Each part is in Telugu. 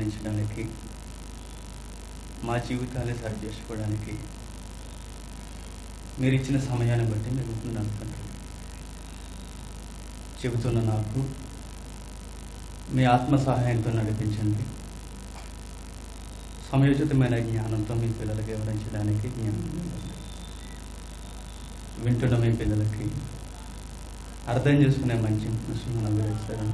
గమనించడానికి మా జీవితాన్ని సరి చేసుకోవడానికి మీరు ఇచ్చిన సమయాన్ని బట్టి మీకు ఉంటున్నాను తండ్రి చెబుతున్న నాకు మీ ఆత్మ సహాయంతో నడిపించండి సమయోచితమైన జ్ఞానంతో మీ పిల్లలకి వివరించడానికి జ్ఞానం ఇవ్వండి. వింటున్న మీ పిల్లలకి అర్థం చేసుకునే మంచి మనసు మనం వేస్తారని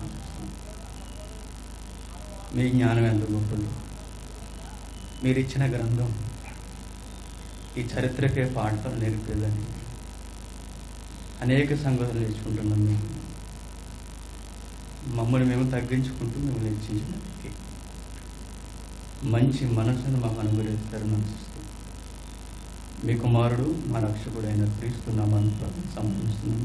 మీ జ్ఞానం ఎంత గొప్పది మీరు ఇచ్చిన గ్రంథం ఈ చరిత్రకే పాఠాలు నేర్పేదని అనేక సంగతులు నేర్చుకుంటున్నాం మేము మమ్మల్ని మేము తగ్గించుకుంటూ మేము నేర్చించడానికి మంచి మనసును మాకు అనుగ్రహిస్తారని ఆశిస్తూ మీ కుమారుడు మా రక్షకుడు అయిన క్రీస్తు నామాన్ని సమర్పిస్తున్నాం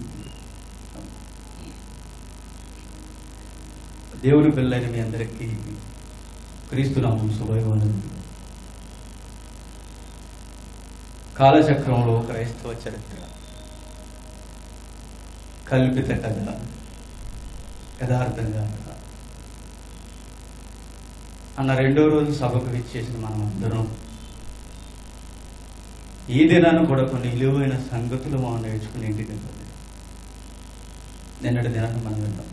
దేవుని పిల్లైన మీ అందరికీ క్రీస్తు నామం శుభయోగం కాలచక్రంలో క్రైస్తవ చరిత్ర కల్పిత కథ యథార్థంగా అన్న రెండో రోజు సభకు విచ్చేసిన మనం అందరం ఈ దినాన్ని కూడా కొన్ని విలువైన సంగతులు మనం నేర్చుకుని ఇంటికి వెళ్ళాలి నిన్నటి దినాన్ని మనం విన్నాం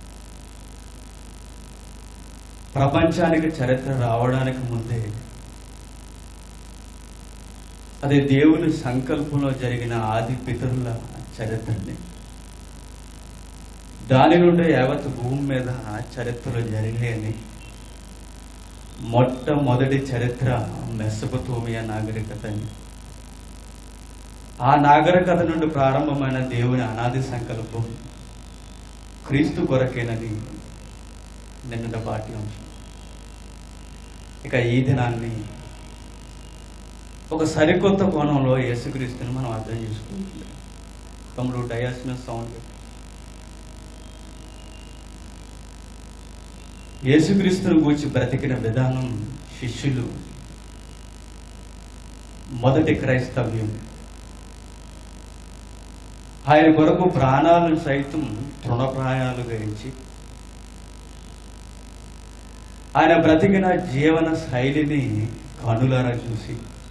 ప్రపంచానికి చరిత్ర రావడానికి ముందే అది దేవుని సంకల్పంలో జరిగిన ఆది పితరుల చరిత్రని దాని నుండి యావత్ భూమి మీద చరిత్రలు జరిగాయని మొట్టమొదటి చరిత్ర మెస్సపతోమియా నాగరికత అని ఆ నాగరికత నుండి ప్రారంభమైన దేవుని అనాది సంకల్పం క్రీస్తు కొరకేనని నిన్నటి పాఠ్యాంశం ఇక ఈ దినాన్ని ఒక సరికొత్త కోణంలో యేసుక్రీస్తుని మనం అర్థం చేసుకుంటుంది తమ్ముడు డయాసిన సౌండ్ పెట్టు. యేసుక్రీస్తుని గూర్చి బ్రతికిన విధానం శిష్యులు మొదటి క్రైస్తవ్యం ఆయన కొరకు ప్రాణాలను సైతం తృణప్రాయాలుగా ఇచ్చి ఆయన బ్రతికిన జీవన శైలిని కనులారా చూసి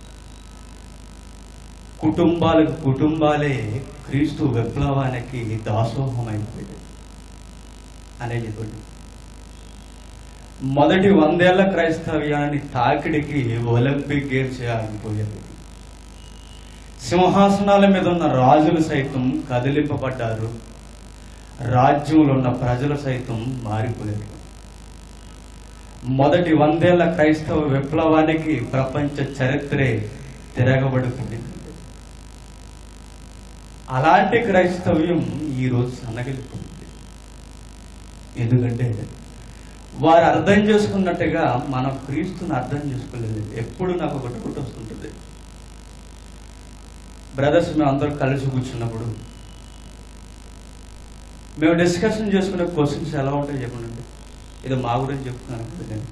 కుటుంబాలకు కుటుంబాలే క్రీస్తు విప్లవానికి దాసోహం అయిపోయాయి అనే చెప్పండి మొదటి వందేళ్ల క్రైస్తవ్యాన్ని తాకిడికి ఒలింపిక్ గేమ్స్ ఆగిపోయారు సింహాసనాల మీద ఉన్న రాజులు సైతం కదిలింపబడ్డారు రాజ్యంలో ఉన్న ప్రజలు సైతం మారిపోయారు మొదటి వందేళ్ల క్రైస్తవ విప్లవానికి ప్రపంచ చరిత్రే తిరగబడిపోయింది అలాంటి క్రైస్తవ్యం ఈరోజు సన్నగిలిపోయింది ఎందుకంటే వారు అర్థం చేసుకున్నట్టుగా మన క్రీస్తుని అర్థం చేసుకోలేదు ఎప్పుడు నాకు ఒకటి ఒకటి వస్తుంటుంది బ్రదర్స్ మేము అందరూ కలిసి కూర్చున్నప్పుడు మేము డిస్కషన్ చేసుకునే క్వశ్చన్స్ ఎలా ఉంటాయి చెప్పండి ఇది మా గురించి చెప్తున్నాను కదా నేను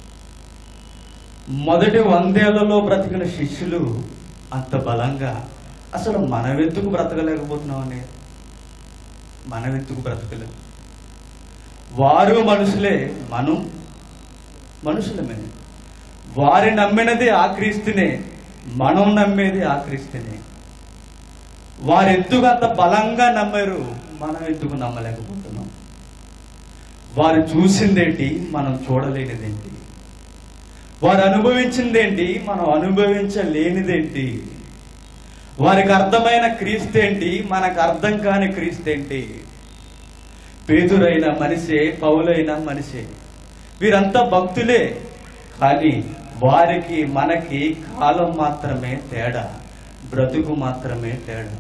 మొదటి వందేళ్లలో బ్రతికిన శిష్యులు అంత బలంగా అసలు మనవెందుకు బ్రతకలేకపోతున్నామని మనవెందుకు బ్రతకలేము వారు మనుషులే మనం మనుషులమే వారి నమ్మినది ఆ క్రీస్తునే మనం నమ్మేది ఆ క్రీస్తునే వారు ఎందుకు అంత బలంగా నమ్మారు మనం ఎందుకు నమ్మలేకపోతున్నాం వారు చూసిందేంటి మనం చూడలేనిదేంటి వారు అనుభవించిందేంటి మనం అనుభవించలేనిదేంటి వారికి అర్థమైన క్రీస్తేంటి మనకు అర్థం కాని క్రీస్తేంటి పేదరైన మనిషే పౌలైన మనిషే వీరంతా భక్తులే కానీ వారికి మనకి కాలం మాత్రమే తేడా బ్రతుకు మాత్రమే తేడా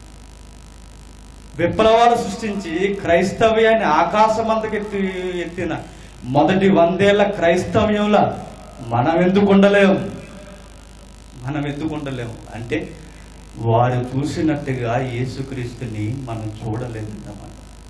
విప్లవాలు సృష్టించి క్రైస్తవ్యాన్ని ఆకాశమంతకెత్తి ఎత్తిన మొదటి వందేళ్ల క్రైస్తవ్యంలో మనం ఎందుకు ఉండలేము మనం ఎందుకు ఉండలేము అంటే వారు చూసినట్టుగా యేసుక్రీస్తుని మనం చూడలేదన్నమాట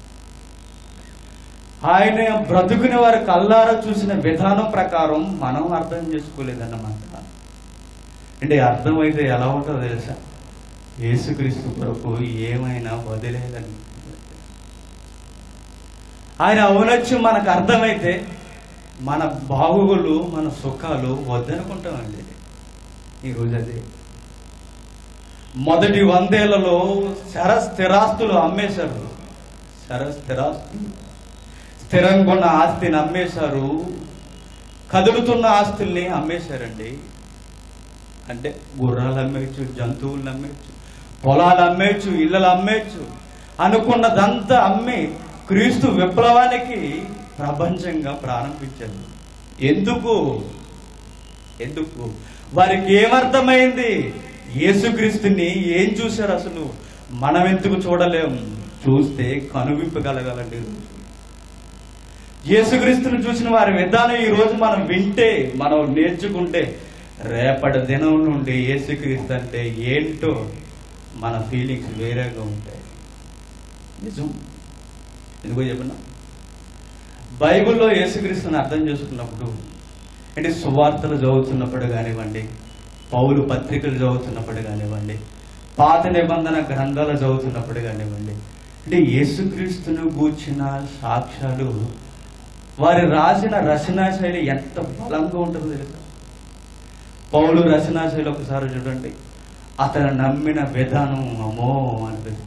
ఆయన బ్రతుకుని వారి కల్లారా చూసిన విధానం ప్రకారం మనం అర్థం చేసుకోలేదన్నమాట అంటే అర్థమైతే ఎలా ఉంటుందో తెలుసా యేసుక్రీస్తు కొరకు ఏమైనా వదిలేదని ఆయన ఔనత్యం మనకు అర్థమైతే మన బాగుగులు మన సుఖాలు వద్దనుకుంటామండి ఈరోజు అది మొదటి వందేళ్లలో శర స్థిరాస్తులు అమ్మేశారు శర స్థిరాస్తులు స్థిరంగా ఉన్న ఆస్తిని అమ్మేశారు కదులుతున్న ఆస్తుల్ని అమ్మేశారండి అంటే గుర్రాలు అమ్మేయచ్చు జంతువులను అమ్మేయచ్చు పొలాలు అమ్మేయచ్చు ఇళ్ళలు అమ్మేయచ్చు అనుకున్నదంతా అమ్మి క్రీస్తు విప్లవానికి ప్రపంచంగా ప్రారంభించారు ఎందుకు ఎందుకు వారికి ఏమర్థమైంది యేసుక్రీస్తుని ఏం చూశారు అసలు మనం ఎందుకు చూడలేం చూస్తే కనువిప్పగలగాలండి యేసుక్రీస్తుని చూసిన వారి విధానం ఈ రోజు మనం వింటే మనం నేర్చుకుంటే రేపటి దినం నుండి యేసుక్రీస్తు అంటే ఏంటో మన ఫీలింగ్స్ వేరేగా ఉంటాయి నిజం ఎందుకో చెప్పిన బైబిల్లో యేసుక్రీస్తుని అర్థం చేసుకున్నప్పుడు అంటే సువార్తలు చదువుతున్నప్పుడు కానివ్వండి పౌలు పత్రికలు చదువుతున్నప్పుడు కానివ్వండి పాత నిబంధన గ్రంథాలు చదువుతున్నప్పుడు కానివ్వండి అంటే యేసుక్రీస్తును గూర్చిన సాక్ష్యాలు వారి రాసిన రచనా శైలి ఎంత బలంగా ఉంటుందో తెలుసా పౌలు రచనా శైలి ఒకసారి చూడండి అతను నమ్మిన విధానం అమ్మో అనిపిస్తుంది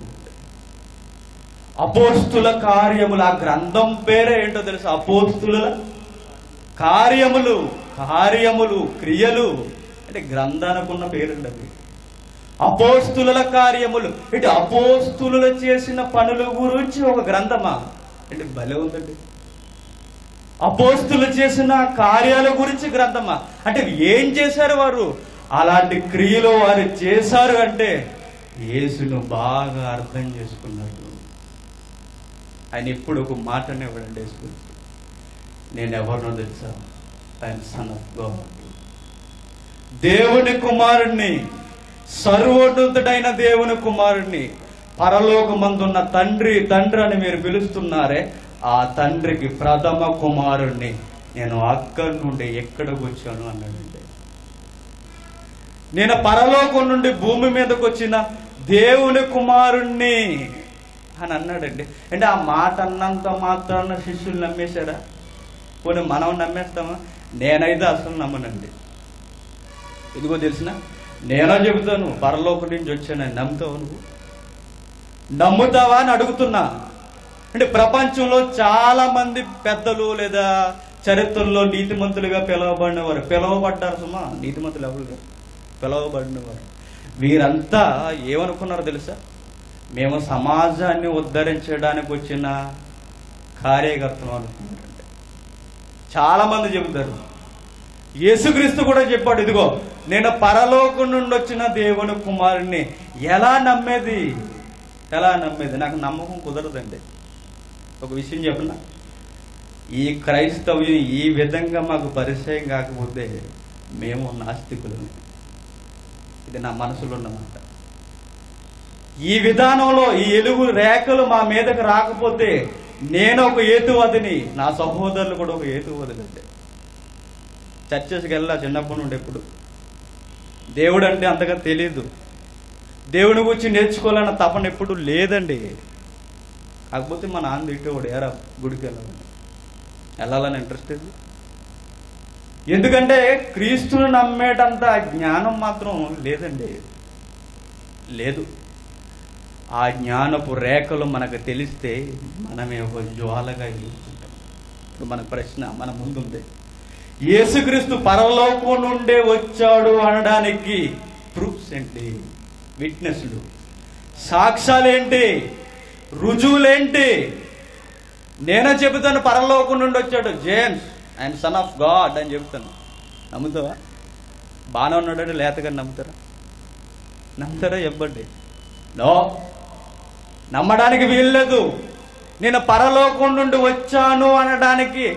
అపోస్తుల కార్యములు ఆ గ్రంథం పేరే ఏంటో తెలుసా అపోస్తుల కార్యములు కార్యములు క్రియలు అంటే గ్రంథానికి ఉన్న పేరుండి అది అపోస్తుల కార్యములు ఇటు అపోస్తులు చేసిన పనుల గురించి ఒక గ్రంథమా అంటే భలే ఉందండి అపోస్తులు చేసిన కార్యాల గురించి గ్రంథమా అంటే ఏం చేశారు వారు అలాంటి క్రియలు వారు చేశారు అంటే యేసును బాగా అర్థం చేసుకున్నారు ఆయన ఎప్పుడు ఒక మాట అనేవాడండి యేసు నేను ఎవరినో తెలుసా ఆయన సన్ ఆఫ్ గాడ్ దేవుని కుమారుణ్ణి సర్వోన్నతుడైన దేవుని కుమారుణ్ణి పరలోకమందున్న తండ్రి తండ్రి అని మీరు పిలుస్తున్నారే ఆ తండ్రికి ప్రథమ కుమారుణ్ణి నేను అక్కడి నుండి ఎక్కడికి వచ్చాను అన్నాడండి నేను పరలోకం నుండి భూమి మీదకి వచ్చిన దేవుని కుమారుణ్ణి అని అన్నాడండి అంటే ఆ మాట అన్నంత మాత్రాన శిష్యులు నమ్మేశారా పోనీ మనం నమ్మేస్తామా నేనైతే అసలు నమ్మనండి ఎందుకో తెలిసిన నేనో చెబుతాను పరలోకం నుంచి వచ్చానని నమ్ముతావు నువ్వు నమ్ముతావా అని అడుగుతున్నా అంటే ప్రపంచంలో చాలా మంది పెద్దలు లేదా చరిత్రలో నీతిమంతులుగా పిలువబడినవారు పిలువబడ్డారు సుమా నీతిమంతులు ఎవరు లేరు. పిలువబడినవారు వీరంతా ఏమనుకున్నారో తెలుసా మేము సమాజాన్ని ఉద్ధరించడానికి వచ్చిన కార్యకర్తలు అనుకున్నారండి చాలా మంది చెబుతారు యేసుక్రీస్తు కూడా చెప్పాడు ఇదిగో నేను పరలోకం నుండి వచ్చిన దేవుని కుమారుణ్ణి ఎలా నమ్మేది ఎలా నమ్మేది నాకు నమ్మకం కుదరదండి ఒక విషయం చెప్పిన ఈ క్రైస్తవ్యం ఈ విధంగా మాకు పరిచయం కాకపోతే మేము నాస్తికులమే ఇది నా మనసులో ఉన్నమాట ఈ విధానంలో ఈ ఎలుగు రేఖలు మా మీదకి రాకపోతే నేను ఒక ఏతువదిని నా సహోదరులు కూడా ఒక ఏతువదిని అంటే చర్చెస్కి వెళ్ళా చిన్నప్పటి నుండి ఎప్పుడు దేవుడు అంటే అంతగా తెలియదు దేవుని గురించి నేర్చుకోవాలన్న తపన ఎప్పుడు లేదండి కాకపోతే మా నాన్న తిట్టేవాడు ఏరా గుడికి వెళ్ళాలని వెళ్ళాలని ఇంట్రెస్ట్ ఇది ఎందుకంటే క్రీస్తుని నమ్మేటంత జ్ఞానం మాత్రం లేదండి లేదు ఆ జ్ఞానపు రేఖలు మనకు తెలిస్తే మనమే ఒక జ్వాలగా ఎదుర్కొంటాం ఇప్పుడు మన ప్రశ్న మన ముందుంది యేసుక్రీస్తు పరలోకం నుండే వచ్చాడు అనడానికి ప్రూఫ్స్ ఏంటి విట్నెస్లు సాక్ష్యాలేంటి రుజువులేంటి నేనే చెబుతాను పరలోకం నుండి వచ్చాడు జేమ్స్ ఆయన సన్ ఆఫ్ గాడ్ అని చెబుతాను నమ్ముతావా బాగానే ఉన్నాడని లేతగా నమ్ముతారా నమ్ముతారా చెప్పండి నో నమ్మడానికి వీల్లేదు నేను పరలోకం నుండి వచ్చాను అనడానికి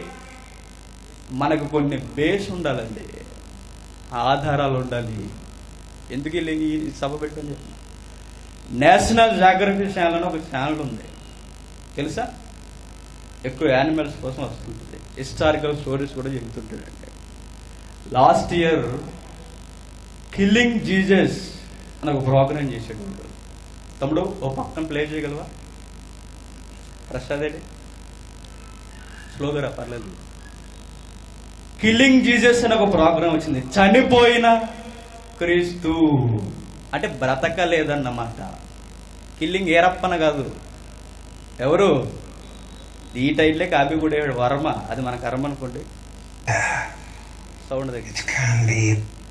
మనకు కొన్ని బేస్ ఉండాలండి ఆధారాలు ఉండాలి ఎందుకు వీళ్ళు ఈ సభ పెట్టని చెప్పిన నేషనల్ జాగ్రఫీ ఛానల్ అని ఒక ఛానల్ ఉంది తెలుసా ఎక్కువ యానిమల్స్ కోసం వస్తుంటుంది హిస్టారికల్ స్టోరీస్ కూడా చెబుతుంటాడండి లాస్ట్ ఇయర్ కిల్లింగ్ జీజస్ అని ఒక ప్రోగ్రామ్ చేశాడు వాడు. తమ్ముడు ఓ పక్కన ప్లే చేయగలవా ప్రసాద్ ఏంటి స్లోగా రా పర్లేదు కిల్లింగ్ జీసస్ అని ఒక ప్రోగ్రాం వచ్చింది చనిపోయిన క్రీస్తు అంటే బ్రతకలేదన్నమాట కిల్లింగ్ ఏరప్పన కాదు ఎవరు ఈ టైట్లే కాపీ కూడా వర్మ అది మన కర్మ అనుకోండి సౌండ్ దగ్గర It can be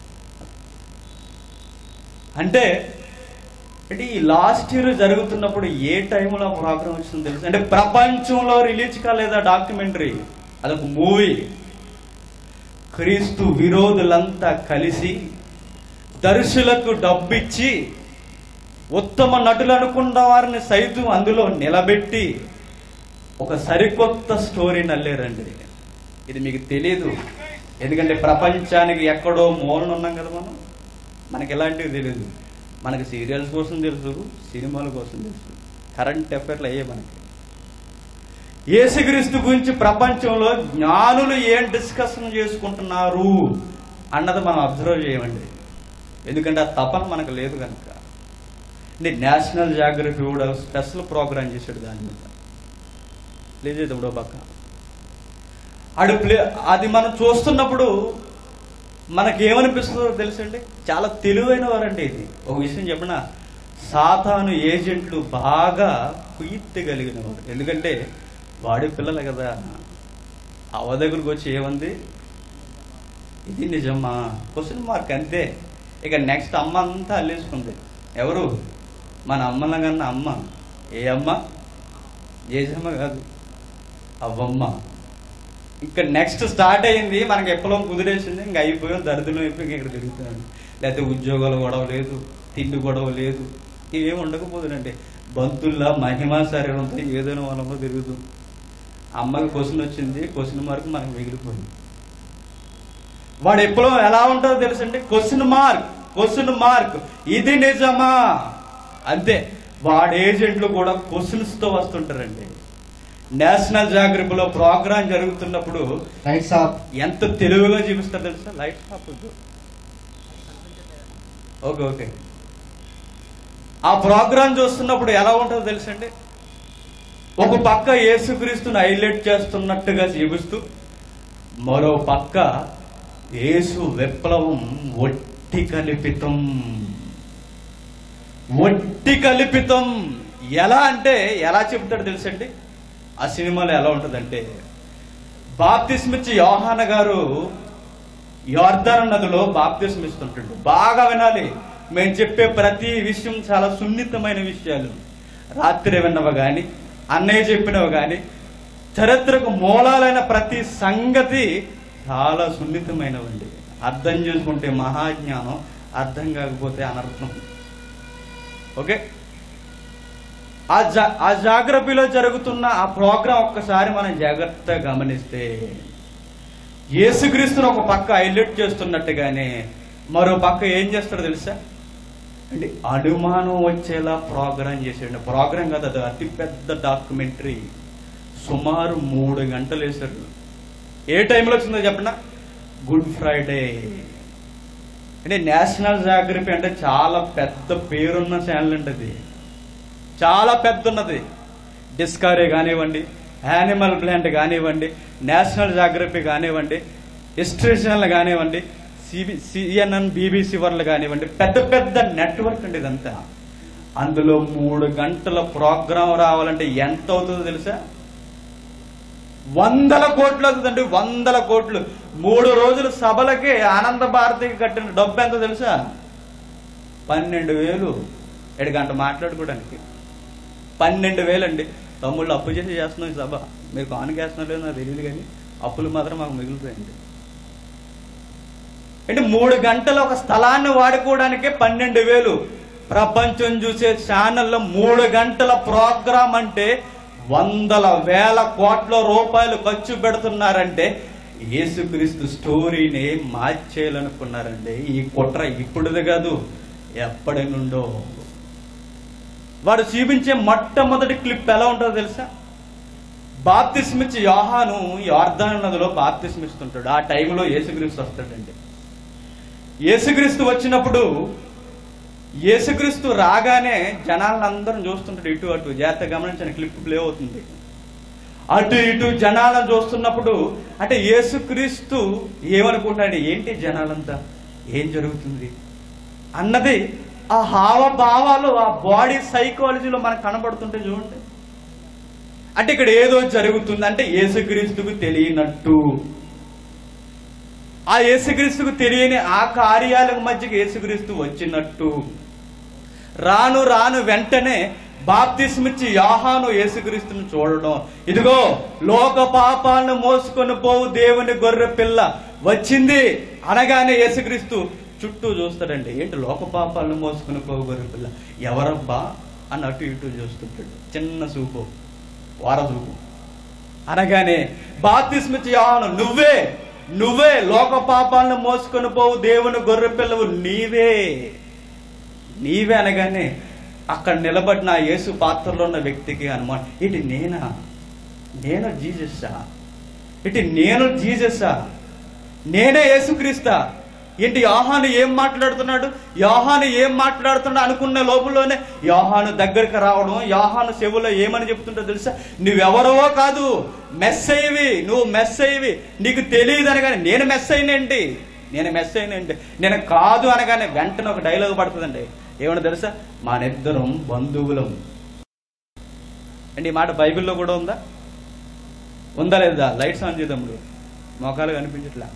అంటే అంటే ఈ లాస్ట్ ఇయర్ జరుగుతున్నప్పుడు ఏ టైంలో ఆ ప్రోగ్రామ్ వచ్చిందో తెలుసు అంటే ప్రపంచంలో రిలీజ్ కాలేదా డాక్యుమెంటరీ అదొక మూవీ క్రీస్తు విరోధులంతా కలిసి దర్శులకు డబ్బిచ్చి ఉత్తమ నటులు అనుకున్న వారిని సైతం అందులో నిలబెట్టి ఒక సరికొత్త స్టోరీని అల్లేరండి ఇది మీకు తెలియదు ఎందుకంటే ప్రపంచానికి ఎక్కడో మూలన ఉన్నాం కదా మనం మనకి ఎలాంటివి తెలియదు మనకి సీరియల్స్ కోసం తెలుసు సినిమాల కోసం తెలుసు కరెంట్ అఫైర్లు అయ్యే మనకి యేసుక్రీస్తు గురించి ప్రపంచంలో జ్ఞానులు ఏం డిస్కషన్ చేసుకుంటున్నారు అన్నది మనం అబ్జర్వ్ చేయమండి ఎందుకంటే ఆ తపన మనకు లేదు కనుక అంటే నేషనల్ జాగ్రఫీ కూడా స్పెషల్ ప్రోగ్రామ్ చేశాడు దాని మీద ప్లీజ్ తమ్ముడో పక్క ఆడు ప్లే అది మనం చూస్తున్నప్పుడు మనకి ఏమనిపిస్తుందో తెలుసండి చాలా తెలివైన వారండి ఇది ఒక విషయం చెప్పిన సాతాను ఏజెంట్లు బాగా కుయిత్తి కలిగిన వారు ఎందుకంటే వాడి పిల్లలు కదా అవ దగ్గరకు వచ్చి ఏమంది ఇది నిజమా క్వశ్చన్ మార్క్ అంతే ఇక నెక్స్ట్ అమ్మ అంతా అల్లేసుకుంది ఎవరు మన అమ్మల కన్నా అమ్మ ఏ అమ్మ జేజమ్మ కాదు అవ్వమ్మ ఇంకా నెక్స్ట్ స్టార్ట్ అయింది మనకి ఎప్పుడో కుదిరేసింది ఇంకా అయిపోయాం దరిద్రం అయిపోయి ఇంక ఇక్కడ తిరుగుతున్నాడు లేకపోతే ఉద్యోగాల గొడవ లేదు తిండి గొడవ లేదు ఇవేం ఉండకపోతుందండి బంతుల్లా మహిమా శరీరంతో ఏదైనా వాళ్ళలో తిరుగుతూ అమ్మకి క్వశ్చన్ వచ్చింది క్వశ్చన్ మార్క్ మనకు మిగిలిపోయింది వాడు ఎప్పుడో ఎలా ఉంటుందో తెలుసండి క్వశ్చన్ మార్క్ క్వశ్చన్ మార్క్ ఇది నిజమా అంతే వాడి ఏజెంట్లు కూడా క్వశ్చన్స్ తో వస్తుంటారండి నేషనల్ జాగ్రఫీలో ప్రోగ్రాం జరుగుతున్నప్పుడు Lights up. ఎంత తెలివిగా చూపిస్తారు తెలుసా లైట్ షాప్ ఓకే ఓకే ఆ ప్రోగ్రాం చూస్తున్నప్పుడు ఎలా ఉంటుందో తెలుసండి ఒక పక్క యేసుక్రీస్తుని హైలైట్ చేస్తున్నట్టుగా చూపిస్తూ మరో పక్క యేసు విప్లవం ఒట్టి కల్పితం ఒట్టి కల్పితం ఎలా అంటే ఎలా చెప్తాడు తెలుసండి ఆ సినిమాలో ఎలా ఉంటుందంటే బాప్తిస్మిచ్చి యోహాన గారు యోర్ధన నదిలో బాప్తిస్మ ఇస్తుంటాడు బాగా వినాలి మేము చెప్పే ప్రతి విషయం చాలా సున్నితమైన విషయాలు రాత్రి విన్నవి కానీ అన్నయ్య చెప్పినవి కానీ చరిత్రకు మూలాలైన ప్రతి సంగతి చాలా సున్నితమైనవండి అర్థం చేసుకుంటే మహాజ్ఞానం అర్థం కాకపోతే అనర్థం ఓకే ఆ జా ఆ జాగ్రఫీలో జరుగుతున్న ఆ ప్రోగ్రాం ఒక్కసారి మనం జాగ్రత్తగా గమనిస్తే యేసుక్రీస్తును ఒక పక్క హైలైట్ చేస్తున్నట్టుగానే మరో పక్క ఏం చేస్తాడో తెలుసా అంటే అనుమానం వచ్చేలా ప్రోగ్రాం చేసాడు ప్రోగ్రాం కాదు అది అతి పెద్ద డాక్యుమెంటరీ సుమారు మూడు గంటలు వేశాడు ఏ టైంలో వచ్చిందో చెప్పనా గుడ్ ఫ్రైడే అంటే నేషనల్ జాగ్రఫీ అంటే చాలా పెద్ద పేరున్న ఛానల్ అండి అది చాలా పెద్ద ఉన్నది డిస్కవరీ కానివ్వండి యానిమల్ ప్లాంట్ కానివ్వండి నేషనల్ జాగ్రఫీ కానివ్వండి హిస్టరీ ఛానల్ కానివ్వండి సిబి సిఎన్ఎన్ బీబీసీ వర్లు కానివ్వండి పెద్ద పెద్ద నెట్వర్క్ అండి ఇదంతా అందులో మూడు గంటల ప్రోగ్రాం రావాలంటే ఎంత అవుతుందో తెలుసా వందల కోట్లు అవుతుందండి వందల కోట్లు మూడు రోజుల సభలకి ఆనంద భారతికి కట్టిన డబ్బు ఎంత తెలుసా పన్నెండు వేలు ఏడు గంట మాట్లాడుకోవడానికి పన్నెండు వేలండి తమ్ముళ్ళు అప్పు చేసి చేస్తున్నాం ఈ సభ మీరు కానుకేస్తున్నారు లేదో నాకు తెలియదు కానీ అప్పులు మాత్రం మాకు మిగిలిపోయింది అంటే మూడు గంటల ఒక స్థలాన్ని వాడుకోవడానికే పన్నెండు వేలు ప్రపంచం చూసే ఛానల్లో మూడు గంటల ప్రోగ్రాం అంటే వందల వేల కోట్ల రూపాయలు ఖర్చు పెడుతున్నారంటే యేసుక్రీస్తు స్టోరీని మార్చేయాలనుకున్నారండి ఈ కుట్ర ఇప్పుడుది కాదు ఎప్పటి నుండో వాడు చూపించే మొట్టమొదటి క్లిప్ ఎలా ఉంటుందో తెలుసా బాప్తిస్మిచ్చి యోహాను యోర్ధాన్ నదిలో బాప్తిస్మిస్తుంటాడు ఆ టైంలో యేసుక్రీస్తు వస్తాడండి యేసుక్రీస్తు వచ్చినప్పుడు యేసుక్రీస్తు రాగానే జనాలను అందరం చూస్తుంటాడు ఇటు అటు జాగ్రత్త గమనించిన క్లిప్ ప్లే అవుతుంది అటు ఇటు జనాలను చూస్తున్నప్పుడు అంటే యేసుక్రీస్తు ఏమనుకుంటాడు ఏంటి జనాలంతా ఏం జరుగుతుంది అన్నది ఆ హావభావాలు ఆ బాడీ సైకాలజీలో మనకు కనబడుతుంటే చూడండి అంటే ఇక్కడ ఏదో జరుగుతుంది అంటే యేసుక్రీస్తుకు తెలియనట్టు ఆ యేసుక్రీస్తుకు తెలియని ఆ కార్యాలకు మధ్యకి యేసుక్రీస్తు వచ్చినట్టు రాను రాను వెంటనే బాప్తిస్మిచ్చి యాహాను యేసుక్రీస్తుని చూడడం ఇదిగో లోక పాపాలను మోసుకొని పోవు దేవుని గొర్రె పిల్ల వచ్చింది అనగానే యేసుక్రీస్తు చుట్టూ చూస్తాడండి ఏంటి లోక పాపాలను మోసుకొని పోవు గొర్రె పిల్ల ఎవరబ్బా అని అటు ఇటు చూస్తుంటాడు చిన్న చూపు వార చూపు అనగానే బాప్తిస్మిచ్చి యాహాను నువ్వే నువ్వే లోక పాపాలను మోసుకొని పోవు దేవుని గొర్రె పిల్లవు నీవే నీవే అనగానే అక్కడ నిలబడిన ఆ యేసు పాత్రలో ఉన్న వ్యక్తికి అనుమానం ఇటు నేనా నేను జీజస్సా ఇటు నేను జీజస్సా నేనే యేసుక్రీస్తా ఏంటి యోహాను ఏం మాట్లాడుతున్నాడు యోహాను ఏం మాట్లాడుతున్నాడు అనుకున్న లోపలలోనే యోహాను దగ్గరికి రావడం యోహాను చెవులో ఏమని చెప్తుంటో తెలుసా నువ్వెవరవో కాదు మెస్ అయ్యవి నువ్వు మెస్ అయ్యవి నీకు తెలియదు అనగానే నేను మెస్ అయినండి నేను మెస్ అయినండి నేను కాదు అనగానే వెంటనే ఒక డైలాగ్ పడుతుందండి ఏమన్నా తెలుసా మానిద్దరం బంధువులం అండి ఈ మాట బైబిల్లో కూడా ఉందా ఉందా లేదా లైట్స్ ఆన్ చేద్దాముడు మొఖాలు కనిపించట్లా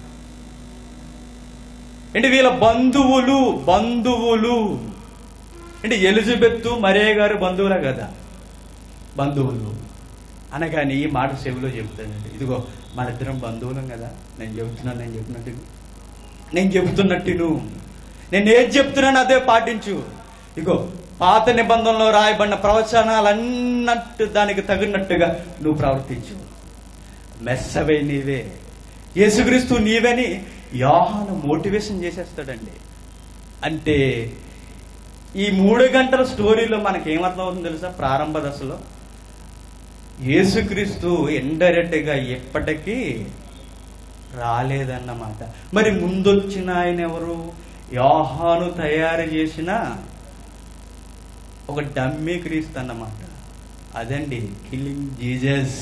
అంటే వీళ్ళ బంధువులు బంధువులు అంటే ఎలిజబెత్ మరే గారు బంధువులే కదా బంధువులు అనగానే ఈ మాట చెవిలో చెప్తానండి ఇదిగో మన ఇద్దరం బంధువులం కదా నేను చెబుతున్నాను నేను చెప్పినట్టు నేను చెబుతున్నట్టు నువ్వు నేను ఏది చెప్తున్నాను అదే పాటించు ఇగో పాత నిబంధనలో రాయబడిన ప్రవచనాలన్నట్టు దానికి తగినట్టుగా నువ్వు ప్రవర్తించు మెస్సవే నీవే యేసుక్రీస్తు నీవని యోహాను మోటివేషన్ చేసేస్తాడండి అంటే ఈ మూడు గంటల స్టోరీలో మనకి ఏమర్థం అవుతుంది తెలుసా ప్రారంభ దశలో యేసుక్రీస్తు ఇండైరెక్ట్ గా ఎప్పటికీ రాలేదన్నమాట మరి ముందొచ్చిన ఆయన ఎవరు యోహాను తయారు చేసిన ఒక డమ్మీ క్రీస్తు అన్నమాట అదండి కిల్లింగ్ జీజస్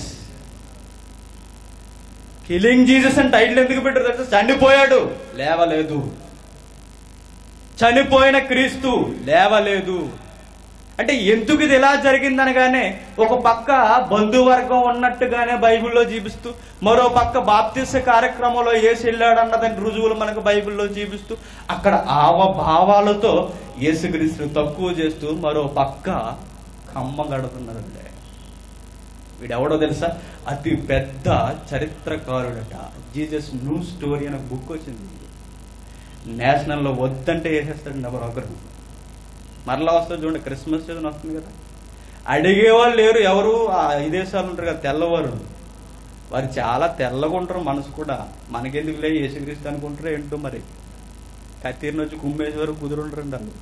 కిలింగ్ జీసస్ అని టైటిల్ ఎందుకు పెట్టారు తెలుసా చనిపోయాడు లేవలేదు చనిపోయిన క్రీస్తు లేవలేదు అంటే ఎందుకు ఇది ఎలా జరిగిందనగానే ఒక పక్క బంధువర్గం ఉన్నట్టుగానే బైబిల్లో జీవిస్తూ మరో పక్క బాప్తిస కార్యక్రమంలో ఏసి వెళ్ళాడు అన్నదాని రుజువులు మనకు బైబిల్లో జీవిస్తూ అక్కడ ఆవభావాలతో యేసుక్రీస్తుని తక్కువ చేస్తూ మరో పక్క కమ్మ గడుతున్నారండి వీడెవడో తెలుసా అతి పెద్ద చరిత్రకారుడట జీజస్ న్యూ స్టోరీ అనే బుక్ వచ్చింది నేషనల్లో వద్దంటే వేసేస్తాడు ఎవరు ఒకరు మరలా వస్తుంది చూడండి క్రిస్మస్ సీజన్ వస్తుంది కదా అడిగేవాళ్ళు లేరు ఎవరు ఆ విదేశాలు ఉంటారు కదా తెల్లవారు వారు చాలా తెల్లగా ఉంటారు మనసు కూడా మనకెందుకు లే యేసుక్రీస్తు అనుకుంటారు ఏంటో మరి కత్తిరిని వచ్చి కుమ్మేసి వరకు కుదురుంటారండి వాళ్ళు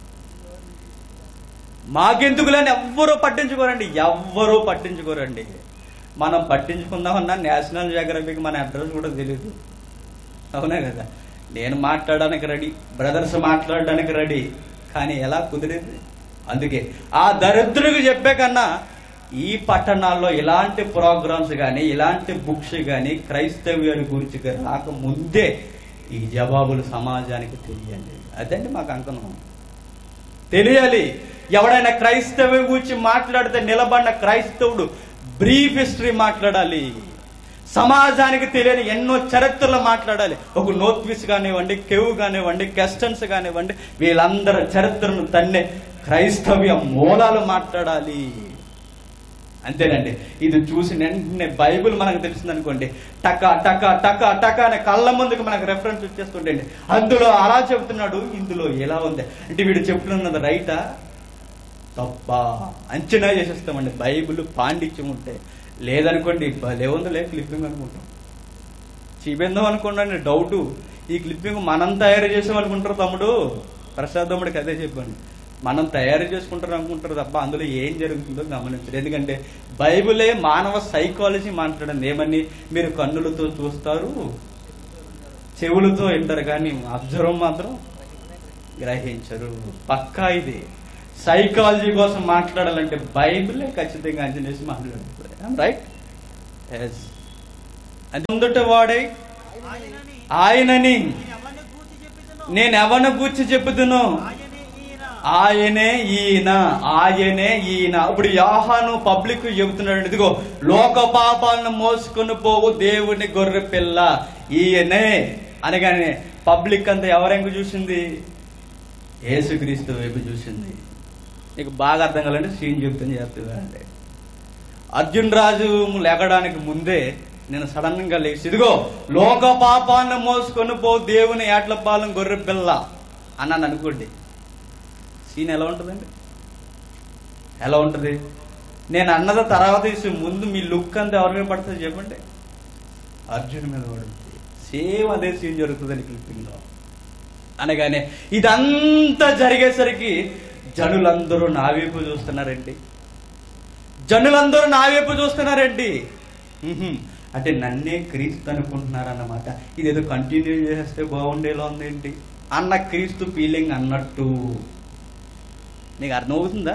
మాకెందుకులేని ఎవ్వరూ పట్టించుకోరండి ఎవ్వరూ పట్టించుకోరండి మనం పట్టించుకుందామన్నా నేషనల్ జాగ్రఫీకి మన అడ్రస్ కూడా తెలియదు అవునా కదా నేను మాట్లాడడానికి రెడీ బ్రదర్స్ మాట్లాడడానికి రెడీ కానీ ఎలా కుదిరింది అందుకే ఆ దరిద్రుడికి చెప్పే కన్నా ఈ పట్టణాల్లో ఇలాంటి ప్రోగ్రామ్స్ కానీ ఇలాంటి బుక్స్ కానీ క్రైస్తవ్యాన్ని గురించి రాకముందే ఈ జవాబులు సమాజానికి తెలియాలి అదండి మాకు అంకణం తెలియాలి ఎవడైనా క్రైస్తవం గురించి మాట్లాడితే నిలబడిన క్రైస్తవుడు బ్రీఫ్ హిస్టరీ మాట్లాడాలి సమాజానికి తెలియని ఎన్నో చరిత్రలు మాట్లాడాలి ఒక నోత్విస్ కానివ్వండి కెవ్ కానివ్వండి కెస్టన్స్ కానివ్వండి వీళ్ళందరి చరిత్రను తన్నే క్రైస్తవ్య మూలాలు మాట్లాడాలి అంతేనండి ఇది చూసి వెంటనే బైబిల్ మనకు తెలిసింది అనుకోండి టక టక టక టక అనే కళ్ళ ముందుకు మనకు రెఫరెన్స్ వచ్చేస్తుంటండి అందులో అలా చెబుతున్నాడు ఇందులో ఎలా ఉంది అంటే వీడు చెప్తున్నది రైటా తప్ప అంచనా చేసేస్తామండి బైబిల్ పాండిత్యం ఉంటే లేదనుకోండి భలే ఉంది లే క్లిప్పింగ్ అనుకుంటాం చూపిందాం అనుకోండి డౌట్ ఈ క్లిప్పింగ్ మనం తయారు చేసాం అనుకుంటారు తమ్ముడు ప్రసాద్ తమ్ముడికి అదే చెప్పండి మనం తయారు చేసుకుంటారు అనుకుంటారు తప్ప అందులో ఏం జరుగుతుందో గమనించరు ఎందుకంటే బైబిలే మానవ సైకాలజీ మాట్లాడింది ఏమని మీరు కన్నులతో చూస్తారు చెవులతో వింటారు కానీ అబ్జర్వ్ మాత్రం గ్రహించరు పక్కా ఇది సైకాలజీ కోసం మాట్లాడాలంటే బైబిలే ఖచ్చితంగా అంచనేసి మాట్లాడుతుంది రైట్ ఎస్ అది ముందుట వాడై ఆయనని ఆయనని ఎవరిని గూర్చి చెప్పుదునో నేను ఎవరిని గూర్చి చెప్పుదును ఆయనే ఈయన ఆయనే ఈయన ఆయనే ఈయన ఇప్పుడు యాహాను పబ్లిక్ చెబుతున్నాడు ఇదిగో లోక పాపాలను మోసుకొని పోవు దేవుని గొర్రె పిల్ల ఈయనే అనగానే పబ్లిక్ అంతా ఎవరెంకు చూసింది యేసుక్రీస్తు వైపు చూసింది నీకు బాగా అర్థం కావాలంటే సీన్ చెప్తాను చేస్తుందండి అర్జున్ రాజు లేకడానికి ముందే నేను సడన్ గా లేచి ఇదిగో లోక పాపాన్ని మోసుకొని పో దేవుని ఏట్ల పాలెం గొర్రె పిల్ల అన్నాను అనుకోండి సీన్ ఎలా ఉంటుందండి ఎలా ఉంటుంది నేను అన్నది తర్వాత తీసి ముందు మీ లుక్ అంతా ఎవరి మీద పడుతుంది చెప్పండి అర్జున్ మీద పడుతుంది సేమ్ అదే సీన్ జరుగుతుందని క్లిప్పింగ్లో అనగానే ఇదంతా జరిగేసరికి జనులందరూ నా వైపు చూస్తున్నారండి జనులందరూ నా వైపు చూస్తున్నారండి ఉహుం. అంటే నన్నే క్రీస్తు అనుకుంటున్నారన్నమాట ఇదేదో కంటిన్యూ చేస్తే బాగుండేలా ఉందేంటి అన్న క్రీస్తు ఫీలింగ్ అన్నట్టు నీకు అర్థమవుతుందా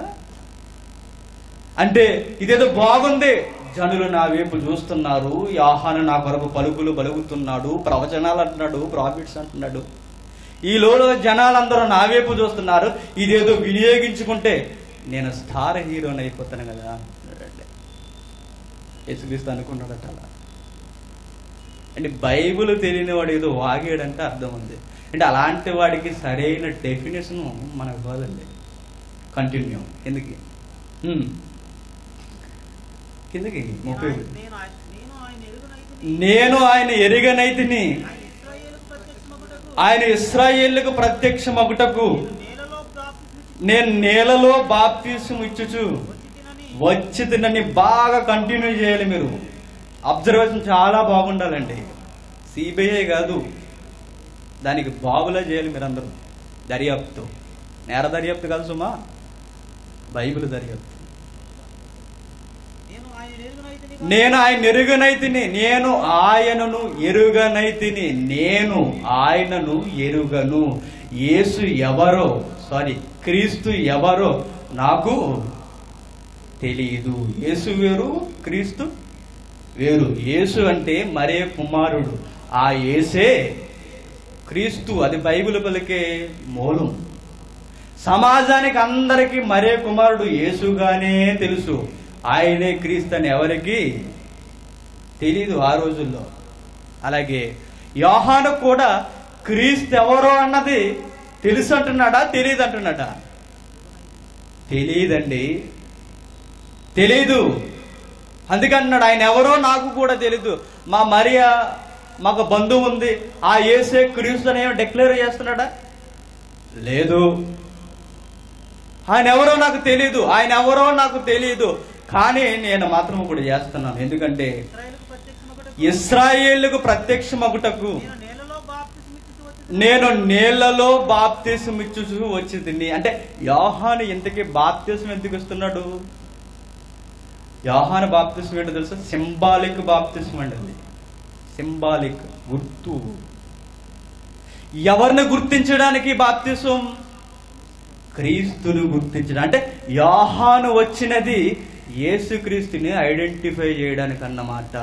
అంటే ఇదేదో బాగుంది జనులు నా వైపు చూస్తున్నారు యాహాను నా కొరకు పలుకులు పలుకుతున్నాడు ప్రవచనాలు అంటున్నాడు ప్రాఫిట్స్ అంటున్నాడు ఈ లోలో జనాలందరూ నా వైపు చూస్తున్నారు ఇదేదో వినియోగించుకుంటే నేను స్టార్ హీరోని అయిపోతాను కదా అన్నాడండి. యేసుక్రీస్తు అనుకున్నాడట అలా అంటే బైబిల్ తెలియని వాడు ఏదో వాగాడంటే అర్థం ఉంది అంటే అలాంటి వాడికి సరైన డెఫినేషన్ మనకు కాదండి కంటిన్యూ ఎందుకు హ్మ్. కిందకి ముప్పై నేను ఆయన- నేను ఆయన- నేను ఆయన ఎరుగునైతిని. నేను ఆయన ఎరిగనైతిని ఆయన ఇశ్రాయేలుకు ప్రత్యక్షమగుటకు ఆయన ఇస్రాయేళ్లకు ప్రత్యక్షమగుటకు నేలలో బాప్తిస్మిచ్చి నేను నేలలో బాప్తీసం ఇచ్చుచు వచ్చితినని వచ్చి తినని బాగా కంటిన్యూ చేయాలి మీరు అబ్జర్వేషన్ చాలా బాగుండాలండి సిబిఐ కాదు దానికి బాగులా చేయాలి మీరందరూ దర్యాప్తు నేర దర్యాప్తు కాదు సుమా బైబిల్ దర్యాప్తు నేను ఆయన ఎరుగునైతిని నేను ఆయన ఎరుగనైతిని నేను ఆయనను ఎరుగనైతిని నేను ఆయనను ఎరుగను యేసు ఎవరో సారీ క్రీస్తు ఎవరో నాకు తెలియదు యేసు వేరు క్రీస్తు వేరు యేసు అంటే మరే కుమారుడు ఆ యేసే క్రీస్తు అది బైబిల్ పలికే మూలం సమాజానికి అందరికీ మరే కుమారుడు యేసుగానే తెలుసు ఆయనే క్రీస్తు అని ఎవరికి తెలీదు ఆ రోజుల్లో అలాగే యోహాను కూడా క్రీస్తు ఎవరో అన్నది తెలుసు అంటున్నాడా తెలియదు అంటున్నాడా తెలియదండి తెలీదు అందుకన్నాడు ఆయన ఎవరో నాకు కూడా తెలీదు మా మరియా మాకు బంధువు ఉంది ఆ ఏసే క్రీస్తు అని ఏమో డిక్లేర్ చేస్తున్నాడా లేదు ఆయన ఎవరో నాకు తెలియదు ఆయన ఎవరో నాకు తెలియదు కానీ నేను మాత్రం కూడా చేస్తున్నాను ఎందుకంటే ఇశ్రాయేలుకు ప్రత్యక్షమగుటకు ఇస్రాయేళ్లకు ప్రత్యక్షమగుటకు నేను నేలలో బాప్తిస్మిచ్చి వచ్చి నేను నీళ్లలో బాప్తీసం ఇచ్చుచు వచ్చింది అంటే యోహాను ఇంతకీ బాప్తీసం ఎందుకు ఇస్తున్నాడు యోహాను బాప్తీసం ఏంటో తెలుసా సింబాలిక్ బాప్తీసం అండి అది సింబాలిక్ గుర్తు ఎవరిని గుర్తించడానికి బాప్తీసం క్రీస్తును గుర్తించడం అంటే యోహాను వచ్చినది యేసుక్రీస్తుని ఐడెంటిఫై చేయడానికి అన్నమాట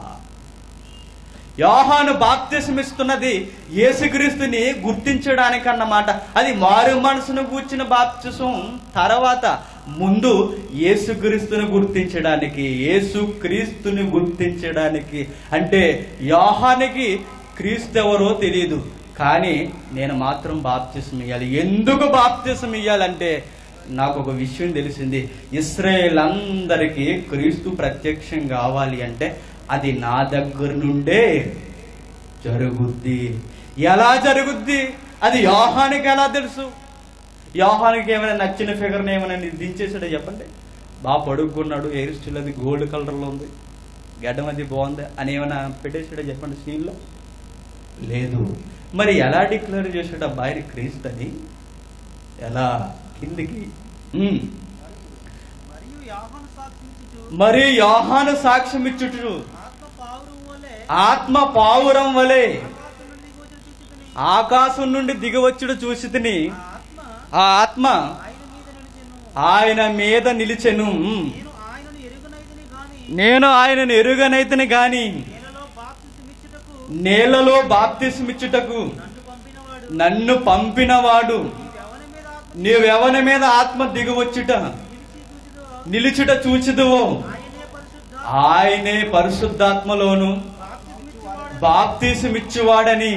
యోహాను బాప్తిసం ఇస్తున్నది యేసుక్రీస్తుని గుర్తించడానికి అన్నమాట అది మారు మనసును కూర్చిన బాప్తిసం తర్వాత ముందు యేసుక్రీస్తుని గుర్తించడానికి యేసుక్రీస్తుని గుర్తించడానికి అంటే యోహానికి క్రీస్తు ఎవరో తెలియదు కానీ నేను మాత్రం బాప్తిసం ఇవ్వాలి ఎందుకు బాప్తిసం ఇవ్వాలంటే నాకు ఒక విషయం తెలిసింది ఇస్రాయేల్ అందరికీ క్రీస్తు ప్రత్యక్షం కావాలి అంటే అది నా దగ్గర నుండే జరుగుద్ది ఎలా జరుగుద్ది అది యోహానికి ఎలా తెలుసు యోహానికి ఏమైనా నచ్చిన ఫిగర్ని ఏమైనా దించేసాడో చెప్పండి బాగా పడుకున్నాడు హెయిర్ స్టైల్ అది గోల్డ్ కలర్లో ఉంది గడ్డం అది బాగుంది అని ఏమైనా పెట్టేసాడో చెప్పండి సీన్లో లేదు మరి ఎలా డిక్లేర్ చేసాడు అబ్బాయి క్రీస్తు అని ఎలా కిందికి ఉమ్. మరియు యాహోను సాక్షించుచు మరి యోహాను సాక్ష్యం ఇచ్చుటു ఆత్మ పావురం వలె ఆత్మ పావురం వలె ఆకాశం నుండి గోచర చూచుకుని ఆకాశం నుండి దిగవచ్చుడు చూసి తిని ఆ ఆత్మ ఆ ఆత్మ ఆయన మీద నిలిచెను ఆయన మీద నిలిచెను ఉమ్. నేను ఆయనను ఎరుగునైతిని గాని నేను ఆయనను ఎరుగనైతిని గాని నేలలో బాప్తిసమిచ్చుటకు నేలలో బాప్తిస్మిచ్చుటకు నన్ను పంపినవాడు నన్ను పంపినవాడు నీవెవని మీద ఆత్మ నీవెవని మీద ఆత్మ దిగువచ్చుట నిలిచి చూచుదో నిలుచుట చూచుదువో ఆయనే పరిశుద్ధ ఆయనే పరిశుద్ధాత్మలోను బాప్తిసమిచ్చువాడు బాప్తిసమిచ్చువాడని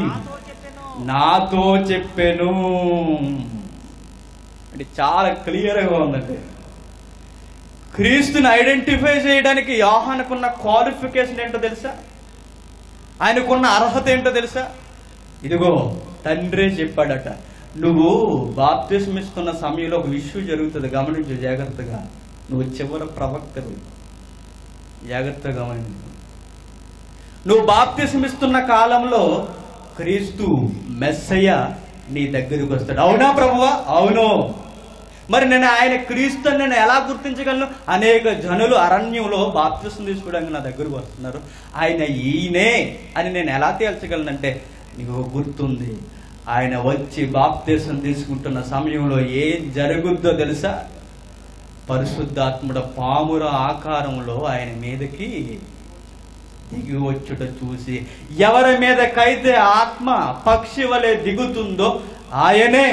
నాతో చెప్పెను నాతో చెప్పెను అంటే చాలా క్లియర్గా ఉందండి క్రీస్తుని ఐడెంటిఫై చేయడానికి యోహానుకున్న క్వాలిఫికేషన్ ఏంటో తెలుసా ఆయనకున్న అర్హత ఏంటో తెలుసా ఇదిగో తండ్రే చెప్పాడట నువ్వు బాప్తిస్మ ఇస్తున్న సమయంలో ఒక ఇష్యూ జరుగుతుంది గమనించు జాగ్రత్తగా నువ్వు చివరి ప్రవక్తలు జాగ్రత్తగా గమనించు నువ్వు బాప్తిస్మ ఇస్తున్న కాలంలో క్రీస్తు మెస్సయ్య నీ దగ్గరికి వస్తాడు అవునా ప్రభువా అవును మరి నేను ఆయన క్రీస్తు అని నేను ఎలా గుర్తించగలను అనేక జనులు అరణ్యంలో బాప్తిస్మ తీసుకోవడానికి నా దగ్గరకు వస్తున్నారు ఆయన ఈయనే అని నేను ఎలా తేల్చగలనంటే నీకు గుర్తుంది ఆయన వచ్చి బాప్తిసం తీసుకుంటున్న సమయంలో ఏం జరుగుద్దో తెలుసా పరిశుద్ధాత్ముడ పాముర ఆకారంలో ఆయన మీదకి దిగి వచ్చుట చూసి ఎవరి మీదకైతే ఆత్మ పక్షి వలె దిగుతుందో ఆయనే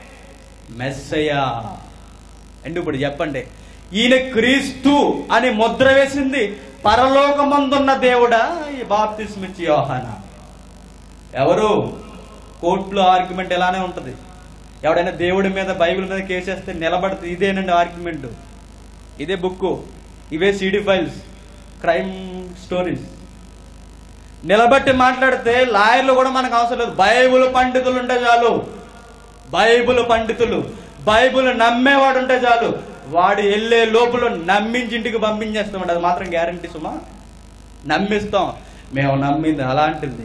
మెస్సయ అండ్ ఇప్పుడు చెప్పండి ఈయన క్రీస్తు అని ముద్ర వేసింది పరలోకమందున్న దేవుడా ఈ బాప్తిస్మిచ్చి యోహాన ఎవరు కోర్టులో ఆర్గ్యుమెంట్ ఎలానే ఉంటది ఎవడైనా దేవుడి మీద బైబిల్ మీద కేసేస్తే నిలబడుతుంది ఇదేనండి ఆర్గ్యుమెంట్ ఇదే బుక్ ఇవే సిడి ఫైల్స్ క్రైమ్ స్టోరీస్ నిలబట్టి మాట్లాడితే లాయర్లు కూడా మనకు అవసరం లేదు బైబుల్ పండితులు ఉంటే చాలు బైబుల్ పండితులు బైబుల్ నమ్మేవాడు ఉంటే చాలు వాడు వెళ్ళే లోపల నమ్మించి ఇంటికి పంపించేస్తామండి అది మాత్రం గ్యారంటీ సుమా నమ్మిస్తాం మేము నమ్మింది అలాంటిది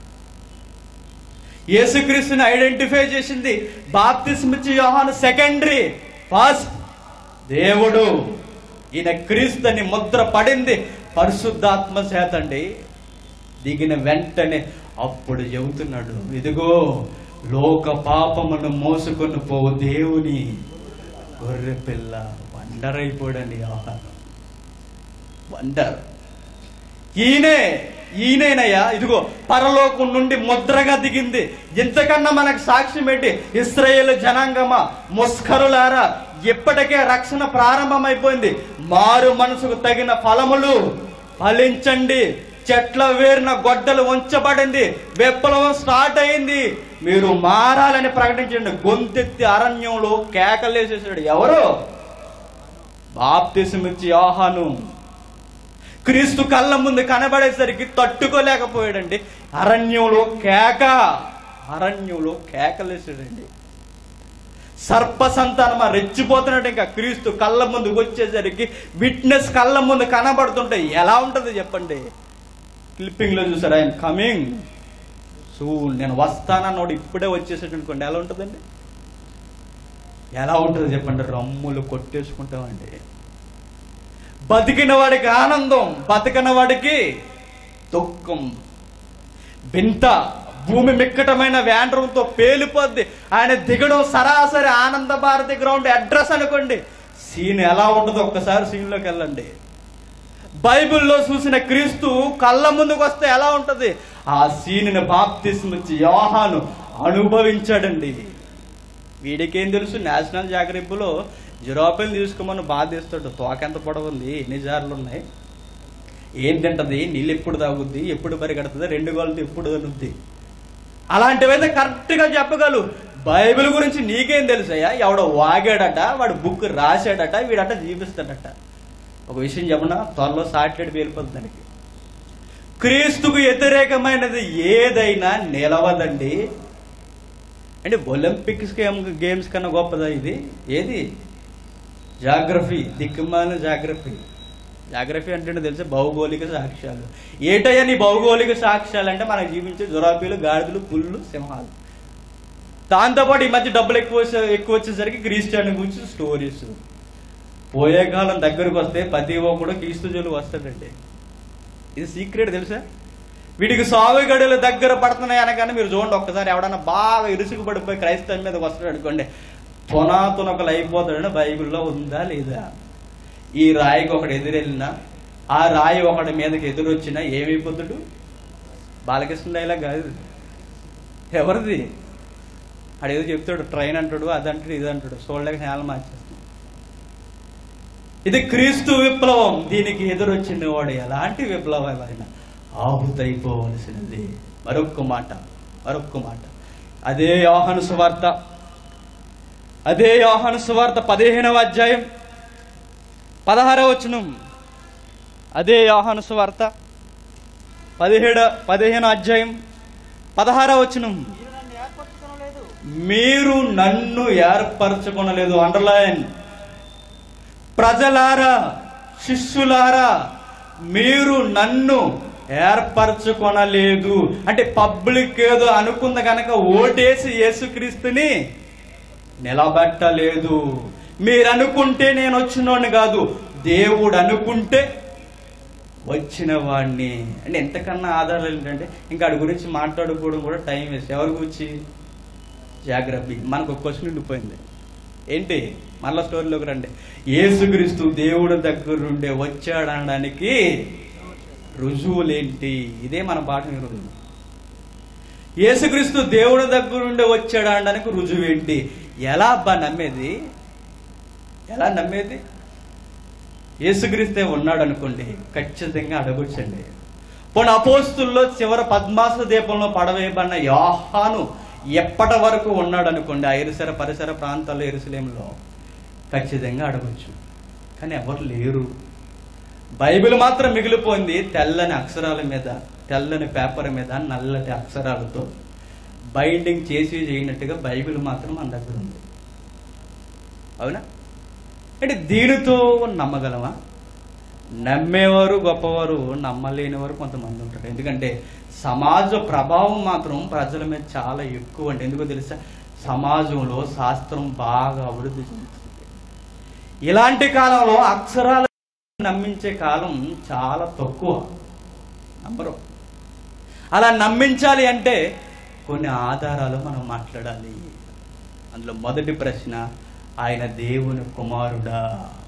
యేసుక్రీస్తుని ఐడెంటిఫై చేసింది బాప్తిస్మిచ్చి యోహాను సెకండరీ ఫస్ట్ దేవుడు ఈయన క్రీస్తు అని ముద్ర పడింది పరిశుద్ధాత్మ చేతండి దిగిన వెంటనే అప్పుడు చెబుతున్నాడు ఇదిగో లోక పాపమును మోసుకొని పోవు దేవుని గొర్రె పిల్ల వండర్ అయిపోయాడండి యోహాను వండర్ ఈయనే ఈయనేనయ్యా ఇదిగో పరలోకం నుండి ముద్రగా దిగింది ఇంతకన్నా మనకు సాక్ష్యం ఏంటి ఇస్రాయేల్ జనాంగమా ముస్కరులారా ఇప్పటికే రక్షణ ప్రారంభమైపోయింది మారు మనసుకు తగిన ఫలములు ఫలించండి చెట్ల వేరిన గొడ్డలు ఉంచబడింది విప్లవం స్టార్ట్ అయింది మీరు మారాలని ప్రకటించండి గొంతెత్తి అరణ్యంలో కేకలేసేసాడు ఎవరు బాప్తిసమిచ్చి యోహాను క్రీస్తు కళ్ళ ముందు కనబడేసరికి తట్టుకోలేకపోయాడండి అరణ్యంలో కేక అరణ్యంలో కేకలేసాడండి సర్ప సంతానమా రెచ్చిపోతున్నాడు ఇంకా క్రీస్తు కళ్ళ ముందుకు వచ్చేసరికి విట్నెస్ కళ్ళ ముందు కనబడుతుంటే ఎలా ఉంటది చెప్పండి క్లిప్పింగ్ లో చూసారు ఆయన కమింగ్ సో నేను వస్తానన్నోడు ఇప్పుడే వచ్చేసాడు అనుకోండి ఎలా ఉంటుందండి ఎలా ఉంటుంది చెప్పండి రమ్ములు కొట్టేసుకుంటామండి బతికిన వాడికి ఆనందం బతికిన వాడికి దుఃఖం వింత భూమి మిక్కటమైన వ్యాండ్రంతో పేలిపోద్ది ఆయన దిగడం సరాసరి ఆనంద భారతి గ్రౌండ్ అడ్రస్ అనుకోండి సీన్ ఎలా ఉంటుందో ఒక్కసారి సీన్లోకి వెళ్ళండి బైబిల్లో చూసిన క్రీస్తు కళ్ళ ముందుకు వస్తే ఎలా ఉంటది ఆ సీన్ని బాప్తిస్మిచ్చి యోహాను అనుభవించాడండి వీడికేం తెలుసు నేషనల్ జాగ్రత్తలో జిరాపిల్ తీసుకోమని బాధేస్తాడు తోక ఎంత పొడవుంది ఎన్ని జార్లు ఉన్నాయి ఏం తింటది నీళ్ళు ఎప్పుడు తాగుద్ది ఎప్పుడు పరిగెడుతుంది రెండు గోళ్ళతో ఎప్పుడు అనుద్ది అలాంటివైతే కరెక్ట్గా చెప్పగలరు బైబిల్ గురించి నీకేం తెలుసయ్యా ఎవడో వాగాడట వాడు బుక్ రాశాడట వీడట జీవిస్తాడట ఒక విషయం చెప్పనా త్వరలో సాటిలైట్ వెళ్ళిపోతుంది దానికి క్రీస్తుకు వ్యతిరేకమైనది ఏదైనా నిలవదండి అంటే ఒలింపిక్స్ గేమ్ గేమ్స్ కన్నా గొప్పదా ఇది ఏది జాగ్రఫీ దిక్కుమాలిన జాగ్రఫీ జాగ్రఫీ అంటే తెలిసే భౌగోళిక సాక్ష్యాలు ఏటయ్యా నీ భౌగోళిక సాక్ష్యాలు అంటే మనకు జీవించే జురాపీలు గాడిదలు పుల్లు సింహాలు దాంతోపాటు ఈ మధ్య డబ్బులు ఎక్కువ వచ్చే- ఎక్కువ వచ్చేసరికి క్రిస్టియన్ గురించి స్టోరీస్ పోయే కాలం దగ్గరకు వస్తే ప్రతి ఒక్కడు క్రీస్తు జోలు వస్తాడండి ఇది సీక్రెట్ తెలుసా వీడికి సాగు గడులు దగ్గర పడుతున్నాయి అనగానే మీరు చూడండి ఒక్కసారి ఎవడన్నా బాగా ఇరుసుకు పడిపోయి క్రైస్తవం మీద వస్తాడు అనుకోండి తునాతునకలు అయిపోతాడని బైబిల్లో ఉందా లేదా ఈ రాయికి ఒకడు ఎదురెళ్ళినా ఆ రాయి ఒకటి మీదకి ఎదురొచ్చినా ఏమైపోతాడు బాలకృష్ణ డైలాగ్ కాదు ఎవరిది అడేదో చెప్తాడు ట్రైన్ అంటాడు అది అంటాడు ఇది అంటాడు చూడలేక నేల మార్చేస్తాం ఇది క్రీస్తు విప్లవం దీనికి ఎదురొచ్చిన వాడు ఎలాంటి విప్లవం అయినా ఆహుతైపోవలసినది మరొక్క మాట మరొక్క మాట అదే యోహాను సువార్త అదే యోహాను సువార్త పదిహేనవ అధ్యాయం పదహారవ వచనం అదే యోహాను సువార్త పదిహేడు పదిహేను అధ్యాయం పదహారవ వచనం మీరు నన్ను ఏర్పరచుకోలేదు మీరు నన్ను ఏర్పరచుకొనలేదు అండర్లైన్ ప్రజలారా శిష్యులారా మీరు నన్ను ఏర్పరచుకొనలేదు అంటే పబ్లిక్ ఏదో అనుకుంది కనుక ఓటేసి యేసుక్రీస్తుని నిలబెట్టలేదు మీరు అనుకుంటే నేను వచ్చినోడిని కాదు దేవుడు అనుకుంటే వచ్చిన వాడిని అంటే ఎంతకన్నా ఆధారాలు ఏంటంటే ఇంకా వాడి గురించి మాట్లాడుకోవడం కూడా టైం వేస్ట్ ఎవరి గురించి జాగ్రత్త మనకు ఒక క్వశ్చన్ ఉండిపోయింది ఏంటి మళ్ళా స్టోరీలోకి రండి యేసుక్రీస్తు దేవుడు దగ్గర నుండే వచ్చాడనడానికి రుజువులేంటి ఇదే మన పాఠం ఈరోజు యేసుక్రీస్తు దేవుడి దగ్గర నుండి వచ్చాడు అనడానికి రుజువు ఏంటి ఎలా అబ్బా నమ్మేది ఎలా నమ్మేది యేసుక్రీస్తే ఉన్నాడు అనుకోండి ఖచ్చితంగా అడగొచ్చండి పోనీ అపోస్తుల్లో చివరి పద్మాస దీపంలో పడవేయబడిన యోహాను ఎప్పటి వరకు ఉన్నాడు అనుకోండి ఆ ఎరుసర పరిసర ప్రాంతాల్లో ఎరుసలేంలో ఖచ్చితంగా అడగొచ్చు కానీ ఎవరు లేరు బైబిల్ మాత్రం మిగిలిపోయింది తెల్లని అక్షరాల మీద తెల్లని పేపర్ మీద నల్లటి అక్షరాలతో బైండింగ్ చేసి చేయనట్టుగా బైబిల్ మాత్రం మన దగ్గర ఉంది అవునా అంటే దీనితో నమ్మగలమా నమ్మేవారు గొప్పవారు నమ్మలేని వారు కొంతమంది ఉంటారు ఎందుకంటే సమాజ ప్రభావం మాత్రం ప్రజల మీద చాలా ఎక్కువ అండి ఎందుకో తెలుసా సమాజంలో శాస్త్రం బాగా అభివృద్ధి చెందుతుంది ఇలాంటి కాలంలో అక్షరాలు నమ్మించే కాలం చాలా తక్కువ నమ్మరు అలా నమ్మించాలి అంటే కొన్ని ఆధారాలు మనం మాట్లాడాలి అందులో మొదటి ప్రశ్న ఆయన దేవుని కుమారుడా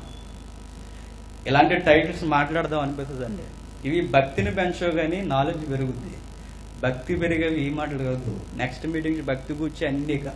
ఇలాంటి టైటిల్స్ మాట్లాడదాం అనిపిస్తుందండి ఇవి భక్తిని పెంచో కానీ నాలెడ్జ్ పెరుగుద్ది భక్తి పెరిగేవి ఈ మాటలు కాదు నెక్స్ట్ మీటింగ్స్ భక్తి కూర్చి అన్నీ ఇక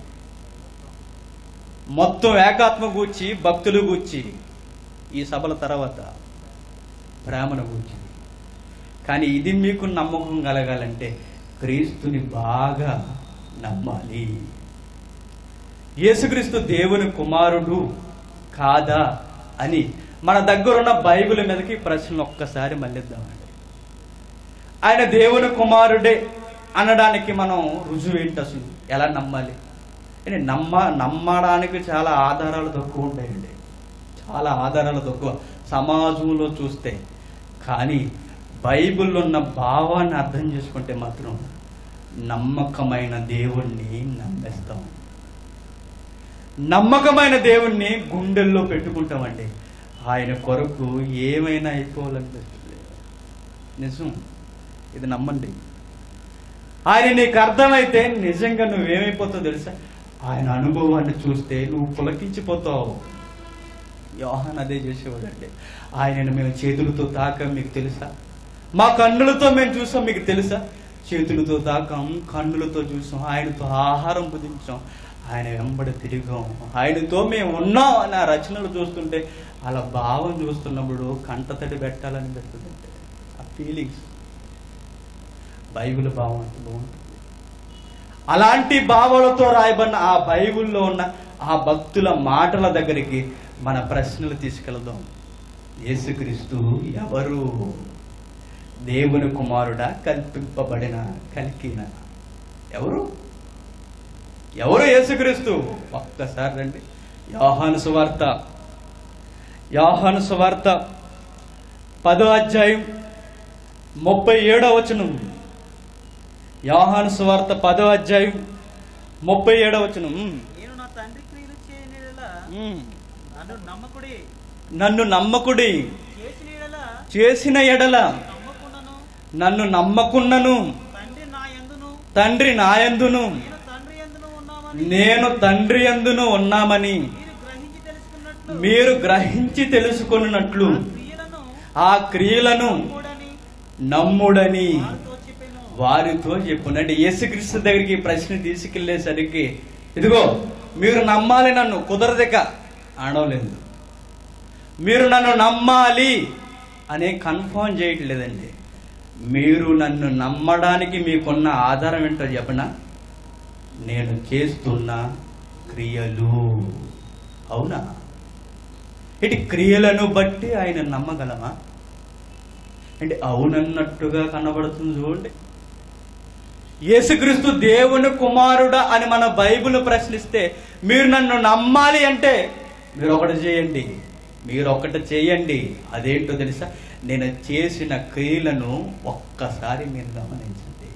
మొత్తం ఏకాత్మ గూర్చి భక్తులు గూర్చి ఈ సభల తర్వాత ప్రేమను గూర్చి కానీ ఇది మీకు నమ్మకం కలగాలంటే క్రీస్తుని బాగా నమ్మాలి యేసుక్రీస్తు దేవుని కుమారుడు కాదా అని మన దగ్గరున్న బైబిల్ మీదకి ఈ ప్రశ్నలు ఒక్కసారి మళ్ళిద్దామండి ఆయన దేవుని కుమారుడే అనడానికి మనం రుజువు ఏంటి అసలు ఎలా నమ్మాలి అంటే నమ్మ నమ్మడానికి చాలా ఆధారాలు తక్కువ ఉంటాయండి చాలా ఆధారాలు తక్కువ సమాజంలో చూస్తే కానీ బైబిల్లో ఉన్న భావాన్ని అర్థం చేసుకుంటే మాత్రం నమ్మకమైన దేవుణ్ణి నమ్మేస్తాం నమ్మకమైన దేవుణ్ణి గుండెల్లో పెట్టుకుంటామండి ఆయన కొరకు ఏమైనా అయిపోవాలనిపిస్తుంది నిజం ఇది నమ్మండి ఆయన నీకు అర్థమైతే నిజంగా నువ్వేమైపోతావు తెలుసా ఆయన అనుభవాన్ని చూస్తే నువ్వు పులకించిపోతావు యోహాన్ అదే చేసేవాడండి ఆయనను మేము చేతులతో తాకాం మీకు తెలుసా మా కన్నులతో మేము చూసాం మీకు తెలుసా చేతులతో తాకాం కన్నులతో చూసాం ఆయనతో ఆహారం పుదించాం ఆయన వెంబడి తిరిగాం ఆయనతో మేము ఉన్నాం అని ఆ రచనలు చూస్తుంటే అలా భావం చూస్తున్నప్పుడు కంటతడి పెట్టాలని పెడుతుందంటే ఆ ఫీలింగ్స్ బైబిల్ భావం అంత బాగుంటుంది అలాంటి భావాలతో రాయబడిన ఆ బైబిల్లో ఉన్న ఆ భక్తుల మాటల దగ్గరికి మన ప్రశ్నలు తీసుకెళ్దాం యేసుక్రీస్తు ఎవరు దేవుని కుమారుడా కల్పింపబడిన కలికిన ఎవరు ఎవరు యేసుక్రీస్తు ఒక్కసారి రండి యోహాను సువార్త యోహాను సువార్త పదో అధ్యాయం ముప్పై ఏడో వచనం యోహాను సువార్త పదో అధ్యాయం ముప్పై ఏడో వచనం నేను నా తండ్రి క్రియలు చేయనిలా ఉమ్. నన్ను నమ్మకుడి నన్ను నమ్మకుడి చేసిన ఎడల చేసిన ఎడల నమ్మకున్నను నన్ను నమ్మకున్నను తండ్రి నా యందును తండ్రి నాయందును నేను తండ్రి యందును ఉన్నామని నేను తండ్రి యందును ఉన్నామని మీరు గ్రహించి తెలుసుకున్నట్లు మీరు గ్రహించి తెలుసుకున్నట్లు ఆ క్రియలను ఆ క్రియలను మూడని నమ్ముడని వారితో చెప్పెను వారితో చెప్పునండి యేసుక్రీస్తు దగ్గరికి ఈ ప్రశ్న తీసుకెళ్లేసరికి ఇదిగో మీరు నమ్మాలి నన్ను కుదరదిక అనలేదు మీరు నన్ను నమ్మాలి అనే కన్ఫర్మ్ చేయట్లేదండి మీరు నన్ను నమ్మడానికి మీకున్న ఆధారం ఏంటో చెప్పనా నేను చేస్తున్న క్రియలు అవునా ఇటు క్రియలను బట్టి ఆయన నమ్మగలమా అంటే అవునన్నట్టుగా కనబడుతుంది చూడండి యేసుక్రీస్తు దేవుని కుమారుడా అని మన బైబిల్ ప్రశ్నిస్తే మీరు నన్ను నమ్మాలి అంటే మీరు ఒకటి చేయండి మీరు ఒకటి చేయండి అదేంటో తెలుసా నేను చేసిన క్రియలను ఒక్కసారి మీరు గమనించండి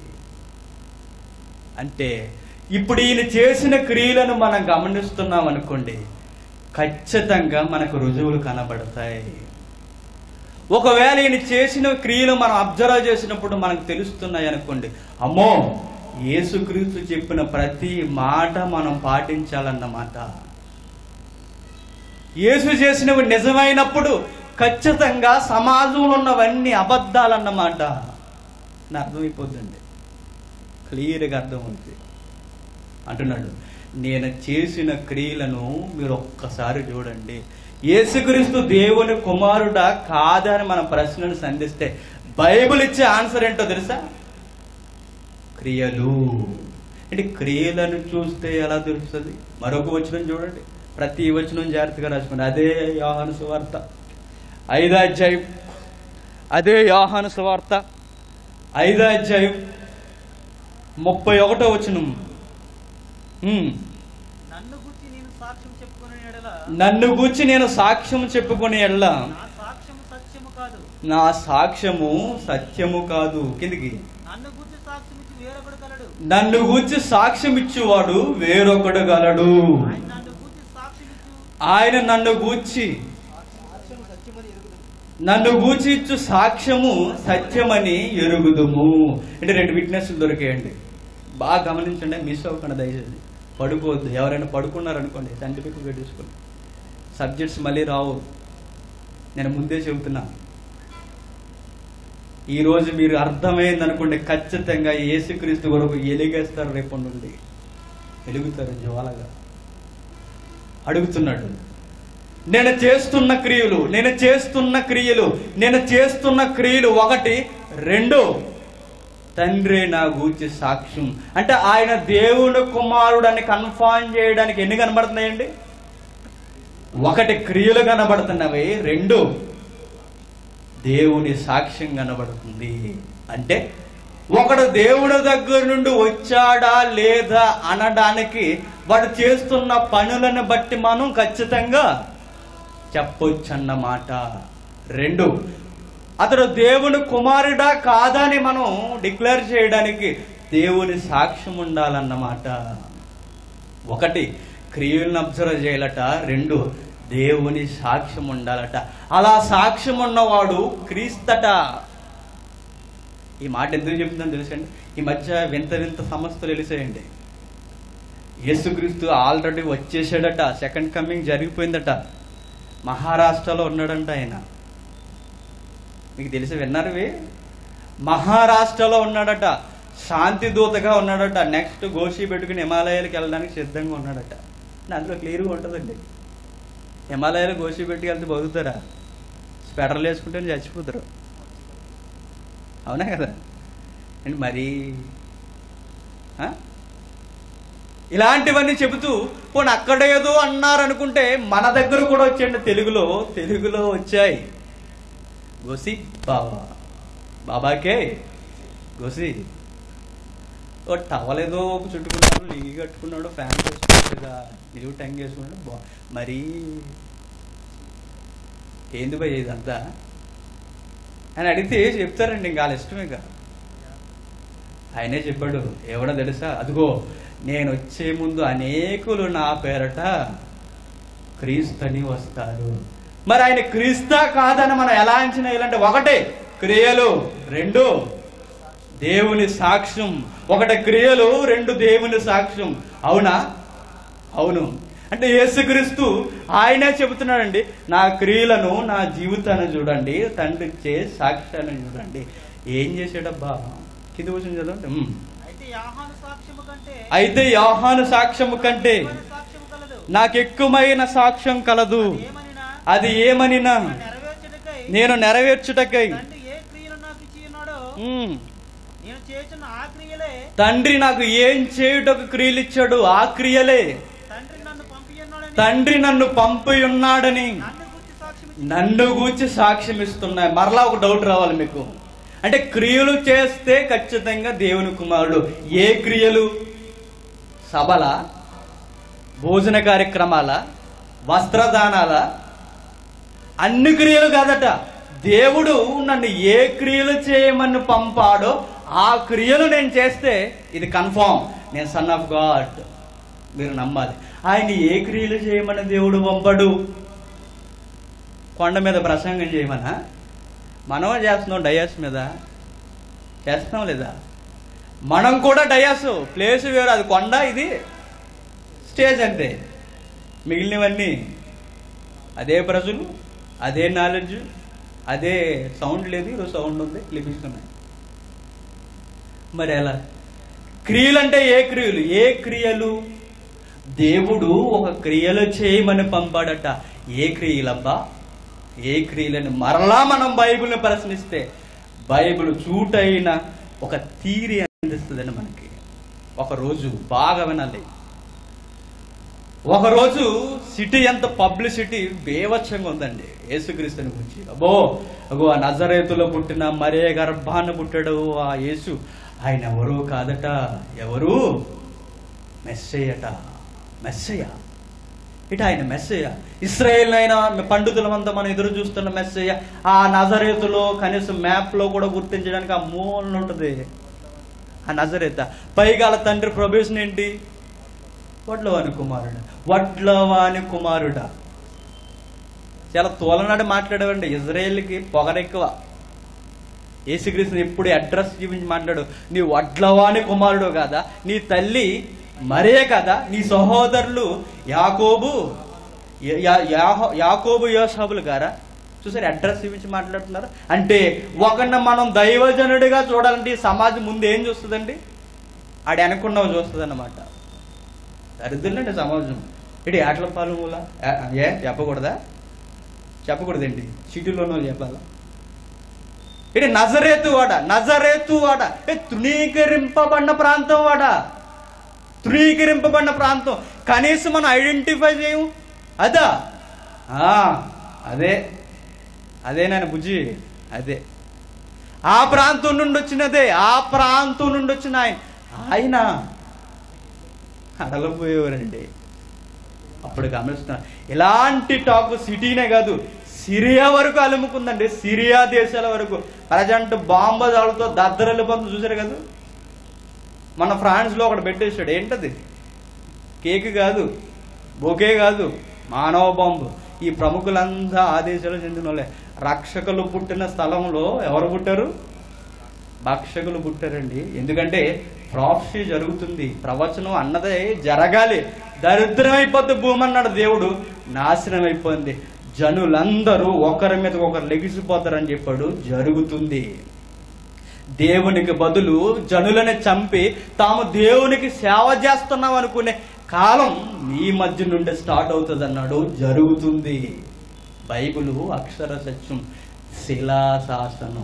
అంటే ఇప్పుడు ఈయన చేసిన క్రియలను మనం గమనిస్తున్నాం అనుకోండి ఖచ్చితంగా మనకు రుజువులు కనబడతాయి ఒకవేళ ఈయన చేసిన క్రియలు మనం అబ్జర్వ్ చేసినప్పుడు మనకు తెలుస్తున్నాయి అనుకోండి అమ్మో యేసుక్రీస్తు చెప్పిన ప్రతి మాట మనం పాటించాలన్నమాట యేసు చేసినవి నిజమైనప్పుడు ఖచ్చితంగా సమాజంలో ఉన్నవన్నీ అబద్ధాలన్నమాట నా అర్థమైపోతుంది క్లియర్గా అర్థమవుతుంది అంటున్నాడు నేను చేసిన క్రియలను మీరు ఒక్కసారి చూడండి యేసుక్రీస్తు దేవుని కుమారుడా కాదా అని మన ప్రశ్నను సంధిస్తే బైబిల్ ఇచ్చే ఆన్సర్ ఏంటో తెలుసా క్రియలు అంటే క్రియలను చూస్తే ఎలా తెలుస్తుంది మరొక వచనం చూడండి ప్రతి వచనం జాగ్రత్తగా రాసుకోండి అదే యోహాను సువార్త ఐదో అధ్యాయం అదే యోహాను సువార్త ఐదో అధ్యాయం ముప్పై ఒకటో వచనం ఉమ్. నన్ను గురించి నేను సాక్ష్యం చెప్పుకునే ఎడల నన్ను గూర్చి నేను సాక్ష్యం చెప్పుకునే ఎళ్ళ నా సాక్ష్యము సత్యము కాదు నా సాక్ష్యము సత్యము కాదు కిందికి నన్ను గురించి సాక్ష్యం ఇచ్చి వేరొకడు కలడు నన్ను గూర్చి సాక్ష్యం ఇచ్చేవాడు వేరొకడు గలడు ఆయన నన్ను గురించి సాక్ష్యం ఇచ్చు ఆయన నన్ను గూర్చి సాక్ష్యము సత్యమని ఎరుగుదు నన్ను గూర్చి ఇచ్చు సాక్ష్యము సత్యమని ఎరుగుదుము అంటే రెండు విట్నెస్లు దొరికాయండి బాగా గమనించండి మిస్ అవ్వకుండా దయచేసి పడుకోవద్దు ఎవరైనా పడుకున్నారనుకోండి సైంటిఫిక్గా తీసుకోండి సబ్జెక్ట్స్ మళ్ళీ రావు నేను ముందే చెబుతున్నా ఈ రోజు మీరు అర్థమైంది అనుకోండి ఖచ్చితంగా యేసుక్రీస్తు కొరకు ఎలిగేస్తారు రేపటి నుండి ఎలుగుతారు జ్వాలగా అడుగుతున్నాడు నేను చేస్తున్న క్రియలు నేను చేస్తున్న క్రియలు నేను చేస్తున్న క్రియలు ఒకటి రెండు తండ్రి నా గూర్చి సాక్ష్యం అంటే ఆయన దేవుడు కుమారుడు అని కన్ఫామ్ చేయడానికి ఎన్ని కనబడుతున్నాయండి ఒకటి క్రియలు కనబడుతున్నవి రెండు దేవుని సాక్ష్యం కనబడుతుంది అంటే ఒకడు దేవుడి దగ్గర నుండి వచ్చాడా లేదా అనడానికి వాడు చేస్తున్న పనులను బట్టి మనం ఖచ్చితంగా చెప్పొచ్చన్నమాట రెండు అతడు దేవుని కుమారుడా కాదా అని మనం డిక్లేర్ చేయడానికి దేవుని సాక్ష్యం ఉండాలన్నమాట ఒకటి క్రియలను అబ్జర్వ్ చేయాలట రెండు దేవుని సాక్ష్యం ఉండాలట అలా సాక్ష్యం ఉన్నవాడు క్రీస్తట ఈ మాట ఎందుకు చెప్తుందని తెలుసండి ఈ మధ్య వింత వింత సమస్యలు తెలిసాయండి యేసుక్రీస్తు ఆల్రెడీ వచ్చేసాడట సెకండ్ కమింగ్ జరిగిపోయిందట మహారాష్ట్రలో ఉన్నాడంట ఆయన మీకు తెలిసి విన్నారు ఇవి? మహారాష్ట్రలో ఉన్నాడట శాంతి దూతగా ఉన్నాడట నెక్స్ట్ గోషి పెట్టుకుని హిమాలయాలకు వెళ్ళడానికి సిద్ధంగా ఉన్నాడట అందులో క్లియర్గా ఉంటుందండి హిమాలయాలు గోషి పెట్టుకెళ్తే బతుకుతారా స్వెటర్లు వేసుకుంటే చచ్చిపోతారు అవునా కదా అండ్ మరి ఆ? ఇలాంటివన్నీ చెబుతూ పోనీ అక్కడ ఏదో అన్నారు అనుకుంటే మన దగ్గర కూడా వచ్చాయండి తెలుగులో తెలుగులో వచ్చాయి గోసి బాబా బాబాకే గోసి ఓ టవల్ ఏదో ఒక చుట్టుకున్నాడు లింగి కట్టుకున్నాడు ఫ్యాన్ వేసుకున్నాడుగా నిలువు టంగ్ వేసుకున్నాడు బా మరి ఏంది భయ ఇదంతా అని అడిగితే చెప్తారండి ఇంకా వాళ్ళ ఇష్టమే ఇక ఆయనే చెప్పాడు ఎవడో తెలుసా అదిగో నేను వచ్చే ముందు అనేకులు నా పేరట క్రీస్తని వస్తారు మరి ఆయన క్రీస్తా కాదని మనం ఎలా అంచనా వేయాలంటే ఒకటే క్రియలు రెండు దేవుని సాక్ష్యం ఒకటి క్రియలు రెండు దేవుని సాక్ష్యం అవునా అవును అంటే యేసుక్రీస్తు ఆయనే చెబుతున్నాడండి నా క్రియలను నా జీవితాన్ని చూడండి తండ్రి చే సాక్ష్యాన్ని చూడండి ఏం చేసాడబ్బా కింద కూర్చొని చదవండి ఉమ్. అయితే యాహాను సాక్ష్యము కంటే అయితే యోహాను సాక్ష్యము కంటే ఎక్కువైన సాక్ష్యము కలదు నాకు ఎక్కువైన సాక్ష్యం కలదు ఏమనినా అది ఏమనినా నెరవేర్చుటకై నేను నెరవేర్చుటకై తండ్రి ఏ క్రియలు నాకు ఇచ్చి ఉన్నాడో ఉమ్. నేను చేస్తున్న ఆ క్రియలే తండ్రి నాకు ఏం చేయుటకు క్రియలు ఇచ్చాడు ఆ క్రియలే తండ్రి నన్ను పంపి ఉన్నాడని తండ్రి నన్ను పంపి ఉన్నాడని నన్ను గురించి సాక్ష్యం ఇచ్చి నన్ను గూర్చి సాక్ష్యం ఇస్తున్నాయి మరలా ఒక డౌట్ రావాలి మీకు అంటే క్రియలు చేస్తే ఖచ్చితంగా దేవుని కుమారుడు ఏ క్రియలు సభల భోజన కార్యక్రమాల వస్త్రదానాల అన్ని క్రియలు కాదట దేవుడు నన్ను ఏ క్రియలు చేయమని పంపాడో ఆ క్రియలు నేను చేస్తే ఇది కన్ఫామ్ నేను సన్ ఆఫ్ గాడ్ మీరు నమ్మాలి ఆయన ఏ క్రియలు చేయమని దేవుడు పంపడు కొండ మీద ప్రసంగం చేయమనా మనం చేస్తున్నాం డయాస్ మీద చేస్తున్నాం లేదా మనం కూడా డయాస్ ప్లేస్ వేరు అది కొండ ఇది స్టేజ్ అంతే మిగిలినవన్నీ అదే ప్రజలు అదే నాలెడ్జ్ అదే సౌండ్ లేదు ఈరోజు సౌండ్ ఉంది లిపిస్తున్నాయి మరి ఎలా క్రియలు అంటే ఏ క్రియలు ఏ క్రియలు దేవుడు ఒక క్రియలు చేయమని పంపాడట ఏ క్రియలబ్బా ఏ క్రియలని మరలా మనం బైబిల్ని ప్రశ్నిస్తే బైబిల్ చూటైన ఒక తీరి అందిస్తుందండి మనకి ఒక రోజు బాగా వినాలి ఒకరోజు సిటీ ఎంత పబ్లిసిటీ బేవచ్చంగా ఉందండి యేసుక్రీస్తుని గురించి అబ్బో అగో ఆ నజరేతులో పుట్టిన మరే గర్భాన్ని పుట్టాడు ఆ యేసు ఆయన ఎవరు కాదట ఎవరు మెస్సయ్యట మెస్సయ్య ఇట ఆయన మెస్సయ్య ఇస్రాయేల్ అయిన పండితులమంతా మనం ఎదురు చూస్తున్న మెస్సయ్య ఆ నజరేతులో కనీసం మ్యాప్ లో కూడా గుర్తించడానికి ఆ మూలన ఉంటుంది ఆ నజరేత పైగా వాళ్ళ తండ్రి ప్రొబేషన్ ఏంటి వడ్లవాని కుమారుడు వడ్లవాని కుమారుడా చాలా తోలనాడు మాట్లాడేవండి ఇజ్రాయేల్కి పొగరెక్కువ యేసుక్రీస్తుని ఎప్పుడు అడ్రస్ చూపించి మాట్లాడు నీ వడ్లవాని కుమారుడు కాదా నీ తల్లి మరే కదా నీ సహోదరులు యాకోబు యా- యా- యాహో- యాకోబు యోసాబులు గారా చూసారు అడ్రస్ చూపించి మాట్లాడుతున్నారు అంటే ఒకరిని మనం దైవజనుడిగా చూడాలంటే ఈ సమాజం ముందు ఏం చూస్తుందండి ఆడు వెనకున్నవి చూస్తుంది అన్నమాట దరిద్రులండి సమాజం ఇటు ఏట్ల పాలు మూల ఏ- ఏ చెప్పకూడదా చెప్పకూడదండి సిటీలోనో చెప్పాలా ఇది నజరేతు వాడ నజరేతు వాడ ఏ తృణీకరింపబడిన ప్రాంతం వాడ తృణీకరింపబడిన ప్రాంతం కనీసం మనం ఐడెంటిఫై చేయము అదా ఆ, అదే అదే నాన్న బుజ్జి అదే ఆ ప్రాంతం నుండి వచ్చినదే ఆ ప్రాంతం నుండి వచ్చిన ఆయన ఆయన అడలపోయేవారండి అప్పుడు గమనిస్తున్నారు ఇలాంటి టాక్ సిటీనే కాదు సిరియా వరకు అలుముకుందండి సిరియా దేశాల వరకు ప్రజెంట్ బాంబదాలతో దద్దరలు పొందు చూసారు కదా మన ఫ్రాన్స్లో ఒకటి పెట్టేశాడు ఏంటది కేక్ కాదు బొకే కాదు మానవ బాంబు ఈ ప్రముఖులంతా ఆ దేశాలు చెందిన వాళ్ళే రక్షకులు పుట్టిన స్థలంలో ఎవరు పుట్టారు భక్షకులు పుట్టారండి ఎందుకంటే ప్రాఫ్సీ జరుగుతుంది ప్రవచనం అన్నదే జరగాలి దరిద్రం అయిపోద్ది భూమి అన్నాడు దేవుడు నాశనం అయిపోయింది జనులందరూ ఒకరి మీద ఒకరు లెగిసిపోతారని చెప్పాడు జరుగుతుంది దేవునికి బదులు జనులని చంపి తాము దేవునికి సేవ చేస్తున్నాం అనుకునే కాలం మీ మధ్య నుండి స్టార్ట్ అవుతుంది అన్నాడు జరుగుతుంది బైబిలు అక్షర సత్యం శిలాశాసనం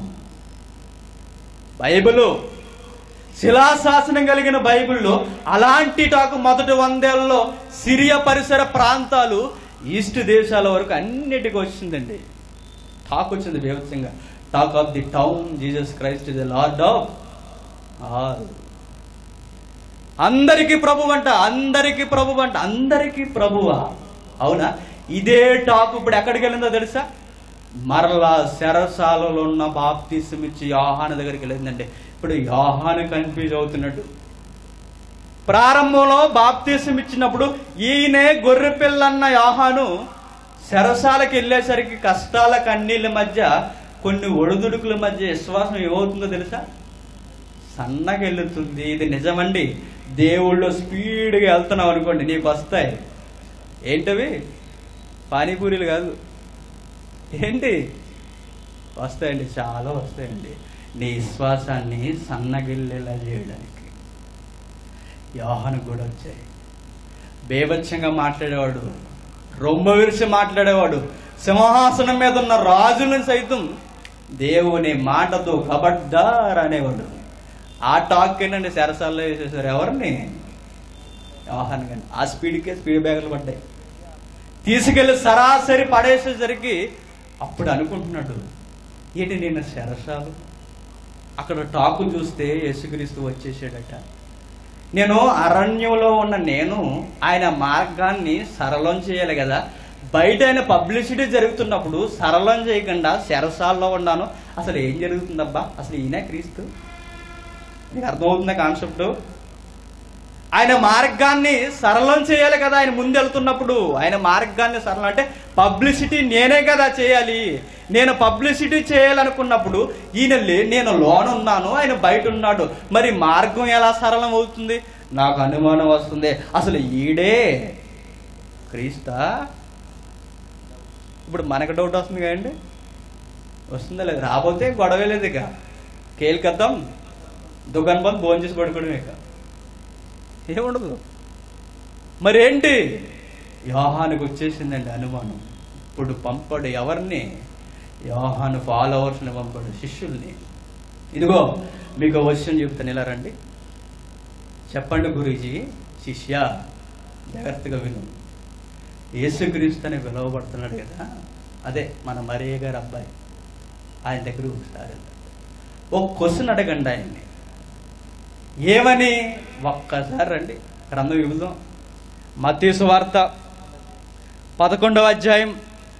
బైబిలు శిలాశాసనం కలిగిన బైబిల్లో అలాంటి టాక్ మొదటి వందేళ్లలో సిరియా పరిసర ప్రాంతాలు ఈస్ట్ దేశాల వరకు అన్నిటికీ వచ్చిందండి టాక్ వచ్చింది బీభత్సంగా talk of the town Jesus Christ is the lord of all అందరికి ప్రభు అంట అందరికి ప్రభు అంట అందరికి ప్రభువా అవునా ఇదే టాక్ ఇప్పుడు ఎక్కడికి వెళ్ళిందో తెలుసా మరలా శరసాలలో ఉన్న బాప్తీసం ఇచ్చి యోహాను దగ్గరికి వెళ్ళిందండి ఇప్పుడు యోహాను కన్ఫ్యూజ్ అవుతున్నాడు ప్రారంభంలో బాప్తీసం ఇచ్చినప్పుడు ఈయనే గొర్రె పిల్లన్న యోహాను శరసాలకు వెళ్ళేసరికి కష్టాల కన్నీళ్ళ మధ్య కొన్ని ఒడిదుడుకుల మధ్య విశ్వాసం ఏమవుతుందో తెలుసా సన్నగా వెళ్తుంది ఇది నిజమండి దేవుళ్ళు స్పీడ్గా వెళ్తున్నావు అనుకోండి నీకు వస్తాయి ఏంటవి పానీపూరీలు కాదు ఏంటి వస్తాయండి చాలా వస్తాయండి నీ విశ్వాసాన్ని సన్నగిల్లేలా చేయడానికి యోహాను కూడా వచ్చాయి బేభత్సంగా మాట్లాడేవాడు రొమ్మ విరిసి మాట్లాడేవాడు సింహాసనం మీద ఉన్న రాజులను సైతం దేవుని మాటతో కబడ్డార్ అనేవాడు ఆ టాక్ ఏంటంటే సరసాల్లో వేసేసారు ఎవరిని యోహాన్ గాని ఆ స్పీడ్కే స్పీడ్ బ్యాగులు పడ్డాయి తీసుకెళ్లి సరాసరి పడేసేసరికి అప్పుడు అనుకుంటున్నాడు ఏంటి నేను శరసాలు అక్కడ టాకు చూస్తే యేసుక్రీస్తు వచ్చేసాడట నేను అరణ్యంలో ఉన్న నేను ఆయన మార్గాన్ని సరళం చేయాలి కదా బయట ఆయన పబ్లిసిటీ జరుగుతున్నప్పుడు సరళం చేయకుండా శరసాల్లో ఉన్నాను అసలు ఏం జరుగుతుందబ్బా అసలు ఈయన క్రీస్తు నీకు అర్థమవుతుందా కాన్సెప్ట్ ఆయన మార్గాన్ని సరళం చేయాలి కదా ఆయన ముందు వెళ్తున్నప్పుడు ఆయన మార్గాన్ని సరళం అంటే పబ్లిసిటీ నేనే కదా చేయాలి నేను పబ్లిసిటీ చేయాలనుకున్నప్పుడు ఈయన లే నేను లోన్ ఉన్నాను ఆయన బయట ఉన్నాడు మరి మార్గం ఎలా సరళం అవుతుంది నాకు అనుమానం వస్తుంది అసలు ఈడే క్రీస్తా ఇప్పుడు మనకు డౌట్ వస్తుంది కదండి వస్తుందా లేదు రాబోతే గొడవ లేదు ఇక కేల్కద్దాం దుకాణం బంద్ భోజనం చేసి పడుకోవడం ఇక ఏముండదు మరేంటి యోహానికి వచ్చేసిందండి అనుమానం ఇప్పుడు పంపడు ఎవరిని యోహాను ఫాలోవర్స్ని పంపడు శిష్యుల్ని ఇదిగో మీకు విషయం చెప్తాను ఇలా రండి చెప్పండి గురూజీ శిష్య జాగ్రత్తగా విను యేసుక్రీస్తు అని పిలువబడుతున్నాడు కదా అదే మన మరియ గారి అబ్బాయి ఆయన దగ్గర ఒకసారి ఒక క్వశ్చన్ అడగండి ఆయన్ని ఏమని ఒక్కసారి రండి గ్రంథం విభుదాం మతీసు వార్త పదకొండవ అధ్యాయం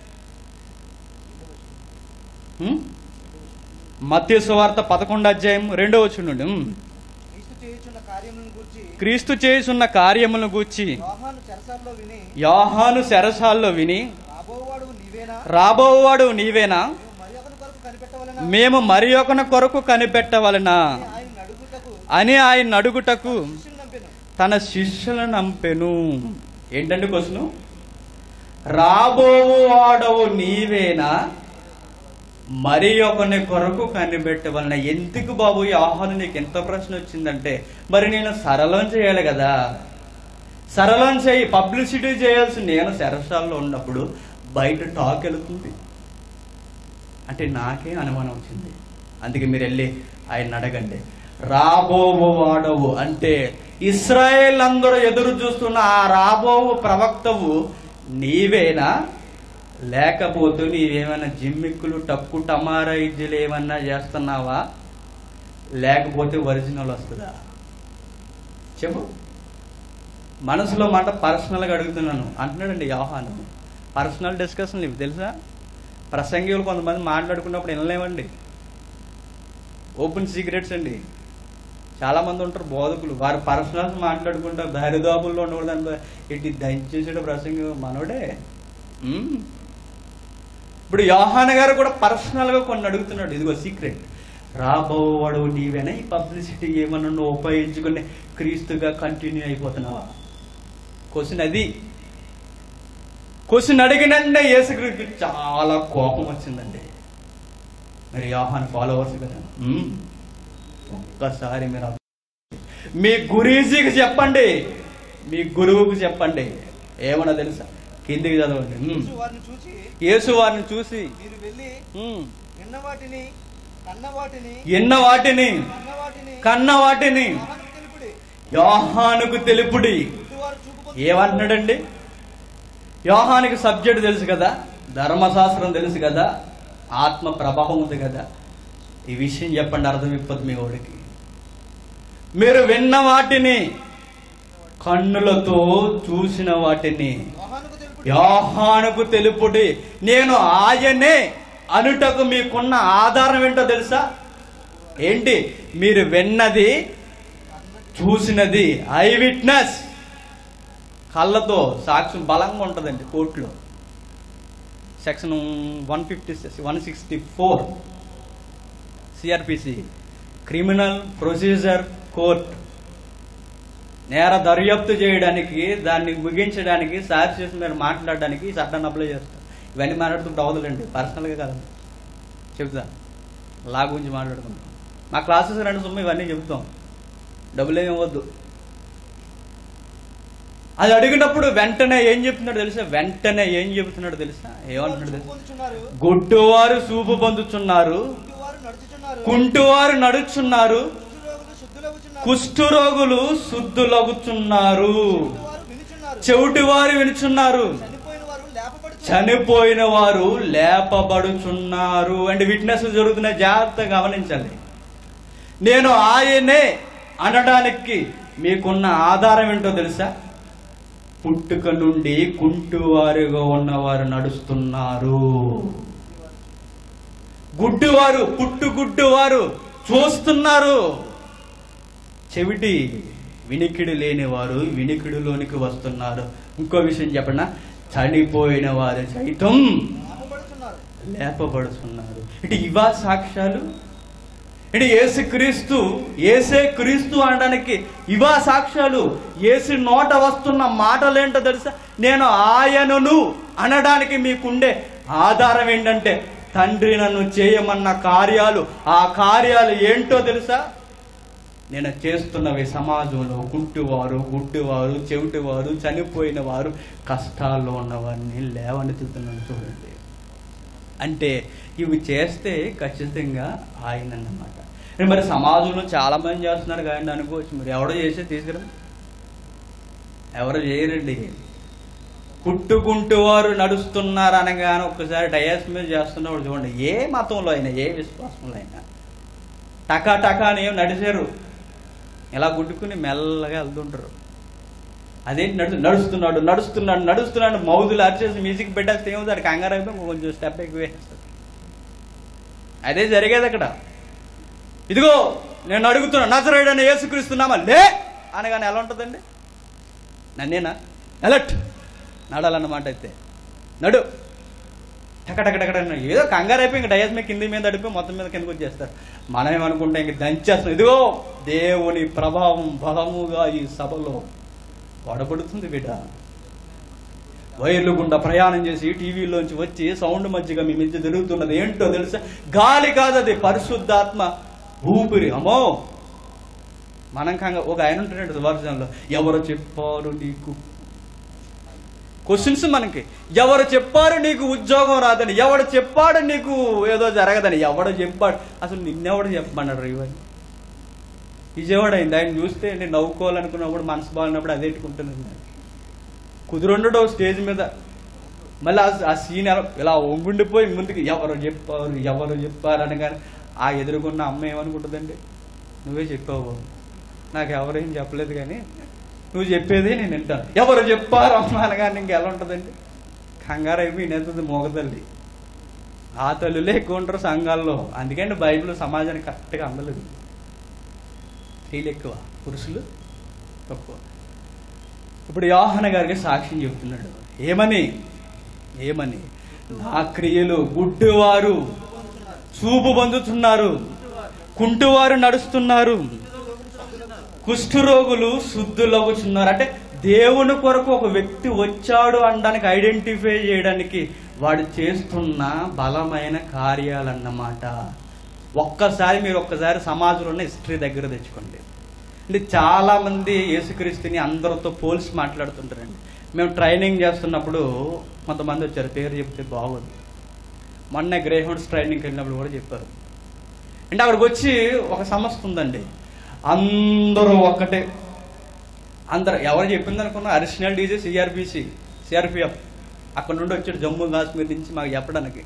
మతీసు వార్త పదకొండవ అధ్యాయం రెండవ వచ్చుండు క్రీస్తు చేయుచున్న కార్యములను గూర్చి క్రీస్తు చేయుచున్న కార్యములను గూర్చి యోహాను చెరసాల్లో విని యోహాను శరసాల్లో విని రాబోవాడు నీవేనా రాబోవాడు నీవేనా మేము మరి ఒకరి కొరకు కనిపెట్టవలెనా మేము మరి ఒకన కొరకు కనిపెట్టవలనా అని ఆయన అడుగుటకు అని ఆయన అడుగుటకు శిష్యులు నంపెను తన శిష్యులను నంపెను ఏంటండి క్వశ్చను రాబోవు వాడవు నీవేనా మరి ఒకని కొరకు కనిపెట్టవలన ఎందుకు బాబు ఈ ఆహ్వానం నీకు ఎంత ప్రశ్న వచ్చిందంటే మరి నేను సరళం చేయాలి కదా సరళం చేయి పబ్లిసిటీ చేయాల్సి నేను శరసాల్లో ఉన్నప్పుడు బయట టాక్ వెళుతుంది అంటే నాకే అనుమానం వచ్చింది అందుకే మీరు వెళ్ళి ఆయన అడగండి రాబోవు వాడవు అంటే ఇస్రాయేల్ అందరూ ఎదురు చూస్తున్న ఆ రాబోవు ప్రవక్తవు నీవేనా లేకపోతే నీవేమైనా జిమ్మిక్కులు టక్కు టమారా ఇజ్జులు ఏమన్నా చేస్తున్నావా లేకపోతే ఒరిజినల్ వస్తుందా చెప్పు మనసులో మాట పర్సనల్గా అడుగుతున్నాను అంటున్నాడండి యోహాను పర్సనల్ డిస్కషన్ ఇవి తెలుసా ప్రసంగికులు కొంతమంది మాట్లాడుకున్నప్పుడు వినలేమండి ఓపెన్ సీక్రెట్స్ అండి చాలా మంది ఉంటారు బోధకులు వారు పర్సనల్స్ మాట్లాడుకుంటారు దరిదాపుల్లో ఉండకూడదు ఇటు దంచేసాడు ప్రసంగం మనోడే ఉమ్. ఇప్పుడు యోహాన గారు కూడా పర్సనల్ గా కొన్ని అడుగుతున్నాడు ఇదిగో సీక్రెట్ రాబోవాడు నీవేనా ఈ పబ్లిసిటీ ఏమన్నా నువ్వు ఉపయోగించుకుని క్రీస్తుగా కంటిన్యూ అయిపోతున్నావా క్వశ్చన్ అది క్వశ్చన్ అడిగినంటే యేసుక్రీస్తుకి చాలా కోపం వచ్చిందండి మరి యోహాన్ ఫాలోవర్స్ కదా ఉమ్. ఒక్కసారి మీరు అర్థం- మీ గురీజీకి చెప్పండి మీ గురువుకు చెప్పండి ఏమన్నా తెలుసా కిందికి చదవండి ఉమ్. యేసు వారిని చూచి యేసు వారిని చూసి మీరు వెళ్ళి ఉమ్, విన్న వాటిని కన్న వాటిని ఎన్న వాటిని కన్న వాటిని కన్న వాటిని యోహానుకు తెలుపుడి యోహానుకు తెలుపుడి గుడ్డివారు చూపు పొందుతారు. ఏమంటున్నాడండి యోహానికి సబ్జెక్ట్ తెలుసు కదా ధర్మశాస్త్రం తెలుసు కదా ఆత్మ ప్రభావం ఉంది కదా ఈ విషయం చెప్పండి అర్థం ఇప్పదు మీ వాడికి మీరు విన్న వాటిని కన్నులతో చూసిన వాటిని యోహానుకు తెలుపుడి యోహానుకు తెలుపుడి నేను ఆయనే అనుటకు మీకున్న ఆధారం ఏంటో తెలుసా ఏంటి మీరు విన్నది చూసినది ఐ విట్నెస్ కళ్ళతో సాక్ష్యం బలంగా ఉంటుందండి కోర్టులో section one fifty one sixty four CrPC criminal procedure court నేర దర్యాప్తు చేయడానికి దాన్ని ముగించడానికి సాక్షి మీద మాట్లాడడానికి ఈ చట్టాన్ని అప్లై చేస్తాం ఇవన్నీ మాట్లాడుతుంటే అవదులండి పర్సనల్గా కాదండి చెప్తా లా గురించి మాట్లాడుకుంటాం మా క్లాసెస్ రెండు సొమ్ము ఇవన్నీ చెప్తాం డబ్బులు ఏమి ఇవ్వద్దు అది అడిగినప్పుడు వెంటనే ఏం చెప్తున్నాడు తెలుసా వెంటనే ఏం చెప్తున్నాడు తెలుసా ఏమంటున్నాడు చూపు తెలుసా పొందుచున్నారు గుడ్డువారు చూపు పొందుతున్నారు కుంటివారు నడుచుచున్నారు కుంటువారు నడుచున్నారు కుష్ఠరోగులు శుద్ధులగుచున్నారు కుష్ఠరోగులు శుద్ధులగుచున్నారు వారు వినుచున్నారు చెవిటివారు వినుచున్నారు చనిపోయిన వారు లేపబడుచున్నారు చనిపోయిన వారు లేపబడుచున్నారు అంటే విట్నెస్ జరుగుతున్న జాగ్రత్త గమనించాలి నేను ఆయనే అనడానికి మీకున్న ఆధారం ఏంటో తెలుసా పుట్టుక నుండి కుంటువారుగా ఉన్నవారు నడుస్తున్నారు గుడ్డువారు పుట్టు గుడ్డువారు చూస్తున్నారు చెవిటి వినికిడి లేనివారు వినికిడిలోనికి వస్తున్నారు ఇంకో విషయం చెప్పండి చనిపోయిన వారు సైతం లేపబడుచున్నారు లేపబడుతున్నారు ఇటు ఇవా సాక్ష్యాలు ఇటు ఏసు క్రీస్తు ఏసే క్రీస్తు అనడానికి ఇవా సాక్ష్యాలు ఏసు నోట వస్తున్న మాటలేంటో తెలుసా నేను ఆయనను అనడానికి మీకుండే ఆధారం ఏంటంటే తండ్రి నన్ను చేయమన్న కార్యాలు ఆ కార్యాలు ఏంటో తెలుసా నేను చేస్తున్నవి సమాజంలో గుడ్డివారు గుడ్డివారు చెవిటివారు చనిపోయిన వారు కష్టాల్లో ఉన్నవారిని లేవనెత్తుతున్నాను చూడండి అంటే ఇవి చేస్తే ఖచ్చితంగా ఆయన అన్నమాట మరి సమాజంలో చాలా మంది చేస్తున్నారు కానీ అనుకోవచ్చు మరి ఎవడో చేసే తీసుకురా ఎవరు చేయరండి పుట్టుకుంటూ వారు నడుస్తున్నారు అనగానే ఒక్కసారి డయాస్ మీద చేస్తున్నప్పుడు చూడండి ఏ మతంలో అయినా ఏ విశ్వాసంలో అయినా టకా టకా అని ఏం నడిచారు ఇలా గుడ్డుకుని మెల్లగా వెళ్తుంటారు అదేంటి నడుస్తు నడుస్తున్నాడు నడుస్తున్నాడు నడుస్తున్నాడు మౌజులు అరిచేసి మ్యూజిక్ పెట్టేస్తే ఏమవుతుంది అది కంగారు అయిపోయి కొంచెం స్టెప్ ఎక్కువ వేస్తుంది అదే జరిగేది అక్కడ ఇదిగో నేను అడుగుతున్నా నజరేడని యేసుక్రీస్తున్నామా లే అనగానే ఎలా ఉంటుందండి నన్నేనా ఎలట్ నడాలన్నమాట అయితే నడు టక టక టక టక ఏదో కంగారు అయిపోయి ఇంక డయాస్ మీద కింది మీద అడిపోయి మొత్తం మీద కిందకు వచ్చేస్తారు మనం ఏమనుకుంటే ఇంక దంచేస్తాం ఇదిగో దేవుని ప్రభావం బలముగా ఈ సభలో వడబడుతుంది బిడ్డ వైర్లు గుండా ప్రయాణం చేసి టీవీలోంచి వచ్చి సౌండ్ మధ్యగా మీ మధ్య తిరుగుతున్నది ఏంటో తెలుసా గాలి కాదు అది పరిశుద్ధాత్మ ఊపిరి అమ్మో మనం కంగా ఒక ఆయన ఉంటున్నాడు సువార్జనలో ఎవరు చెప్పారు నీకు క్వశ్చన్స్ మనకి ఎవరు చెప్పారు నీకు ఉద్యోగం రాదని ఎవడు చెప్పాడు నీకు ఏదో జరగదని ఎవడు చెప్పాడు అసలు నిన్నెవడు చెప్పమన్నాడు ఇవన్నీ విజయవాడ అయింది ఆయన చూస్తే నేను నవ్వుకోవాలనుకున్నప్పుడు మనసు బాగున్నప్పుడు అదే ఎట్టుకుంటున్నాను కుదురుండడు స్టేజ్ మీద మళ్ళీ ఆ- ఆ సీన్ ఎలా ఇలా ఒంగుండిపోయి ముందుకు ఎవరు చెప్పారు ఎవరు చెప్పారు అనగానే ఆ ఎదురుకున్న అమ్మ ఏమనుకుంటుందండి నువ్వే చెప్పావు బాబు. నాకు ఎవరేం చెప్పలేదు కానీ నువ్వు చెప్పేది నేను వింటాను ఎవరు చెప్పారు అమ్మ అనగానే ఇంక ఎలా ఉంటుందండి కంగారు అయిపోయి నెత్తుంది మోగతల్లి ఆ తల్లులే ఎక్కువ ఉంటారు సంఘాల్లో అందుకని బైబిల్ సమాజానికి కరెక్ట్గా అందలేదు స్త్రీలు ఎక్కువ పురుషులు తక్కువ ఇప్పుడు యోహన గారికి సాక్ష్యం చెప్తున్నాడు ఏమని ఏమని నా క్రియలు గుడ్డివారు చూపు పొందుతున్నారు కుంటువారు నడుస్తున్నారు కుష్ఠరోగులు శుద్ధులవుతున్నారు అంటే దేవుని కొరకు ఒక వ్యక్తి వచ్చాడు అనడానికి ఐడెంటిఫై చేయడానికి వాడు చేస్తున్న బలమైన కార్యాలన్నమాట ఒక్కసారి మీరు ఒక్కసారి సమాజంలో ఉన్న హిస్టరీ దగ్గర తెచ్చుకోండి అంటే చాలా మంది యేసుక్రీస్తుని అందరితో పోల్చి మాట్లాడుతుంటారండి మేము ట్రైనింగ్ చేస్తున్నప్పుడు కొంతమంది వచ్చారు పేరు చెప్తే బాగోదు మొన్న గ్రేహౌండ్స్ ట్రైనింగ్కి వెళ్ళినప్పుడు కూడా చెప్పారు అంటే అక్కడికి వచ్చి ఒక సంస్థ ఉందండి అందరూ ఒక్కటే అందరు ఎవరు చెప్పింది అనుకున్నా అడిషనల్ డీజే సిఆర్పిసి సిఆర్పిఎఫ్ అక్కడ నుండి వచ్చాడు జమ్మూ కాశ్మీర్ నుంచి మాకు చెప్పడానికి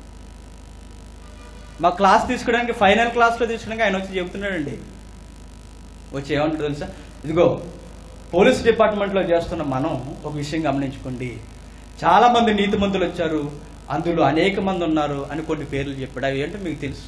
మా క్లాస్ తీసుకోవడానికి ఫైనల్ క్లాస్లో తీసుకోవడానికి ఆయన వచ్చి చెబుతున్నాడండి వచ్చి ఏమంటాడు తెలుసా ఇదిగో పోలీస్ డిపార్ట్మెంట్లో చేస్తున్న మనం ఒక విషయం గమనించుకోండి చాలా మంది నీతిమంతులు వచ్చారు అందులో అనేక మంది ఉన్నారు అని కొన్ని పేర్లు చెప్పాడు అవి ఏంటో మీకు తెలుసు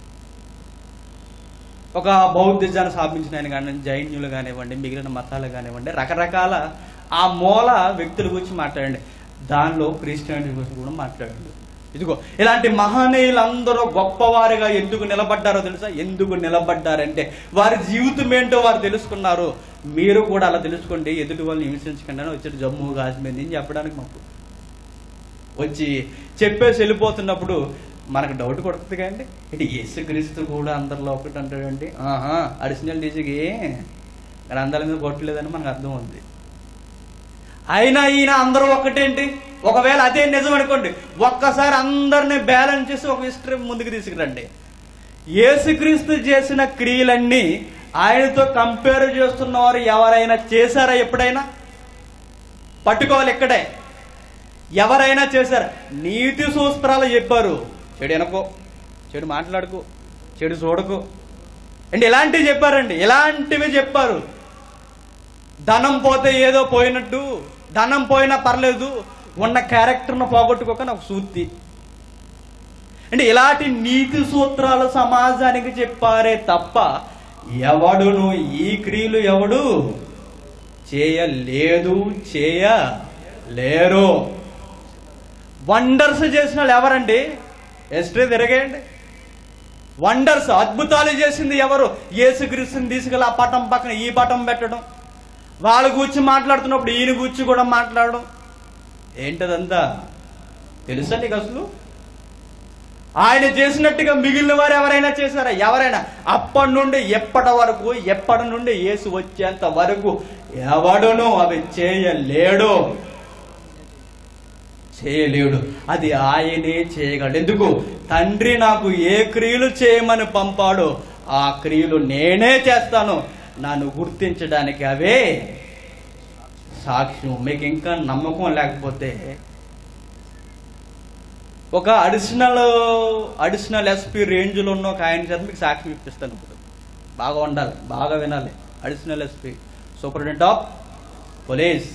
ఒక బౌద్ధిజాన్ని స్థాపించిన ఆయన కానివ్వండి జైన్యులు కానివ్వండి మిగిలిన మతాలు కానివ్వండి రకరకాల ఆ మూల వ్యక్తుల గురించి మాట్లాడండి దానిలో క్రిస్టియానిటీ గురించి కూడా మాట్లాడండి ఇదిగో ఇలాంటి మహనీయులందరూ గొప్పవారిగా ఎందుకు నిలబడ్డారో తెలుసా ఎందుకు నిలబడ్డారంటే వారి జీవితం ఏంటో వారు తెలుసుకున్నారు మీరు కూడా అలా తెలుసుకోండి ఎదుటి వాళ్ళని హింసించకుండా అని వచ్చాడు జమ్మూ కాశ్మీర్ నుంచి చెప్పడానికి మాకు వచ్చి చెప్పేసి వెళ్ళిపోతున్నప్పుడు మనకు డౌట్ కొడుతుంది కదండి ఇటు యేసుక్రీస్తు కూడా అందరిలో ఒకటి అంటాడండి ఆహా అడిషనల్ డీజీకి గ్రంథాల మీద కొట్టలేదని మనకు అర్థం ఉంది అయినా ఈయన అందరూ ఒక్కటేంటి ఒకవేళ అదే నిజం అనుకోండి ఒక్కసారి అందరిని బ్యాలెన్స్ చేసి ఒక హిస్టరీ ముందుకు తీసుకురండి యేసుక్రీస్తు చేసిన క్రియలన్నీ ఆయనతో కంపేర్ చేస్తున్నవారు ఎవరైనా చేశారా ఎప్పుడైనా పట్టుకోవాలి ఇక్కడే ఎవరైనా చేశారు నీతి సూత్రాలు చెప్పారు చెడు వెనకో చెడు మాట్లాడుకో చెడు చూడకు అంటే ఇలాంటివి చెప్పారండి ఇలాంటివి చెప్పారు ధనం పోతే ఏదో పోయినట్టు ధనం పోయినా పర్లేదు ఉన్న క్యారెక్టర్ను పోగొట్టుకోక నాకు సూత్తి అంటే ఇలాంటి నీతి సూత్రాలు సమాజానికి చెప్పారే తప్ప ఎవడును ఈ క్రియలు ఎవడు చేయలేదు చేయలేరు వండర్స్ చేసిన వాళ్ళు ఎవరండి హిస్టరీ తిరగేయండి వండర్స్ అద్భుతాలు చేసింది ఎవరు యేసుక్రీస్తుని తీసుకెళ్ళి ఆ పటం పక్కన ఈ పటం పెట్టడం వాళ్ళు కూర్చి మాట్లాడుతున్నప్పుడు ఈయన కూర్చి కూడా మాట్లాడడం ఏంటదంతా తెలుసా నీకు అసలు ఆయన చేసినట్టుగా మిగిలిన వారు ఎవరైనా చేశారా ఎవరైనా అప్పటి నుండి ఎప్పటి వరకు ఎప్పటి నుండి యేసు వచ్చేంత వరకు ఎవడును అవి చేయలేడు చేయలేడు అది ఆయనే చేయగలడు ఎందుకు తండ్రి నాకు ఏ క్రియలు చేయమని పంపాడో ఆ క్రియలు నేనే చేస్తాను నన్ను గుర్తించడానికి అవే సాక్ష్యం మీకు ఇంకా నమ్మకం లేకపోతే ఒక అడిషనల్ అడిషనల్ ఎస్పీ రేంజ్లో ఉన్న ఒక ఆయన చేత మీకు సాక్ష్యం ఇప్పిస్తాను ఇప్పుడు బాగా ఉండాలి బాగా వినాలి additional SP superintendent of police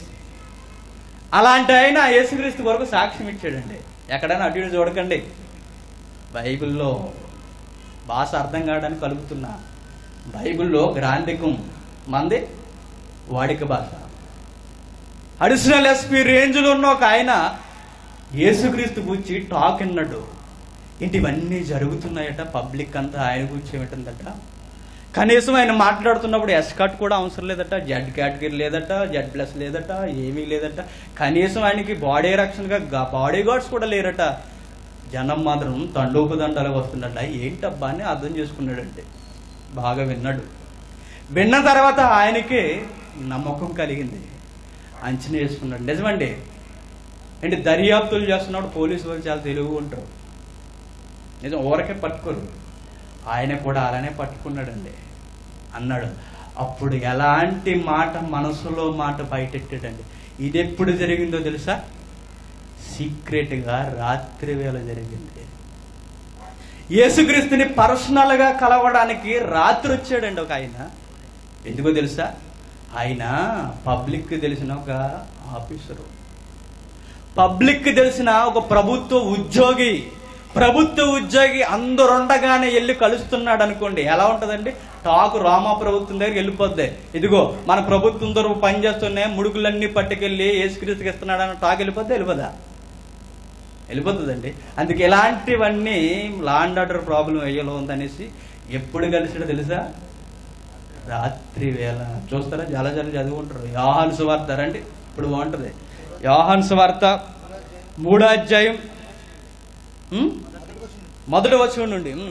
అలాంటి ఆయన యేసుక్రీస్తు కొరకు సాక్ష్యం ఇచ్చాడండి ఎక్కడైనా అటు ఇటు చూడకండి బైబిల్లో భాష అర్థం కావడానికి కలుగుతున్నా బైబిల్లో గ్రాంధికం మంది వాడిక భాష అడిషనల్ ఎస్పీ రేంజ్లో ఉన్న ఒక ఆయన యేసుక్రీస్తు గురించి టాక్ అన్నాడు ఏంటి ఇవన్నీ జరుగుతున్నాయట పబ్లిక్ అంతా ఆయన గురించి ఏమిటందట కనీసం ఆయన మాట్లాడుతున్నప్పుడు ఎస్కాట్ కూడా అవసరం లేదట జెడ్ కేటగిరీ లేదట జెడ్ ప్లస్ లేదట ఏమీ లేదట కనీసం ఆయనకి బాడీ రక్షణగా బాడీ గార్డ్స్ కూడా లేరట జనం మాత్రం తండోపు దండాలకు వస్తున్నట్ట ఏంటబ్బా అని అర్థం చేసుకున్నాడంటే బాగా విన్నాడు విన్న తర్వాత ఆయనకి నమ్మకం కలిగింది అంచనా వేసుకున్నాడు నిజమండి అంటే దర్యాప్తులు చేస్తున్నాడు పోలీసు వాళ్ళు చాలా తెలివిగా ఉంటారు నిజం ఊరకే పట్టుకోరు ఆయన కూడా అలానే పట్టుకున్నాడండి అన్నాడు అప్పుడు ఎలాంటి మాట మనసులో మాట బయటెట్టాడండి ఇది ఎప్పుడు జరిగిందో తెలుసా సీక్రెట్గా రాత్రి వేళ జరిగింది యేసుక్రీస్తుని పర్సనల్గా కలవడానికి రాత్రి వచ్చాడండి ఒక ఆయన ఎందుకో తెలుసా ఆయన పబ్లిక్ తెలిసిన ఒక ఆఫీసరు పబ్లిక్ తెలిసిన ఒక ప్రభుత్వ ఉద్యోగి ప్రభుత్వ ఉద్యోగి అందరుండగానే వెళ్ళి కలుస్తున్నాడు అనుకోండి ఎలా ఉంటదండి టాకు రామా ప్రభుత్వం దగ్గరికి వెళ్ళిపోద్ది ఇదిగో మన ప్రభుత్వం తరపు పనిచేస్తున్నాయి ముడుకులన్నీ పట్టుకెళ్ళి ఏసుక్రీస్తుకి ఇస్తున్నాడు అని టాక్ వెళ్ళిపోద్ది వెళ్ళిపోదా వెళ్ళిపోతుందండి అందుకే ఇలాంటివన్నీ లాండ్ ఆర్డర్ ప్రాబ్లం అయ్యేలో ఉందనేసి ఎప్పుడు కలిసాడో తెలుసా రాత్రి వేళ చూస్తారా జల జల చదువుకుంటారు యోహాన్ సువార్త రండి ఇప్పుడు బాగుంటుంది యోహాన్ సువార్త మూడో అధ్యాయం ఉమ్? మొదటి వచ్చిన నుండి ఉమ్.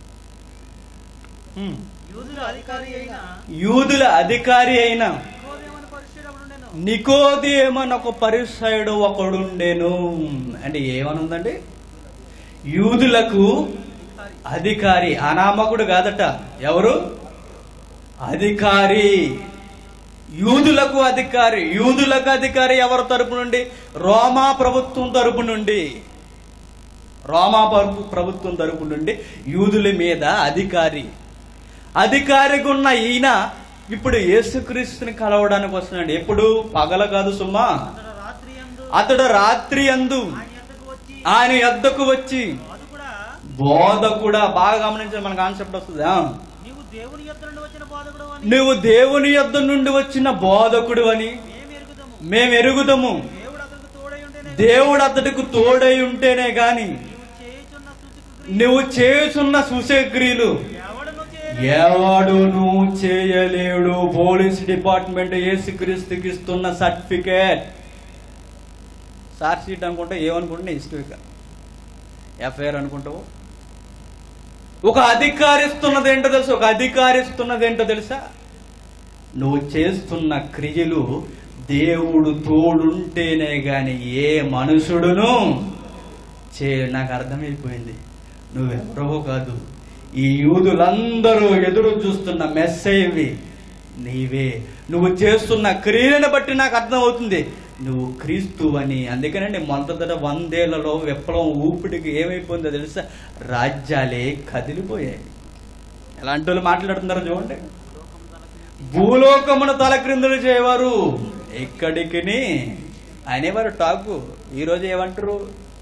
ఉమ్. యూదుల అధికారి అయిన యూదుల అధికారి అయిన నికోదేమని పరిశుద్ధుడు ఒకడుండెను. నికోదేమని ఒక పరిసయుడు ఒకడుండెను అంటే ఏమని ఉందండి యూదులకు అధికారి అనామకుడు కాదట ఎవరు అధికారి యూదులకు అధికారి యూదులకు అధికారి ఎవరి తరపు నుండి రోమా ప్రభుత్వం తరపు నుండి రోమా ప్రభు- ప్రభుత్వం తరపు నుండి యూదుల మీద అధికారి అధికారిగా ఉన్న ఈయన ఇప్పుడు యేసుక్రీస్తుని కలవడానికి వస్తున్నాడు ఎప్పుడు పగల కాదు సుమ్మా అతడు రాత్రి యందు అతడు రాత్రి అందు ఆయన యొద్దకు వచ్చి ఆయన యొద్దకు వచ్చి వాడు కూడా బోధ కూడా బాగా గమనించిన మన కాన్సెప్ట్ వస్తుంది ఆ. నీవు దేవుని యొద్ద నుండి వచ్చిన బోధకుడు అని నువ్వు దేవుని యొద్ద నుండి వచ్చిన బోధకుడు అని మేము ఎరుగుదము మేము ఎరుగుదము దేవుడు అతనికి తోడై ఉంటేనే దేవుడు అతడికి తోడై ఉంటేనే గాని నీవు చేయుచున్న సూచక క్రియ నువ్వు చేయుచున్న సుశక్రియలు ఎవడను చేయలేదు ఎవడును చేయలేడు పోలీస్ డిపార్ట్మెంట్ ఏసుక్రీస్తుకి ఇస్తున్న సర్టిఫికేట్ సార్ షీట్ అనుకుంటే ఏమనుకుంటే ఇష్టం ఎఫ్ఐఆర్ అనుకుంటావు ఒక అధికారి ఇస్తున్నది ఏంటో తెలుసు ఒక అధికారి ఇస్తున్నది ఏంటో తెలుసా నువ్వు చేస్తున్న క్రియలు దేవుడు తోడుంటేనే గాని ఏ మనుషుడును చే నాకు అర్థమైపోయింది నువ్వెవరో కాదు ఈ యూదులందరూ ఎదురు చూస్తున్న మెస్సేవి నీవే నువ్వు చేస్తున్న క్రియలను బట్టి నాకు అర్థమవుతుంది నువ్వు క్రీస్తు అని అందుకనండి మొదట వందేళ్లలో విప్లవం ఊపిడికి ఏమైపోయిందో తెలుసా రాజ్యాలే కదిలిపోయాయి ఎలాంటి వాళ్ళు మాట్లాడుతున్నారో చూడండి భూలోకమును తలక్రిందులు చేయవారు ఎక్కడికి అనేవారు టాకు ఈరోజు ఏమంటారు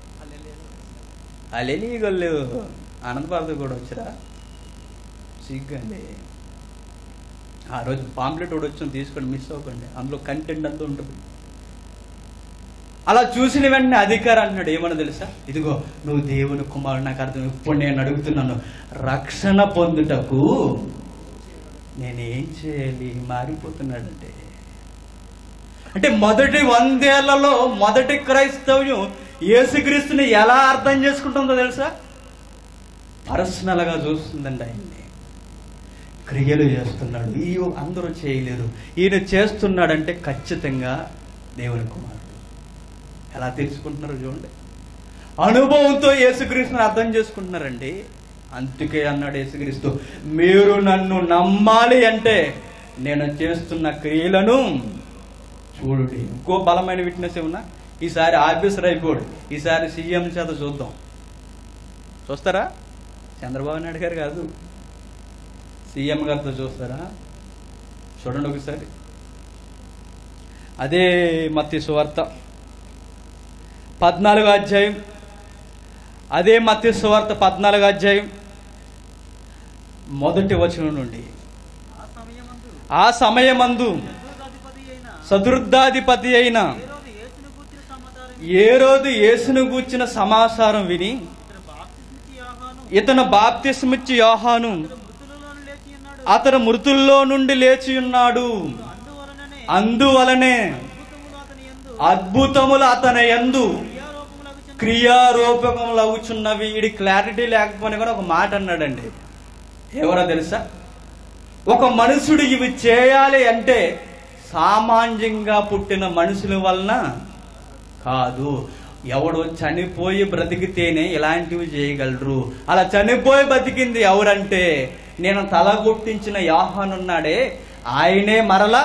అలెలి గొల్లు ఆనందబాబు కూడా వచ్చారా సిగ్గండి ఆ రోజు పాంప్లెట్ కూడా వచ్చి తీసుకొని మిస్ అవ్వకండి అందులో కంటెంట్ అంతా ఉంటుంది అలా చూసిన వెంటనే అధికారి అంటున్నాడు ఏమన్నా తెలుసా ఇదిగో నువ్వు దేవుని కుమారుడు నాకు అర్థం ఇప్పుడు నేను అడుగుతున్నాను రక్షణ పొందుటకు నేనేం చేయాలి మారిపోతున్నాడంటే అంటే మొదటి వందేళ్లలో మొదటి క్రైస్తవ్యం యేసుక్రీస్తుని ఎలా అర్థం చేసుకుంటుందో తెలుసా పర్సనల్గా చూస్తుందండి ఆయన్ని క్రియలు చేస్తున్నాడు ఈ అందరూ చేయలేరు ఈయన చేస్తున్నాడంటే ఖచ్చితంగా దేవుని కుమారుడు ఎలా తెలుసుకుంటున్నారు చూడండి అనుభవంతో యేసుక్రీస్తుని అర్థం చేసుకుంటున్నారండి అందుకే అన్నాడు యేసుక్రీస్తు మీరు నన్ను నమ్మాలి అంటే నేను చేస్తున్న క్రియలను చూడుడి ఇంకో బలమైన విట్నెస్ ఏమన్నా ఈసారి ఆఫీసర్ అయిపోడు ఈసారి సీఎం చేత చూద్దాం చూస్తారా చంద్రబాబు నాయుడు గారు కాదు సీఎం గారితో చూస్తారా చూడండి ఒకసారి అదే మత్తి సువార్త పద్నాలుగో అధ్యాయం అదే మత్తి సువార్త పద్నాలుగో అధ్యాయం మొదటి వచనం నుండి ఆ సమయమందు ఆ సమయమందు చతుర్థాధిపతి అయిన చతుర్థాధిపతి అయిన ఏ రోజు యేసును గూర్చిన సమాచారం ఏ రోజు యేసును గూర్చిన సమాచారం విని ఇతడు బాప్తిస్మిచ్చి యోహాను ఇతను బాప్తిస్మిచ్చి యోహాను ఇతడు మృతులలో నుండి లేచి ఉన్నాడు అతను మృతుల్లో నుండి లేచి ఉన్నాడు అందువలననే అందువలనే అద్భుతములు అతని యందు అద్భుతములు అతని యందు క్రియారూపములగుచున్న క్రియారూపకములు అవుచున్నవి వీడి క్లారిటీ లేకపోయినా కూడా ఒక మాట అన్నాడండి ఎవరో తెలుసా ఒక మనుషుడు ఇవి చేయాలి అంటే సామాన్యంగా పుట్టిన మనుషుల వలన కాదు ఎవడు చనిపోయి బ్రతికితేనే ఇలాంటివి చేయగలరు అలా చనిపోయి బతికింది ఎవరంటే నేను తలగొట్టించిన యాహానున్నాడే ఆయనే మరలా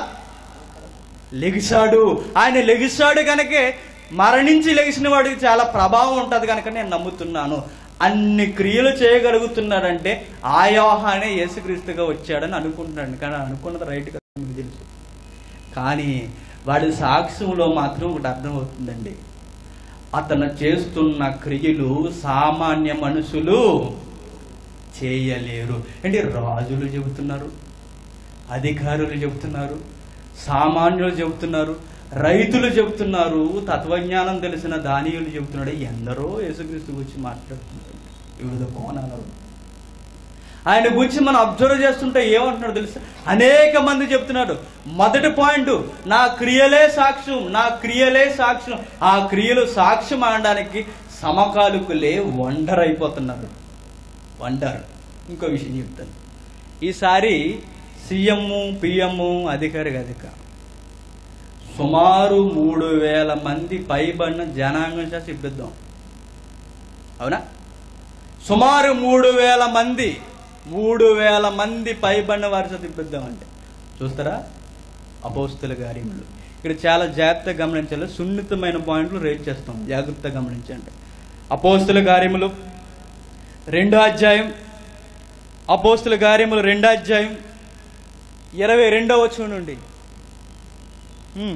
లెగిశాడు ఆయన లెగిశాడు కనుకే మరణించి లెగిసిన వాడికి చాలా ప్రభావం ఉంటుంది కనుక నేను నమ్ముతున్నాను అన్ని క్రియలు చేయగలుగుతున్నాడంటే ఆ యోహానే యేసుక్రీస్తుగా వచ్చాడని అనుకుంటున్నాడు కానీ అనుకున్నది రైట్ కదా మీకు తెలుసు కానీ వాడి సాక్ష్యంలో మాత్రం ఒకటి అర్థమవుతుందండి అతను చేస్తున్న క్రియలు సామాన్య మనుషులు చేయలేరు అంటే రాజులు చెబుతున్నారు అధికారులు చెబుతున్నారు సామాన్యులు చెబుతున్నారు రైతులు చెబుతున్నారు తత్వజ్ఞానం తెలిసిన దానియులు చెబుతున్నాడు ఎందరో యేసుక్రీస్తు గురించి మాట్లాడుతున్నారు వివిధ కోణాలలో ఆయన గురించి మనం అబ్జర్వ్ చేస్తుంటే ఏమంటున్నాడు తెలుసా అనేక మంది చెప్తున్నాడు మొదటి పాయింట్ నా క్రియలే సాక్ష్యం నా క్రియలే సాక్ష్యం ఆ క్రియలు సాక్ష్యం అనడానికి సమకాలికులే వండర్ అయిపోతున్నారు వండర్ ఇంకో విషయం చెప్తాను ఈసారి సీఎం పిఎం అధికారి అధిక సుమారు మూడు వేల మంది పైబడిన జనాంగం చేసి ఇప్పిద్దాం అవునా సుమారు మూడు వేల మంది మూడు వేల మంది పైబడిన వారి చేత ఇప్పిద్దామంటే చూస్తారా అపోస్తుల కార్యములు ఇక్కడ చాలా జాగ్రత్తగా గమనించాలి సున్నితమైన పాయింట్లు రేట్ చేస్తాం జాగ్రత్తగా గమనించండి అపోస్తుల కార్యములు రెండో అధ్యాయం అపోస్తుల కార్యములు రెండో అధ్యాయం ఇరవై రెండో వచ్చి నుండి హ్మ్.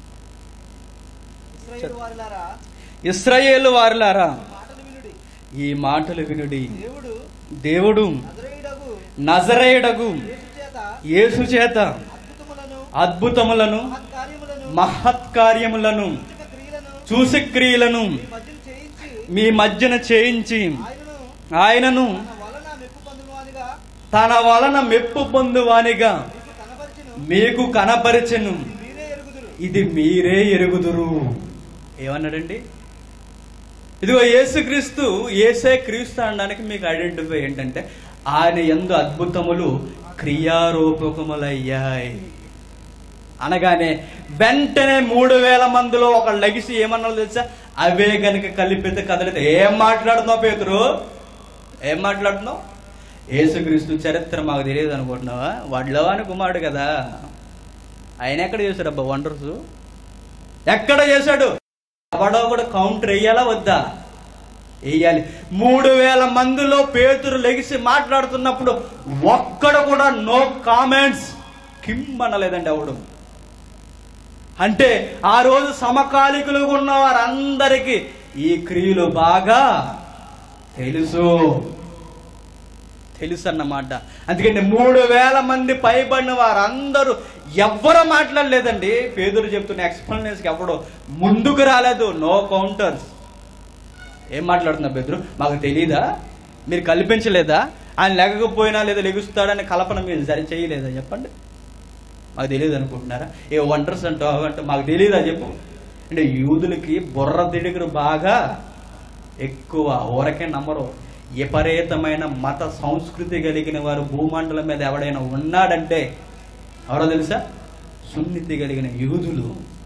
ఇశ్రాయేలు వారులారా ఇస్రాయేలు వారులారా మాటలు వినుడి ఈ మాటలు వినుడి దేవుడు దేవుడు నజరేయుడగు నజరేయుడగు యేసు చేత యేసు చేత అద్భుతములను అద్భుతములను మహత్కార్యములను మహత్కార్యములను సూచక క్రియలను చూసి క్రియలను మీ మధ్యన చేయించి మీ మధ్యన చేయించి ఆయనను ఆయనను తన వలన మెప్పు పొందును అనిగా తన వలన మెప్పు పొందువానిగా మీకు కనపరిచెను మీకు కనపరిచెను మీరే ఎరుగుదురు ఇది మీరే ఎరుగుదురు ఏమన్నాడండి ఇదిగో యేసుక్రీస్తు ఏసే క్రీస్తు అనడానికి మీకు ఐడెంటిఫై ఏంటంటే ఆయన ఎందు అద్భుతములు క్రియారూపకములయ్యాయి అనగానే వెంటనే మూడు వేల మందిలో ఒక లగిసి ఏమన్నారో తెలుసా అవే గనుక కలిపితే కదలితే ఏం మాట్లాడుతున్నావు పేతురు ఏం మాట్లాడుతున్నావు యేసుక్రీస్తు చరిత్ర మాకు తెలియదు అనుకుంటున్నావా వాడిలోవాని కుమారుడు కదా ఆయన ఎక్కడ చేశాడు అబ్బా వండర్స్ ఎక్కడ చేశాడు ఎవడో కూడా కౌంటర్ వేయాలా వద్దా వేయాలి మూడు వేల మందిలో పేతురు లెగిసి మాట్లాడుతున్నప్పుడు ఒక్కడ కూడా నో కామెంట్స్ కిమ్ అనలేదండి ఎవడు అంటే ఆ రోజు సమకాలికులుగా ఉన్న వారందరికీ ఈ క్రియలు బాగా తెలుసు తెలుసు అన్నమాట అందుకని మూడు వేల మంది పైబడిన వారందరూ ఎవ్వరూ మాట్లాడలేదండి పేదరు చెప్తున్న ఎక్స్ప్లెనేషన్కి ఎవడు ముందుకు రాలేదు నో కౌంటర్స్ ఏం మాట్లాడుతున్నా బెదురు మాకు తెలీదా మీరు కల్పించలేదా ఆయన లేకపోయినా లేదా లెగుస్తాడని కల్పన మీరు సరి చేయలేదా చెప్పండి మాకు తెలియదు అనుకుంటున్నారా ఏ వంటర్స్ అంటావు అంటే మాకు తెలియదా చెప్పు అంటే యూదులకి బుర్ర తిడుగురు బాగా ఎక్కువ ఊరకే నమ్మరు విపరీతమైన మత సంస్కృతి కలిగిన వారు భూమండలం మీద ఎవడైనా ఉన్నాడంటే ఎవరో తెలుసా సున్నితి కలిగిన యూదులు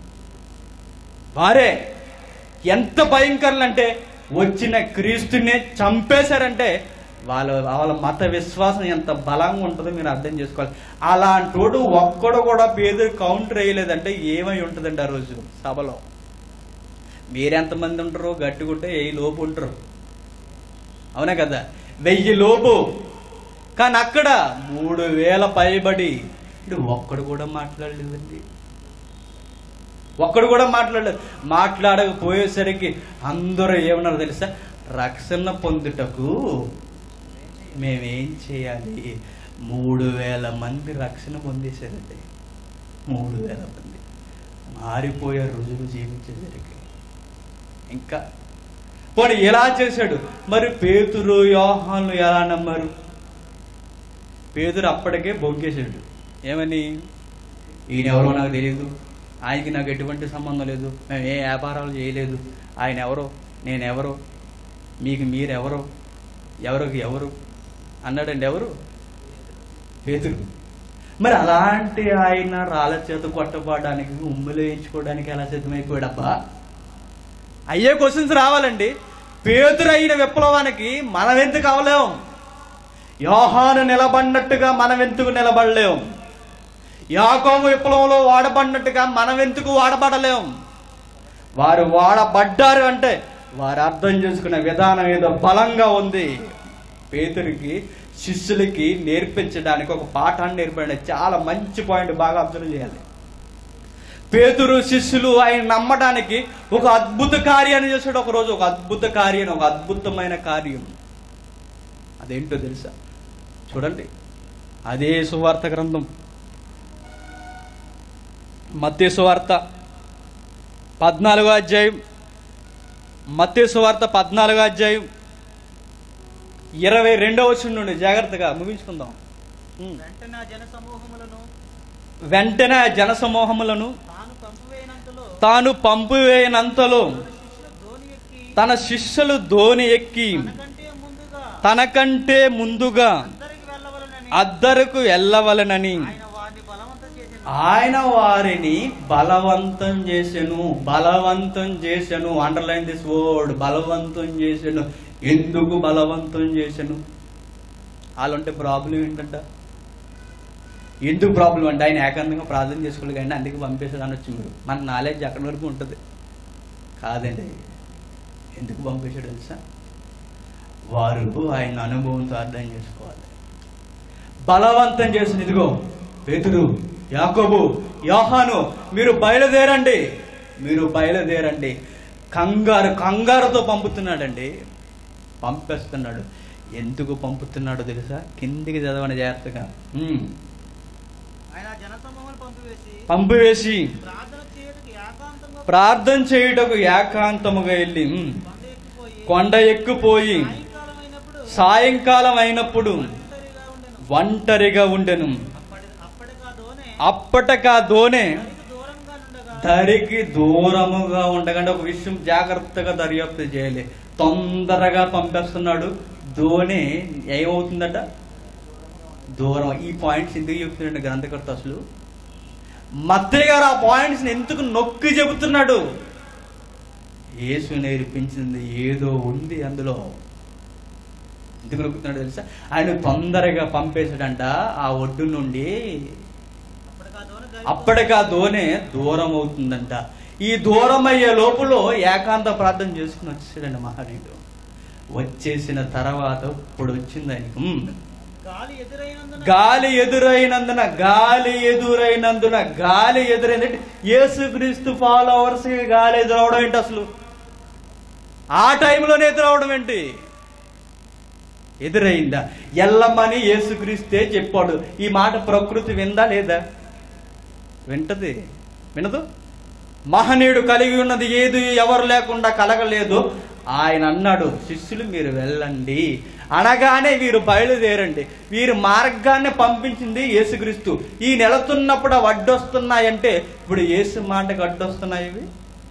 వారే ఎంత భయంకరులు అంటే వచ్చిన క్రీస్తుని చంపేశారంటే వాళ్ళ వాళ్ళ మత విశ్వాసం ఎంత బలంగా ఉంటుందో మీరు అర్థం చేసుకోవాలి అలాంటోడు ఒక్కడు కూడా పేదరు కౌంటర్ వేయలేదంటే ఏమై ఉంటుందండి ఆ రోజు సభలో మీరెంతమంది ఉంటారు గట్టిగుంటే ఏ లోపు ఉంటారు అవునా కదా వెయ్యి లోపు కానీ అక్కడ మూడు వేల పైబడి అంటే ఒక్కడు కూడా మాట్లాడలేదండి ఒక్కడు కూడా మాట్లాడలేదు మాట్లాడకపోయేసరికి అందరూ ఏమన్నారు తెలుసా రక్షణ పొందుటకు మేమేం చేయాలి మూడు వేల మంది రక్షణ పొందేశారండి మూడు వేల మంది మారిపోయే రుజువు జీవించేసరికి ఇంకా పోనీ ఎలా చేశాడు మరి పేతురు యోహాన్లు ఎలా నమ్మారు పేదరు అప్పటికే బొగ్గేశాడు ఏమని ఈయన ఎవరో నాకు తెలియదు ఆయనకి నాకు ఎటువంటి సంబంధం లేదు మేము ఏ వ్యాపారాలు చేయలేదు ఆయన ఎవరో నేనెవరో మీకు మీరెవరో ఎవరికి ఎవరు అన్నాడండి ఎవరు పేతురు మరి అలాంటి ఆయన రాళ్ళ చేత కొట్టబడడానికి ఉమ్ములు వేయించుకోవడానికి ఎలా సిద్ధమైపోయాడబ్బా అయ్యే క్వశ్చన్స్ రావాలండి పేతురు అయిన విప్లవానికి మనం ఎందుకు అవలేం యోహాను నిలబడినట్టుగా మనం ఎందుకు నిలబడలేం యాకోబు విప్లవంలో వాడబడినట్టుగా మనం ఎందుకు వాడబడలేం వారు వాడబడ్డారు అంటే వారు అర్థం చేసుకునే విధానం ఏదో బలంగా ఉంది పేతురికి శిష్యులకి నేర్పించడానికి ఒక పాఠాన్ని నేర్పండి చాలా మంచి పాయింట్ బాగా అబ్జర్వ్ చేయాలి పేతురు శిష్యులు ఆయన నమ్మడానికి ఒక అద్భుత కార్యాన్ని చేశాడు ఒక రోజు ఒక అద్భుత కార్యం ఒక అద్భుతమైన కార్యం అదేంటో తెలుసా చూడండి అదే సువార్త గ్రంథం మత్తే సువార్త పద్నాలుగో అధ్యాయం మత్తే సువార్త పద్నాలుగో అధ్యాయం ఇరవై రెండవ వచ్చిన నుండి జాగ్రత్తగా ముగించుకుందాం ఉమ్. వెంటనే ఆ జన సమూహములను వెంటనే ఆ జన సమూహములను తాను పంపివేయనంతలో తాను పంపివేయనంతలో తన శిష్యులు ధోని ఎక్కి తన శిష్యులు ధోని ఎక్కి తనకంటే ముందుగా తనకంటే ముందుగా అందరికి వెళ్ళవలనని అద్దరకు వెళ్ళవలనని ఆయన వారిని బలవంతం చేసిన ఆయన వారిని బలవంతం చేసెను బలవంతం చేసెను అండర్లైన్ దిస్ వర్డ్ బలవంతం చేసెను ఎందుకు బలవంతం చేసెను వాళ్ళంటే ప్రాబ్లం ఏంటంట ఎందుకు ప్రాబ్లం అంటే ఆయన ఏకాంతంగా ప్రార్థన చేసుకోలేదు కానీ అందుకే పంపేసాడు అనొచ్చు మీరు మన నాలెడ్జ్ అక్కడి వరకు ఉంటుంది కాదండి ఎందుకు పంపేశాడు తెలుసా వారు ఆయన అనుభవంతో అర్థం చేసుకోవాలి బలవంతం చేసిన ఇదిగో పేతురు యాకోబు యోహాను మీరు బయలుదేరండి మీరు బయలుదేరండి కంగారు కంగారుతో పంపుతున్నాడండి పంపేస్తున్నాడు ఎందుకు పంపుతున్నాడో తెలుసా కిందికి చదవని జాగ్రత్తగా ఉమ్. ఆయన ఆ జన సమూహాన్ని పంపివేసి పంపివేసి ప్రార్థన చేయడానికి ఏకాంతంగా ప్రార్థన చేయుటకు ఏకాంతముగా వెళ్ళి ఉమ్, కొండ ఎక్కిపోయి కొండ ఎక్కిపోయి సాయంకాలం అయినప్పుడు సాయంకాలం అయినప్పుడు ఒంటరిగా ఉండెను ఒంటరిగా ఉండెను అప్పటి అప్పటికా దోనే అప్పటకా దోనే దరికి దూరంగా నుండగా దరికి దూరముగా ఉండగానే ఒక విషయం జాగ్రత్తగా దర్యాప్తు చేయాలి తొందరగా పంపేస్తున్నాడు ధోని ఏమవుతుందట దూరం ఈ పాయింట్స్ ఎందుకు చెప్తున్నాడు గ్రంథకర్త అసలు మత్తయ్య గారు ఆ పాయింట్స్ ఎందుకు నొక్కి చెబుతున్నాడు యేసు నేర్పించింది ఏదో ఉంది అందులో ఎందుకు నొక్కుతున్నాడు తెలుసా ఆయన తొందరగా పంపేశాడంట ఆ ఒడ్డు నుండి అప్పటికా దోనే దరికి అప్పటికా దోనే దూరం అవుతుందంట ఈ దూరం అయ్యే లోపల ఏకాంత ప్రార్థన చేసుకుని వచ్చాడండి మహనీయుడు వచ్చేసిన తర్వాత ఇప్పుడు వచ్చింది ఆయనకు ఉమ్. గాలి ఎదురైనందున గాలి ఎదురైనందున గాలి ఎదురైనందున గాలి ఎదురైందంటే యేసుక్రీస్తు ఫాలోవర్స్ గాలి ఎదురవడం ఏంటి అసలు ఆ టైంలోనే ఎదురవడం ఏంటి ఎదురైందా ఎల్లమ్మని యేసుక్రీస్తే చెప్పాడు ఈ మాట ప్రకృతి విందా లేదా వింటది వినదు మహనీయుడు కలిగి ఉన్నది ఏది ఎవరు లేకుండా కలగలేదు ఆయన అన్నాడు శిష్యులు మీరు వెళ్ళండి అనగానే వీరు బయలుదేరండి వీరు మార్గాన్ని పంపించింది యేసుక్రీస్తు ఈ నెలతున్నప్పుడు అవి అడ్డొస్తున్నాయంటే ఇప్పుడు యేసు మాటకు అడ్డొస్తున్నాయి ఇవి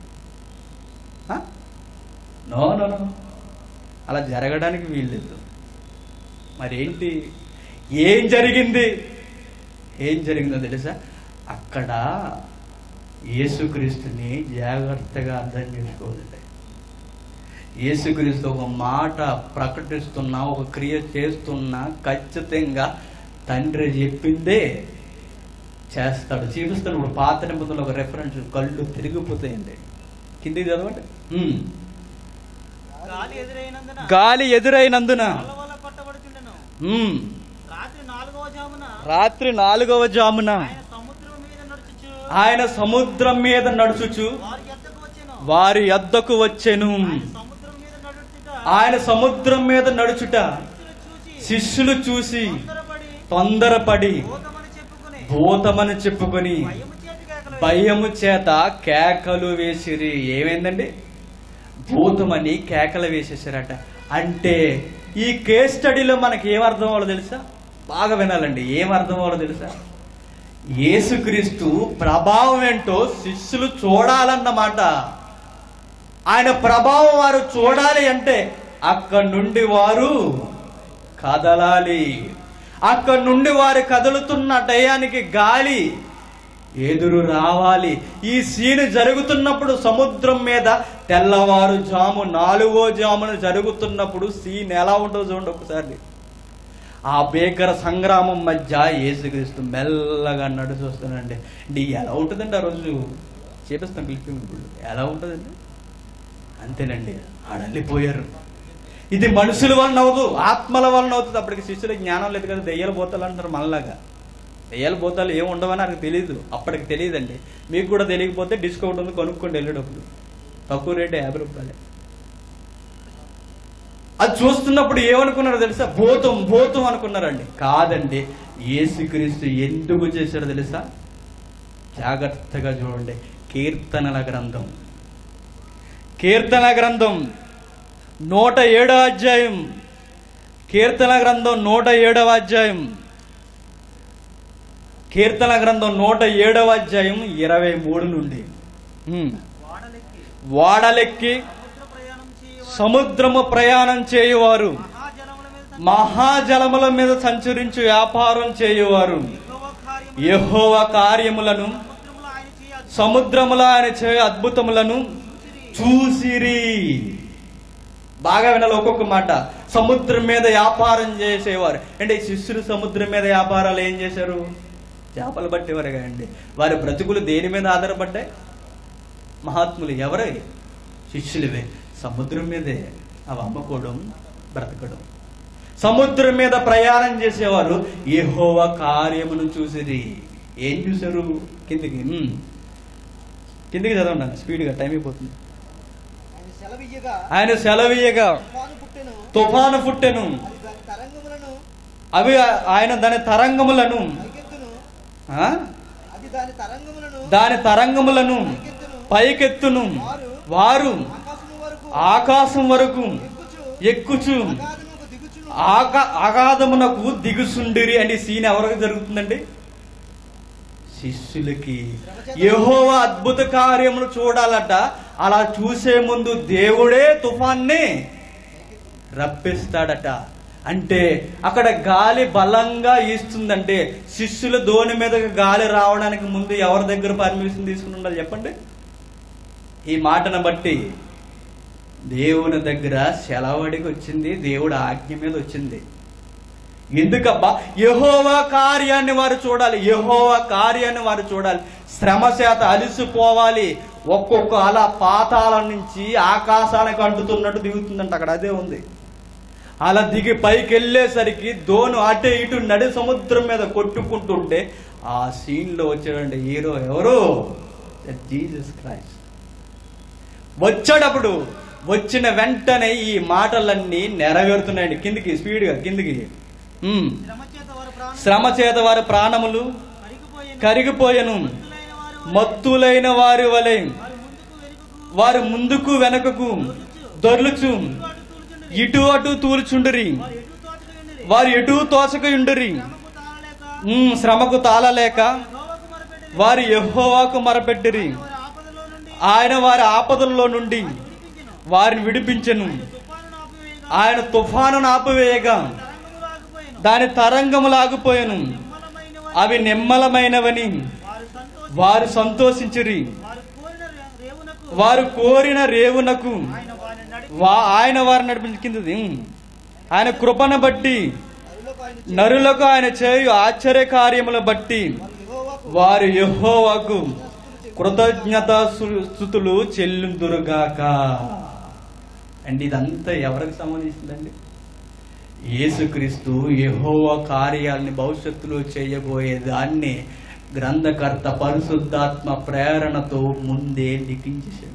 ఆ? నో నో నో అలా జరగడానికి వీల్లేదు మరేంటి ఏం జరిగింది ఏం జరిగిందో తెలుసా అక్కడ యేసుక్రీస్తుని జాగ్రత్తగా అర్థం చేసుకోవాలండి యేసుక్రీస్తు ఒక మాట ప్రకటిస్తున్నా ఒక క్రియ చేస్తున్నా ఖచ్చితంగా తండ్రి చెప్పిందే చేస్తాడు చూపిస్తాడు ఇప్పుడు పాత నిబంధనలు ఒక రెఫరెన్స్ కళ్ళు తిరిగిపోతాయండి కిందికి చదవండి ఉమ్. గాలి ఎదురైనందున గాలి ఎదురైనందున వల్ల వల్ల కొట్టబడుచుండెను ఉమ్. రాత్రి నాలుగవ జామున రాత్రి నాలుగవ జామున ఆయన సముద్రం మీద నడుచుచు ఆయన సముద్రం మీద నడుచుచు వారి ఎద్దకు వచ్చెను వారి యొద్దకు వచ్చెను ఆయన సముద్రం మీద నడుచుట ఆయన సముద్రం మీద నడుచుట శిష్యులు చూచి శిష్యులు చూసి తొందరపడి తొందరపడి భూతమని చెప్పుకుని భూతమని చెప్పుకొని భయము చేతి కేకలు భయము చేత కేకలు వేసిరి ఏమైందండి భూతమని కేకలు వేసేసారట అంటే ఈ కేస్ స్టడీలో మనకి ఏం అర్థం అవ్వాలో తెలుసా బాగా వినాలండి ఏం అర్థం అవ్వాలో తెలుసా యేసుక్రీస్తు ప్రభావం ఏంటో శిష్యులు చూడాలన్నమాట ఆయన ప్రభావం వారు చూడాలి అంటే అక్కడి నుండి వారు కదలాలి అక్కడి నుండి వారు కదులుతున్న టయానికి గాలి ఎదురు రావాలి ఈ సీన్ జరుగుతున్నప్పుడు సముద్రం మీద తెల్లవారు జాము నాలుగో జామున జరుగుతున్నప్పుడు సీన్ ఎలా ఉంటుందో చూడండి ఒకసారి ఆ భీకర సంగ్రామం మధ్య యేసుక్రీస్తు మెల్లగా నడిచి వస్తున్నాడండి అంటే ఎలా ఉంటుందండి ఆ రోజు చేపిస్తాం క్లిప్పింగ్ ఇప్పుడు ఎలా ఉంటుందండి అంతేనండి ఆడల్లిపోయారు ఇది మనుషుల వలన అవ్వదు ఆత్మల వలన అవుతుంది అప్పటికి శిష్యులకు జ్ఞానం లేదు కదా దెయ్యాలు పోతాలు అంటారు మనలాగా దెయ్యాలు పోతాలు ఏమి ఉండవని నాకు తెలియదు అప్పటికి తెలియదండి మీకు కూడా తెలియకపోతే డిస్కౌంట్ ఉంది కొనుక్కోండి వెళ్ళేటప్పుడు తక్కువ రేటే యాభై రూపాయలే అది చూస్తున్నప్పుడు ఏమనుకున్నారో తెలుసా భూతం భూతం అనుకున్నారండి కాదండి యేసుక్రీస్తు ఎందుకు చేశాడో తెలుసా జాగ్రత్తగా చూడండి కీర్తనల గ్రంథం కీర్తన గ్రంథం నూట ఏడవ అధ్యాయం కీర్తన గ్రంథం నూట ఏడవ అధ్యాయం కీర్తన గ్రంథం నూట ఏడవ అధ్యాయం ఇరవై మూడు నుండి ఉమ్. వాడలెక్కి వాడలెక్కి సముద్ర ప్రయాణం చేయు సముద్రము ప్రయాణం చేయువారు మహాజలముల మీద మహాజలముల మీద సంచరించు వ్యాపారం చేయువారు యెహోవా కార్యములు యెహోవ కార్యములను సముద్రములో ఆయన చేయ సముద్రముల ఆయన చేయ అద్భుతములను చూసిరి బాగా వినాలి ఒక్కొక్క మాట సముద్రం మీద వ్యాపారం చేసేవారు అంటే ఈ శిష్యులు సముద్రం మీద వ్యాపారాలు ఏం చేశారు చేపలు పట్టేవారు కదండి వారి బ్రతుకులు దేని మీద ఆధారపడ్డాయి మహాత్ములు ఎవరై శిష్యులవే సముద్రం మీదే అవి అమ్ముకోవడం బ్రతకడం సముద్రం మీద ప్రయాణం చేసేవారు ఏహోవ కార్యమును చూసిరి ఏం చూశారు కిందికి ఉమ్. కిందికి చదవండి స్పీడ్గా టైం అయిపోతుంది ఆయన సెలవియ్యగా ఆయన సెలవీయగా తుఫాను పుట్టెను తుఫాను పుట్టెను అది దాని తరంగములను అవి ఆయన దాని తరంగములను పైకెత్తును ఆ? అది దాని తరంగములను దాని తరంగములను పైకెత్తును పైకెత్తును వారు ఆకాశము వరకు ఆకాశం వరకు ఎక్కుచు ఎక్కుచు అగాధముకు దిగుచును ఆగా అగాధమునకు దిగుసుండిరి అనే సీన్ ఎవరికి జరుగుతుందండి శిష్యులకి యెహోవా అద్భుత కార్యములు చూడాలట అలా చూసే ముందు దేవుడే తుఫాన్ని రప్పిస్తాడట అంటే అక్కడ గాలి బలంగా ఈస్తుందంటే శిష్యుల దోణి మీద గాలి రావడానికి ముందు ఎవరి దగ్గర పర్మిషన్ తీసుకుని ఉండాలి చెప్పండి ఈ మాటను బట్టి దేవుని దగ్గర సెలవడికి వచ్చింది దేవుడు ఆజ్ఞ మీద వచ్చింది ఎందుకబ్బా యహోవా కార్యాన్ని వారు చూడాలి యహోవా కార్యాన్ని వారు చూడాలి శ్రమ చేత అలిసిపోవాలి ఒక్కొక్క అలా పాతాల నుంచి ఆకాశానికి అంటుతున్నట్టు దిగుతుందంట అక్కడ అదే ఉంది అలా దిగి పైకి వెళ్ళేసరికి దోను అటు ఇటు నడి సముద్రం మీద కొట్టుకుంటుంటే ఆ సీన్ లో వచ్చాడండి హీరో ఎవరు జీసస్ క్రైస్ట్ వచ్చేటప్పుడు వచ్చిన వెంటనే ఈ మాటలన్నీ నెరవేరుతున్నాయండి కిందికి స్పీడ్గా కిందికి ఉమ్. శ్రమ చేత వారు ప్రాణం శ్రమ చేత వారి ప్రాణములు కరిగిపోయిన కరిగిపోయెను మత్తులైన వారి వలె మత్తులైన వారి వలె వారు ముందుకు వెనుకకు వారు ముందుకు వెనకకు దొర్లుచు ఇటు అటు తూలుచుండిరి. ఇటు అటు తూలుచుండరి వారు ఎటు తోచక ఉండిరి. వారు ఎటు తోచక ఉండరి శ్రమకు తాళలేక ఉమ్, శ్రమకు తాళలేక యెహోవాకు మొరపెట్టిరి. వారు యెహోవాకు మొరపెట్టిరి వారి ఆపదలో నుండి ఆయన వారి ఆపదల్లో నుండి విడిపించెను. వారిని విడిపించెను తుఫానును ఆపివేయగా ఆయన తుఫానును ఆపివేయగా తరంగములు ఆగిపోయెను. దాని తరంగములాగిపోయెను నిమ్మలమైన వారి- అవి నిమ్మలమైనవని వారు సంతోషి- వారు సంతోషించిరి వారు కోరిన రే- రేవునకు వారు కోరిన రేవునకు ఆయన వారిని నడిపి వా ఆయన వారు నడిపించింది ఆయన కృపను బట్టి నరులకు ఆయన నరులకు ఆయన చేయు ఆశ్చర్య కార్యముల బట్టి యెహోవాకు వారు యెహోవాకు కృతజ్ఞత స్థుతులు చెల్లుందురుగాక అండి ఇదంతా ఎవరికి సంబంధించిందండి యేసుక్రీస్తు యెహోవా కార్యాలని భవిష్యత్తులో చేయబోయే దాన్ని గ్రంథకర్త పరిశుద్ధాత్మ ప్రేరణతో ముందే లిఖించేశాడు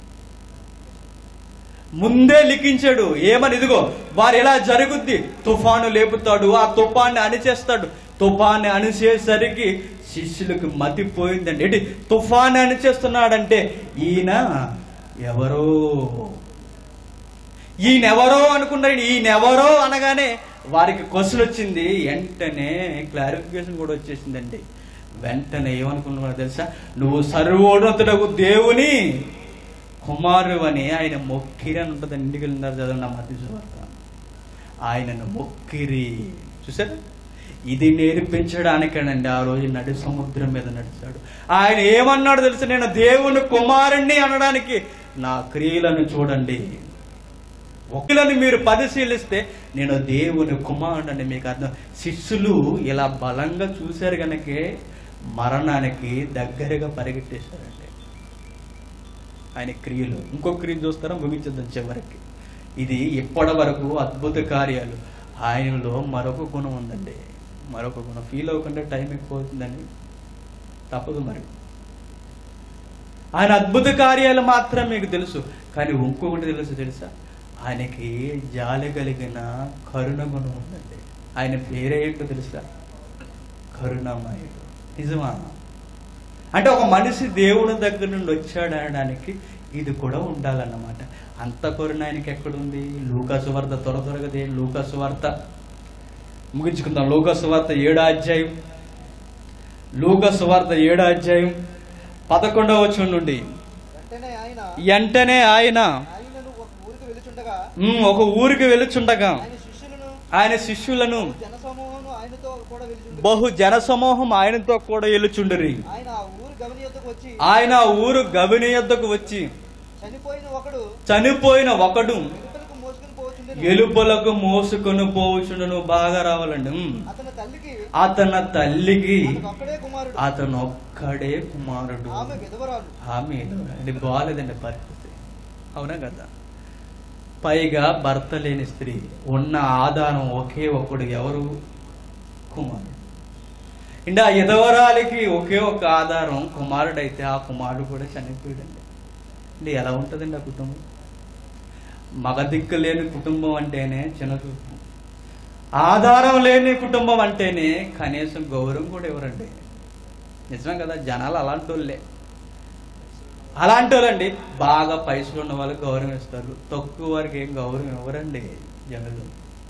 ముందే లిఖించాడు ఏమని ఇదిగో వారు ఎలా జరుగుద్ది తుఫాను లేపుతాడు ఆ తుఫాన్ని అణిచేస్తాడు తుఫాన్ని అణిచేసరికి శిష్యులకు మతిపోయిందండి ఏంటి తుఫాన్ని అణిచేస్తున్నాడంటే ఈయన ఎవరో ఈయనెవరో అనుకున్నారు ఈయనెవరో అనగానే వారికి క్వశ్చన్ వచ్చింది వెంటనే క్లారిఫికేషన్ కూడా వచ్చేసిందండి వెంటనే ఏమనుకున్నారో తెలుసా నువ్వు సర్వోన్నతుడకు దేవుని కుమారు అని ఆయన మొక్కిరి అని ఉంటుంది ఇంటికి వెళ్ళినారు చదవండి మధ్య సువార్త ఆయనను మొక్కిరి చూసారు ఇది నేర్పించడానికేనండి ఆ రోజు నడి సముద్రం మీద నడిచాడు ఆయన ఏమన్నాడు తెలుసు నేను దేవుని కుమారుణ్ణి అనడానికి నా క్రియలను చూడండి ఒకళ్ళని మీరు పరిశీలిస్తే నేను దేవుని కుమారుడని మీకు అర్థం శిష్యులు ఇలా బలంగా చూశారు కనుకే మరణానికి దగ్గరగా పరిగెట్టేశారండి ఆయన క్రియలు ఇంకో క్రియ చూస్తారా ముగించేద్దాం చివరికి ఇది ఇప్పటి వరకు అద్భుత కార్యాలు ఆయనలో మరొక గుణం ఉందండి మరొక గుణం ఫీల్ అవ్వకుండా టైం ఎక్కువ అవుతుందండి తప్పదు మరి ఆయన అద్భుత కార్యాలు మాత్రం మీకు తెలుసు కానీ ఇంకొకటి తెలుసు తెలుసా ఆయనకి జాలి కలిగిన కరుణ గుణం ఉందండి ఆయన పేరేంటో తెలుసా కరుణామయుడు నిజమా అంటే ఒక మనిషి దేవుని దగ్గర నుండి వచ్చాడు అనడానికి ఇది కూడా ఉండాలన్నమాట అంత కరుణ ఆయనకి ఎక్కడుంది లూకాసు వార్త త్వర త్వరగా దే లూకాసు వార్త ముగించుకుందాం లూకాసు వార్త ఏడో అధ్యాయం లూకాసు వార్త ఏడో అధ్యాయం పదకొండవ వచనం నుండి వెంటనే ఆయన వెంటనే ఆయన ఆయనను ఒక ఊరికి వెలుచుండగా ఉమ్, ఒక ఊరికి వెలుచుండగా ఆయన శిష్యులను ఆయన శిష్యులను జనసమూహం ఆయనతో కూడా వెలుచుండగా బహు జనసమూహం ఆయనతో కూడా ఎలుచుండరి ఆయన ఆ ఊరు గమని యొద్దకు వచ్చి ఆయన ఆ ఊరు గవిని యొద్దకు వచ్చి చనిపోయిన ఒకడు చనిపోయిన ఒకడు వెలుపలకు మోసుకుని పోవచ్చుండెను. ఎలుపలకు మోసుకొని పోవచ్చుండును బాగా రావాలండి ఉమ్. అతని తల్లికి అతని తల్లికి అతను ఒక్కడే కుమారుడు అతను ఒక్కడే కుమారుడు ఆమె విధవరాలు ఆమె అది బాగాలేదండి పరిస్థితి అవునా కదా పైగా భర్త లేని స్త్రీ ఉన్న ఆధారం ఒకే ఒకడు ఎవరు కుమారుడు అంటే ఆ ఎదవరాలికి ఒకే ఒక ఆధారం కుమారుడైతే ఆ కుమారుడు కూడా చనిపోయాడండి అంటే ఎలా ఉంటుందండి ఆ కుటుంబం మగ దిక్కు లేని కుటుంబం అంటేనే చిన్న చూపు ఆధారం లేని కుటుంబం అంటేనే కనీసం గౌరవం కూడా ఇవ్వరండి నిజమే కదా జనాలు అలాంటి వాళ్ళే అలాంటి వాళ్ళండి బాగా పైసలు ఉన్న వాళ్ళకి గౌరవం ఇస్తారు తక్కువ వారికి ఏం గౌరవం ఇవ్వరండి జనులు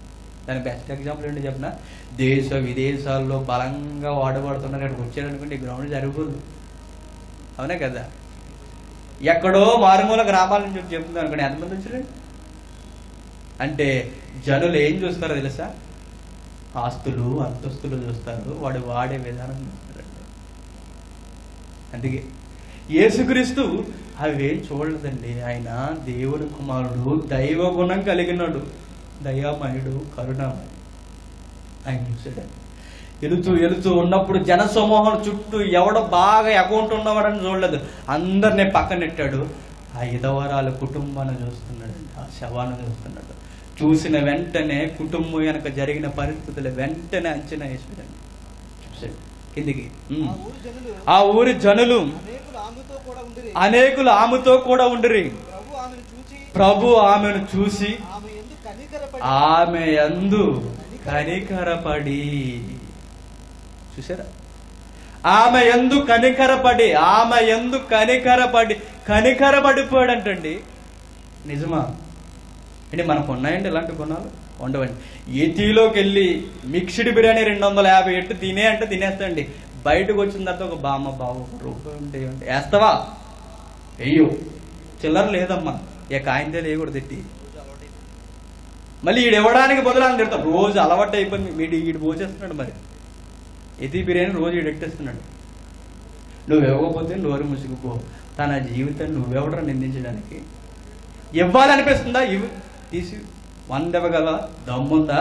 దాని బెస్ట్ ఎగ్జాంపుల్ ఏంటి చెప్పిన దేశ విదేశాల్లో బలంగా వాడబడుతున్నారు ఇక్కడికి వచ్చారనుకోండి ఈ గ్రౌండ్ జరిగిపోదు అవునా కదా ఎక్కడో మారుమూల గ్రామాల నుంచి వచ్చి చెప్తుంది అనుకోండి ఎంతమంది వచ్చారండి అంటే జనులు ఏం చూస్తారో తెలుసా ఆస్తులు అంతస్తులు చూస్తారు వాడు వాడే విధానం చూస్తారండి అందుకే యేసుక్రీస్తు అవేం చూడలేదండి ఆయన దేవుని కుమారుడు దైవ గుణం కలిగినాడు దయామయుడు కరుణామయుడు ఆయన చూసాడు వెళుతూ వెళుతూ ఉన్నప్పుడు జన సమూహం చుట్టూ ఎవడ బాగా అకౌంట్ ఉన్నవాడని చూడలేదు అందరినీ పక్కనెట్టాడు ఆ ఇదవరాల కుటుంబాన్ని చూస్తున్నాడు ఆ శవాన్ని చూస్తున్నాడు చూసిన వెంటనే కుటుంబం వెనక జరిగిన పరిస్థితులు వెంటనే అంచనా వేసాడండి చూశాడు కిందికి ఉమ్. ఆ ఊరు జనులు ఆ ఊరి జనులు అనేకులు ఆమెతో కూడా ఉండిరి అనేకులు ఆమెతో కూడా ఉండిరి ప్రభు ఆమెను చూచి ప్రభు ఆమెను చూసి ఆమె ఎందుకు కనికరపడి ఆమె యందు కనికరపడి చూసారా ఆమె ఎందు కనికరపడి ఆమె ఎందు కనికరపడి కనికరపడిపోయాడంటండి నిజమా అంటే మనకు ఉన్నాయండి ఇలాంటి గుణాలు ఉండవండి ఏటీలోకి వెళ్ళి మిక్స్డ్ బిర్యానీ రెండు వందల యాభై ఎట్టు తినే అంటే తినేస్తాండి బయటకు వచ్చిన తర్వాత ఒక బామ్మ బావు ఒక రూపాయి ఉంటే ఏమంటే వేస్తావా వెయ్యో చిల్లర లేదమ్మా ఇక కాయంతే లేకూడదు తిట్టి మళ్ళీ ఈడు ఇవ్వడానికి బదులు అని తిడతాం రోజు అలవాటు అయిపోయింది వీడు ఈడు పోసేస్తున్నాడు మరి ఎతి బిర్యానీ రోజు ఈడు ఎట్టేస్తున్నాడు నువ్వు ఇవ్వకపోతే నోరు ముసుగుపో తన జీవితాన్ని నువ్వెవడరా నిందించడానికి ఇవ్వాలనిపిస్తుందా ఇవి తీసి వంద ఇవ్వగలవా దమ్ముందా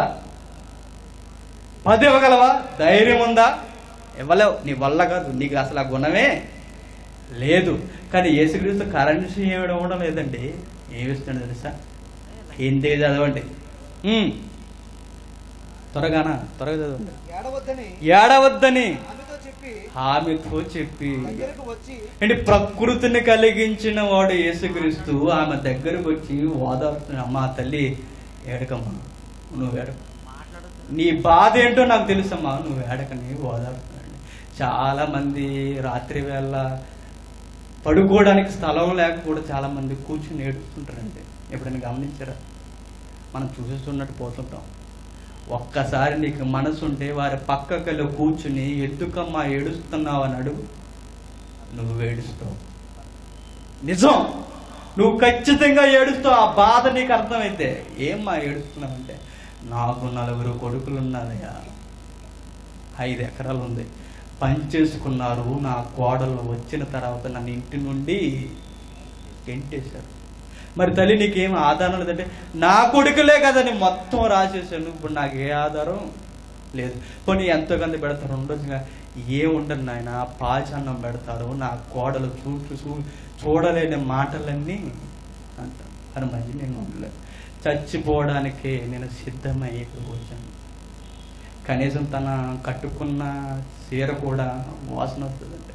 పది ఇవ్వగలవా ధైర్యం ఉందా ఇవ్వలేవు నీ వల్ల కాదు నీకు అసలు ఆ గుణమే లేదు కానీ యేసుక్రీస్తు కరెన్సీ ఏమిడం కూడా లేదండి ఏమిస్తున్నాడు తెలుసా హిందీ చదవండి ఉమ్. త్వరగానా త్వరగా చదవండి ఏడవద్దని ఏడవద్దని ఆమెతో చెప్పి ఆమెతో చెప్పి దగ్గరకు వచ్చి అంటే ప్రకృతిని కలిగించిన వాడు యేసుక్రీస్తు ఆమె దగ్గరకు వచ్చి ఓదార్చుతున్నాడు అమ్మా తల్లి ఏడకమ్మా నువ్వు ఏడక నీ బాధ ఏంటో నాకు తెలుసమ్మా నువ్వు ఏడకని ఓదార్చున్నాడు చాలా మంది రాత్రి వేళ పడుకోవడానికి స్థలం లేక కూడా చాలా మంది కూర్చుని ఏడుస్తుంటారండి ఎప్పుడైనా గమనించారా మనం చూసేస్తున్నట్టు పోతుంటాం ఒక్కసారి నీకు మనసు ఉంటే వారి పక్కకలో కూర్చుని ఎందుకమ్మా ఏడుస్తున్నావు అని అడుగు నువ్వు ఏడుస్తావు నిజం నువ్వు ఖచ్చితంగా ఏడుస్తావు ఆ బాధ నీకు అర్థమైతే ఏమ్మా ఏడుస్తున్నావు అంటే నాకు నలుగురు కొడుకులు ఉన్నారయ్యా ఐదు ఎకరాలు ఉంది పని చేసుకున్నారు నా కోడలు వచ్చిన తర్వాత నన్ను ఇంటి నుండి ఎంటేశారు మరి తల్లి నీకేం ఆధారం లేదంటే నా కొడుకులే కదా నేను మొత్తం రాసేసాను ఇప్పుడు నాకు ఏ ఆధారం లేదు పోనీ ఎంతో కొంత పెడతారు ఉండొచ్చుగా ఏ ఉండదు నాయన పాచన్నం పెడతారు నా కోడలు చూ చూ చూడలేని మాటలన్నీ అంటారు అని మంచి నేను ఉండలేదు చచ్చిపోవడానికే నేను సిద్ధమై ఇక్కడికి వచ్చాను కనీసం తన కట్టుకున్న చీర కూడా వాసన వస్తుందంటే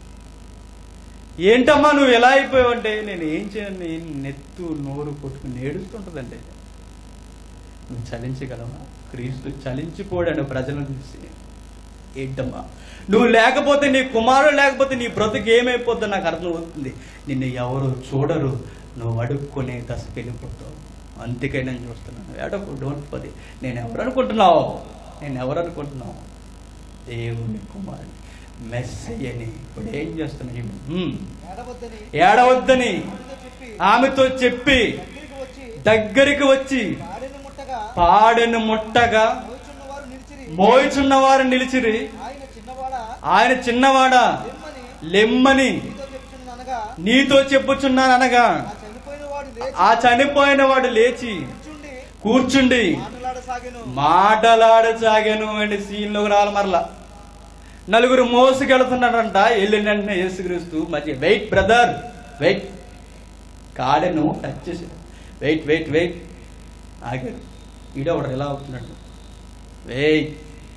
ఏంటమ్మా నువ్వు ఎలా అయిపోయావంటే నేను ఏం చేయను నేను నెత్తు నోరు కొట్టుకుని ఏడుస్తుంటుందండి నువ్వు చలించగలవా క్రీస్తు చలించిపోయాడు ప్రజలను చూసి ఏంటమ్మా నువ్వు లేకపోతే నీ కుమారుడు లేకపోతే నీ బ్రతుకు ఏమైపోద్దో నాకు అర్థం అవుతుంది నిన్ను ఎవరు చూడరు నువ్వు అడుక్కునే దశకి వెళ్ళిపోతావు అందుకే నేను చూస్తున్నాను ఏడకు డోంట్ పది నేను ఎవరు అనుకుంటున్నావు నేను ఎవరు అనుకుంటున్నావు దేవుని కుమారుని మెస్సయ్యని ఇప్పుడు ఏం చేస్తున్నావు ఈమె? హ్మ్. ఏడవద్దని ఏడవద్దని ఆమెతో చెప్పి ఆమెతో చెప్పి దగ్గరికి వచ్చి దగ్గరికి వచ్చి పాడెను ముట్టగా పాడెను ముట్టగా మోచున్న వారు నిలిచిరి మోయిచున్నవారు నిలిచిరి ఆయన చిన్నవాడా ఆయన చిన్నవాడా లెమ్మని లెమ్మని నీతో చెప్తున్నానగా నీతో చెప్పుచున్నాననగా ఆ చనిపోయిన వాడు లేచి ఆ చనిపోయిన వాడు లేచి కూర్చుండి కూర్చుండి మాట్లాడసాగెను మాటలాడసాగాను అండి సీన్లోకి రావాలి మరలా నలుగురు మోసుకెళ్తున్నాడంట వెళ్ళిన వెంటనే యేసుక్రీస్తు మధ్య వెయిట్ బ్రదర్ వెయిట్ కాడెను టచ్ చేసి వెయిట్ వెయిట్ వెయిట్ ఆగాడు ఈడవడు ఎలా అవుతున్నాడు వెయిట్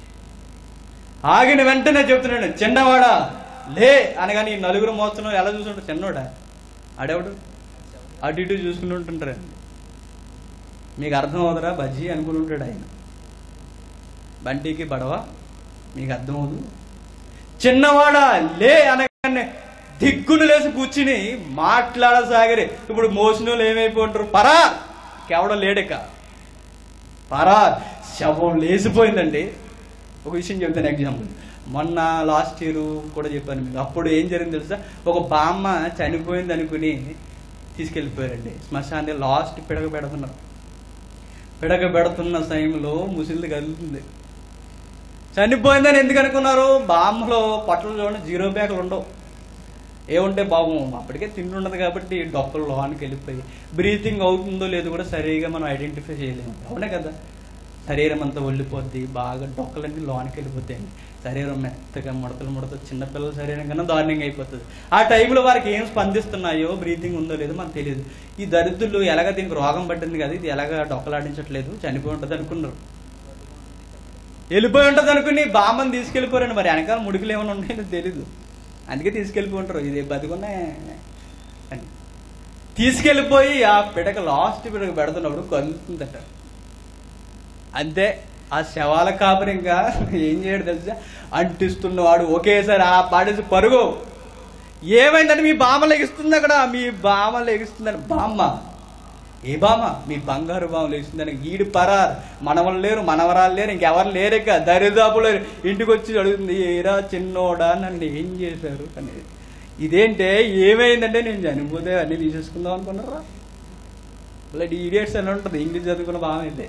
ఆగిన వెంటనే చెప్తున్నాడు చిన్నవాడా లే అనగాని ఈ నలుగురు మోస్తున్నాడు ఎలా చూస్తుంటాడు చిన్నోడా ఆడెవడు అటు ఇటు చూసుకుని ఉంటుంటారు మీకు అర్థం అవుదరా బజ్జీ అనుకుని ఉంటాడు ఆయన బంటికి బడవ మీకు అర్థం అవదు చిన్నవాడా లే అనగానే దిగ్గును లేసి కూర్చుని మాట్లాడసాగరే ఇప్పుడు మోసిన వాళ్ళు ఏమైపోంటారు పరా కేవడం లేడక పరార్ శవం లేచిపోయిందండి ఒక విషయం చెప్తాను ఎగ్జాంపుల్ మొన్న లాస్ట్ ఇయర్ కూడా చెప్పాను మీకు అప్పుడు ఏం జరిగింది తెలుసా ఒక బామ్మ చనిపోయింది అనుకుని తీసుకెళ్ళిపోయారండి శ్మశాన్ని లాస్ట్ పిడక పెడుతున్నారు పిడక పెడుతున్న సమయంలో ముసిలిది కదులుతుంది చనిపోయిందని ఎందుకు అనుకున్నారు బామ్మలో పొట్టలు చూడండి జీరో బ్యాగులు ఉండవు ఏముంటే బాబు అప్పటికే తింటుండదు కాబట్టి డొక్కలు లోనికి వెళ్ళిపోయి బ్రీతింగ్ అవుతుందో లేదో కూడా సరిగా మనం ఐడెంటిఫై చేయలేము అవునే కదా శరీరం అంతా ఒళ్ళిపోద్ది బాగా డొక్కలన్నీ లోనికి వెళ్ళిపోతాయండి శరీరం మెత్తగా ముడతలు ముడత చిన్నపిల్లల శరీరం కన్నా దారుణంగా అయిపోతుంది ఆ టైంలో వారికి ఏం స్పందిస్తున్నాయో బ్రీతింగ్ ఉందో లేదో మనకు తెలియదు ఈ దరిద్రులు ఎలాగ దీనికి రోగం పట్టింది కదా ఇది ఎలాగ డొక్కలాడించట్లేదు చనిపోయి ఉంటుంది అనుకున్నారు వెళ్ళిపోయి ఉంటుంది అనుకుని బామ్మని తీసుకెళ్ళిపోయారండి మరి వెనకాల ముడుకులు ఏమైనా ఉన్నాయో తెలీదు అందుకే తీసుకెళ్ళిపోయి ఉంటారు ఇది బతుకున్నా అని తీసుకెళ్ళిపోయి ఆ పిడక లాస్ట్ పిడక పెడుతున్నప్పుడు కలుగుతుందట అంతే ఆ శవాల కాపరి ఇంకా ఏం చేయడు తెలుసా అంటిస్తున్నవాడు ఒకేసారి ఆ పాడేసి పరుగు ఏమైందని మీ బామ్మ లెగిస్తుంది అక్కడ మీ బామ్మ లెగిస్తుందని బామ్మ ఏ బామ్మ మీ బంగారు బామ్మ లెగిస్తుందని ఈడు పరారు మనవలు లేరు మనవరాలు లేరు ఇంకెవరు లేరిక దరిదాపు లేరు ఇంటికి వచ్చి అడుగుతుంది ఏరా చిన్నోడా నన్ను ఏం చేశారు అనేది ఇదేంటే ఏమైందంటే నేను చనిపోతే అన్ని తీసేసుకుందాం అనుకున్నారా ఇలాంటి ఈడియట్స్ అని ఉంటుంది ఇంగ్లీష్ చదువుకున్న బామైతే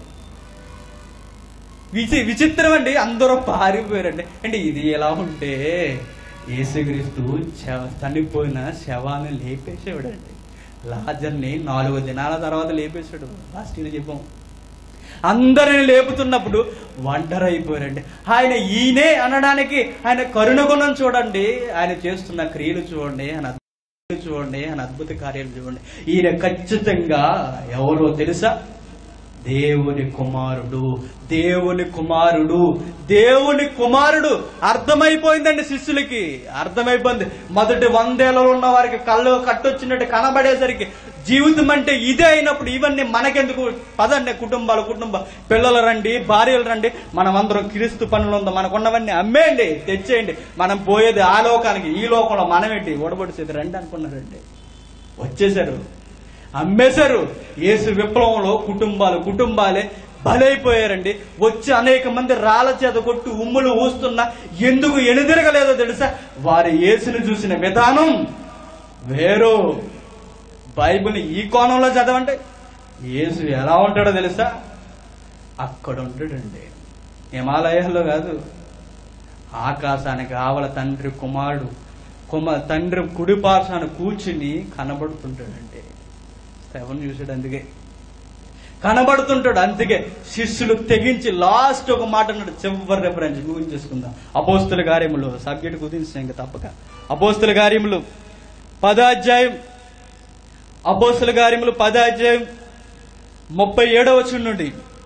విచి విచిత్రం అండి అందరూ పారిపోయారండి అంటే ఇది ఎలా ఉంటే యేసుక్రీస్తు శవ చనిపోయిన శవాన్ని లేపేసేవాడండి లాజర్ని నాలుగు దినాల తర్వాత లేపేశాడు లాస్ట్ ఇయర్ చెప్పాం అందరిని లేపుతున్నప్పుడు వండర్ అయిపోయారండి ఆయన ఈయనే అనడానికి ఆయన కరుణ గుణం చూడండి ఆయన చేస్తున్న క్రియలు చూడండి ఆయన అద్భుతాలు చూడండి ఆయన అద్భుత కార్యాలు చూడండి ఈయన ఖచ్చితంగా ఎవరో తెలుసా దేవుని కుమారుడు దేవుని కుమారుడు దేవుని కుమారుడు అర్థమైపోయిందండి శిష్యులకి అర్థమైపోయింది మొదటి వందేళ్లలో ఉన్న వారికి కళ్ళు కట్టొచ్చినట్టు కనబడేసరికి జీవితం అంటే ఇదే అయినప్పుడు ఇవన్నీ మనకెందుకు పదండి కుటుంబాలు కుటుంబ పిల్లలు రండి భార్యలు రండి మనం అందరం క్రీస్తు పనులు ఉందో మనకున్నవన్నీ అమ్మేయండి తెచ్చేయండి మనం పోయేది ఆ లోకానికి ఈ లోకంలో మనమేంటి ఓడబడిసేది రండి అనుకున్నారండి వచ్చేసారు అమ్మేశారు యేసు విప్లవంలో కుటుంబాలు కుటుంబాలే బలైపోయారండి వచ్చి అనేక మంది రాళ్ళ చేత కొట్టు ఉమ్ములు ఊస్తున్నా ఎందుకు ఎనుదిరగలేదో తెలుసా వారి యేసును చూసిన విధానం వేరు బైబిల్ ఈ కోణంలో చదవండి యేసు ఎలా ఉంటాడో తెలుసా అక్కడ ఉంటాడండి హిమాలయాల్లో కాదు ఆకాశానికి ఆవల తండ్రి కుమారుడు కుమ తండ్రి కుడి పార్శాన కూర్చుని కనబడుతుంటాడండి ఎవరిని చూసాడు అందుకే కనబడుతుంటాడు అందుకే శిష్యులు తెగించి లాస్ట్ ఒక మాట అన్నాడు చివరి రెఫరెన్స్ ముగించేసుకుందాం అపోస్తుల కార్యములు సబ్జెక్ట్ కుదించాం ఇంకా తప్పక అపోస్తుల కార్యములు పదాధ్యాయం అపోస్తుల కార్యములు పదాధ్యాయం ముప్పై ఏడవ వచ్చిన నుండి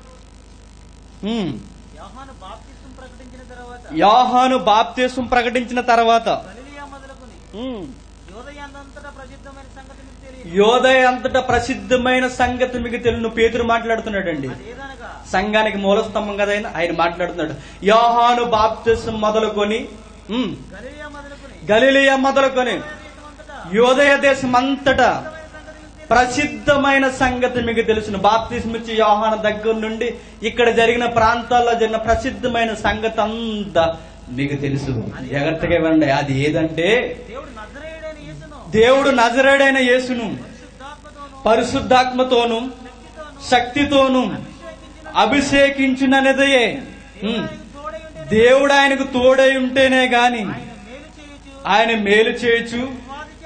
ఉమ్. యోహాను బాప్తిస్మం ప్రకటించిన తర్వాత యోహాను బాప్తీసం ప్రకటించిన తర్వాత గలిలియా మొదలుకొని ఉమ్, యోదయాందంతటా ప్రసిద్ధమైన సంగతి మీకు తెలియదు యోదయ అంతటా ప్రసిద్ధమైన సంగతి మీకు తెలుసు పేతురు మాట్లాడుతున్నాడండి అదేదనగా సంఘానికి మూలస్తంభం కదా ఆయన ఆయన మాట్లాడుతున్నాడు యోహాను బాప్తిసం మొదలుకొని ఉమ్, గలిలియా మొదలుకొని గలిలియా మొదలుకొని దేశమంతటా యోదయ దేశం అంతటా ప్రసిద్ధమైన సంగతి మీకు తెలియదు. ప్రసిద్ధమైన సంగతి మీకు తెలుసును బాప్తిస్మ ఇచ్చి యోహాన దగ్గర నుండి ఇక్కడ జరిగిన ప్రాంతాల్లో జరిగిన ప్రసిద్ధమైన సంగతి అంతా మీకు తెలుసు జాగ్రత్తగా ఇవ్వండి అది ఏదంటే దేవుడు నజరేయుడైన యేసును దేవుడు నజరేడైన యేసును పరిశుద్ధాత్మతోను పరిశుద్ధాత్మతోను శక్తితోను శక్తితోను అభిషేకించినదే ఉమ్. దేవుడు ఆయనకు తోడై ఉండే దేవుడు ఆయనకు తోడై ఉంటేనే గాని ఆయన మేలు చేయుచు ఆయన మేలు చేయొచ్చు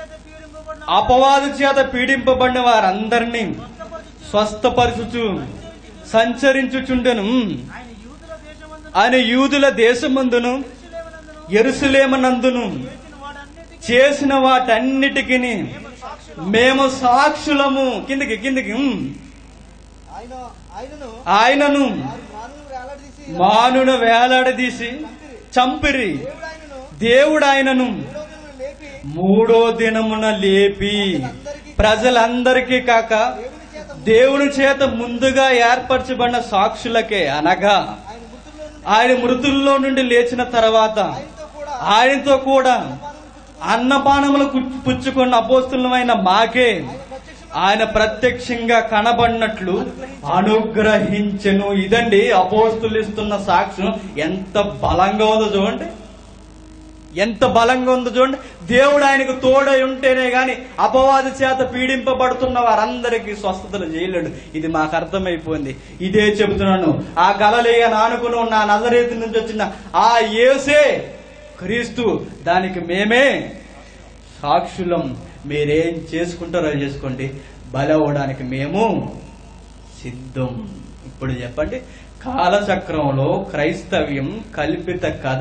ఉపాధి చేత పీడింపబడిన అపవాది చేత పీడింపబడిన వారందరినీ స్వస్థపరచుచు స్వస్థపరచుచు సంచరించుచుండెను ఉమ్. ఆయన యూదుల దేశమందు ఆయన యూదుల దేశమందును ఎరుసలేమునందును ఎరుసలేమనందును చేసిన వాటన్నిటికీ చేసిన వాటన్నిటికి మేము సాక్షులము కిందికి కిందికి ఉమ్. ఆయన ఆయనను ఆయనను వారు మానవులు వేలాడదీసి మానున వేలాడదీసి చంపిరి దేవుడు ఆయనను దేవుడు ఆయనను మూడో దినమున లేపి మూడో దినమున లేపి ప్రజలందరికీ కాక దేవుని చేత ముందుగా ఏర్పరచబడిన సాక్షులకే అనగా ఆయన మృతుల్లో నుండి ఆయన మృతుల్లో నుండి లేచిన తర్వాత ఆయనతో కూడా ఆయనతో కూడా పానములు పుచ్చుకొని అన్నపానములు కు- పుచ్చుకున్న అపోస్తులమైన మాకే ఆయన ప్రత్యక్షమై ఆయన ప్రత్యక్షంగా కనబడినట్లు అనుగ్రహించెను ఇదండి అపోస్తులు ఇస్తున్న సాక్ష్యం ఎంత బలంగా ఉందో చూడండి ఎంత బలంగా ఉందో చూడండి దేవుడు ఆయనకు తోడై ఉంటేనే గాని అపవాది చేత పీడింపబడుతున్న వారందరికీ స్వస్థతలు చేయలేడు ఇది మాకు అర్థమైపోయింది ఇదే చెబుతున్నాను ఆ గలలేయ నానుకుని ఉన్న ఆ నజరేతు నుంచి వచ్చిన ఆ యేసే క్రీస్తు దానికి మేమే సాక్షులం మీరేం చేసుకుంటారో చేసుకోండి బలవడానికి మేము సిద్ధం ఇప్పుడు చెప్పండి కాలచక్రంలో క్రైస్తవ్యం కల్పిత కథ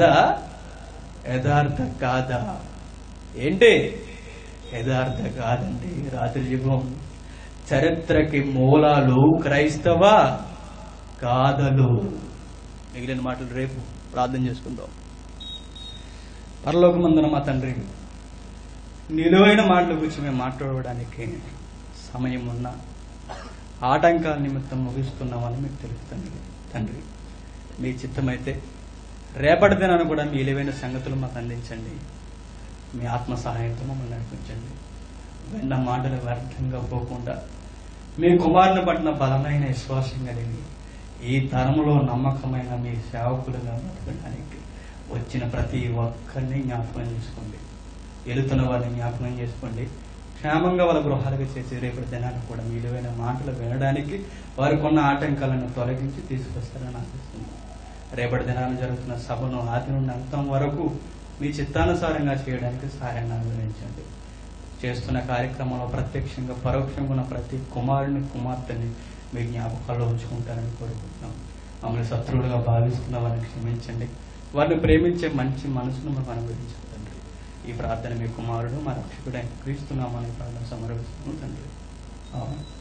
యథార్థ కాద ఏంటి యథార్థ కాదండి రాత్రి యుగం చరిత్రకి మూలాలు క్రైస్తవ గాథలు మిగిలిన మాటలు రేపు ప్రార్థన చేసుకుందాం పరలోకమందున మా తండ్రి నిలువైన మాటల గురించి మేము మాట్లాడడానికి సమయం ఉన్నా ఆటంకాల నిమిత్తం ముగిస్తున్నామని మీకు తెలుస్తుంది తండ్రి మీ చిత్తమైతే రేపటి దినాన్ని కూడా మీ విలువైన సంగతులు మాకు అందించండి మీ ఆత్మ సహాయంతో మమ్మల్ని నడిపించండి విన్న మాటలు వ్యర్థంగా పోకుండా మీ కుమారుని పట్ల బలమైన విశ్వాసం కలిగి ఈ తరములో నమ్మకమైన మీ సేవకులుగా బతకడానికి వచ్చిన ప్రతి ఒక్కరిని జ్ఞాపకం చేసుకోండి వెళుతున్న వారిని జ్ఞాపకం చేసుకోండి క్షేమంగా వాళ్ళ గృహాలకు చేసి రేపటి దినాన్ని కూడా మీ విలువైన మాటలు వినడానికి వారికి ఉన్న ఆటంకాలను తొలగించి తీసుకొస్తారని ఆశిస్తున్నాను రేపటి దినాన జరుగుతున్న సభను ఆది నుండి అంతం వరకు మీ చిత్తానుసారంగా చేయడానికి సహాయాన్ని అనుగ్రహించండి చేస్తున్న కార్యక్రమంలో ప్రత్యక్షంగా పరోక్షంగా ఉన్న ప్రతి కుమారుని కుమార్తెని మీ జ్ఞాపకాల్లో ఉంచుకుంటారని కోరుకుంటున్నాం మమ్మల్ని శత్రువులుగా భావిస్తున్న వారిని క్షమించండి వారిని ప్రేమించే మంచి మనసును మాకు అనుగ్రహించండి తండ్రి ఈ ప్రార్థన మీ కుమారుడు మా రక్షకుడైన క్రీస్తున్నామని ప్రార్థన సమర్పిస్తున్నాం తండ్రి ఆమేన్.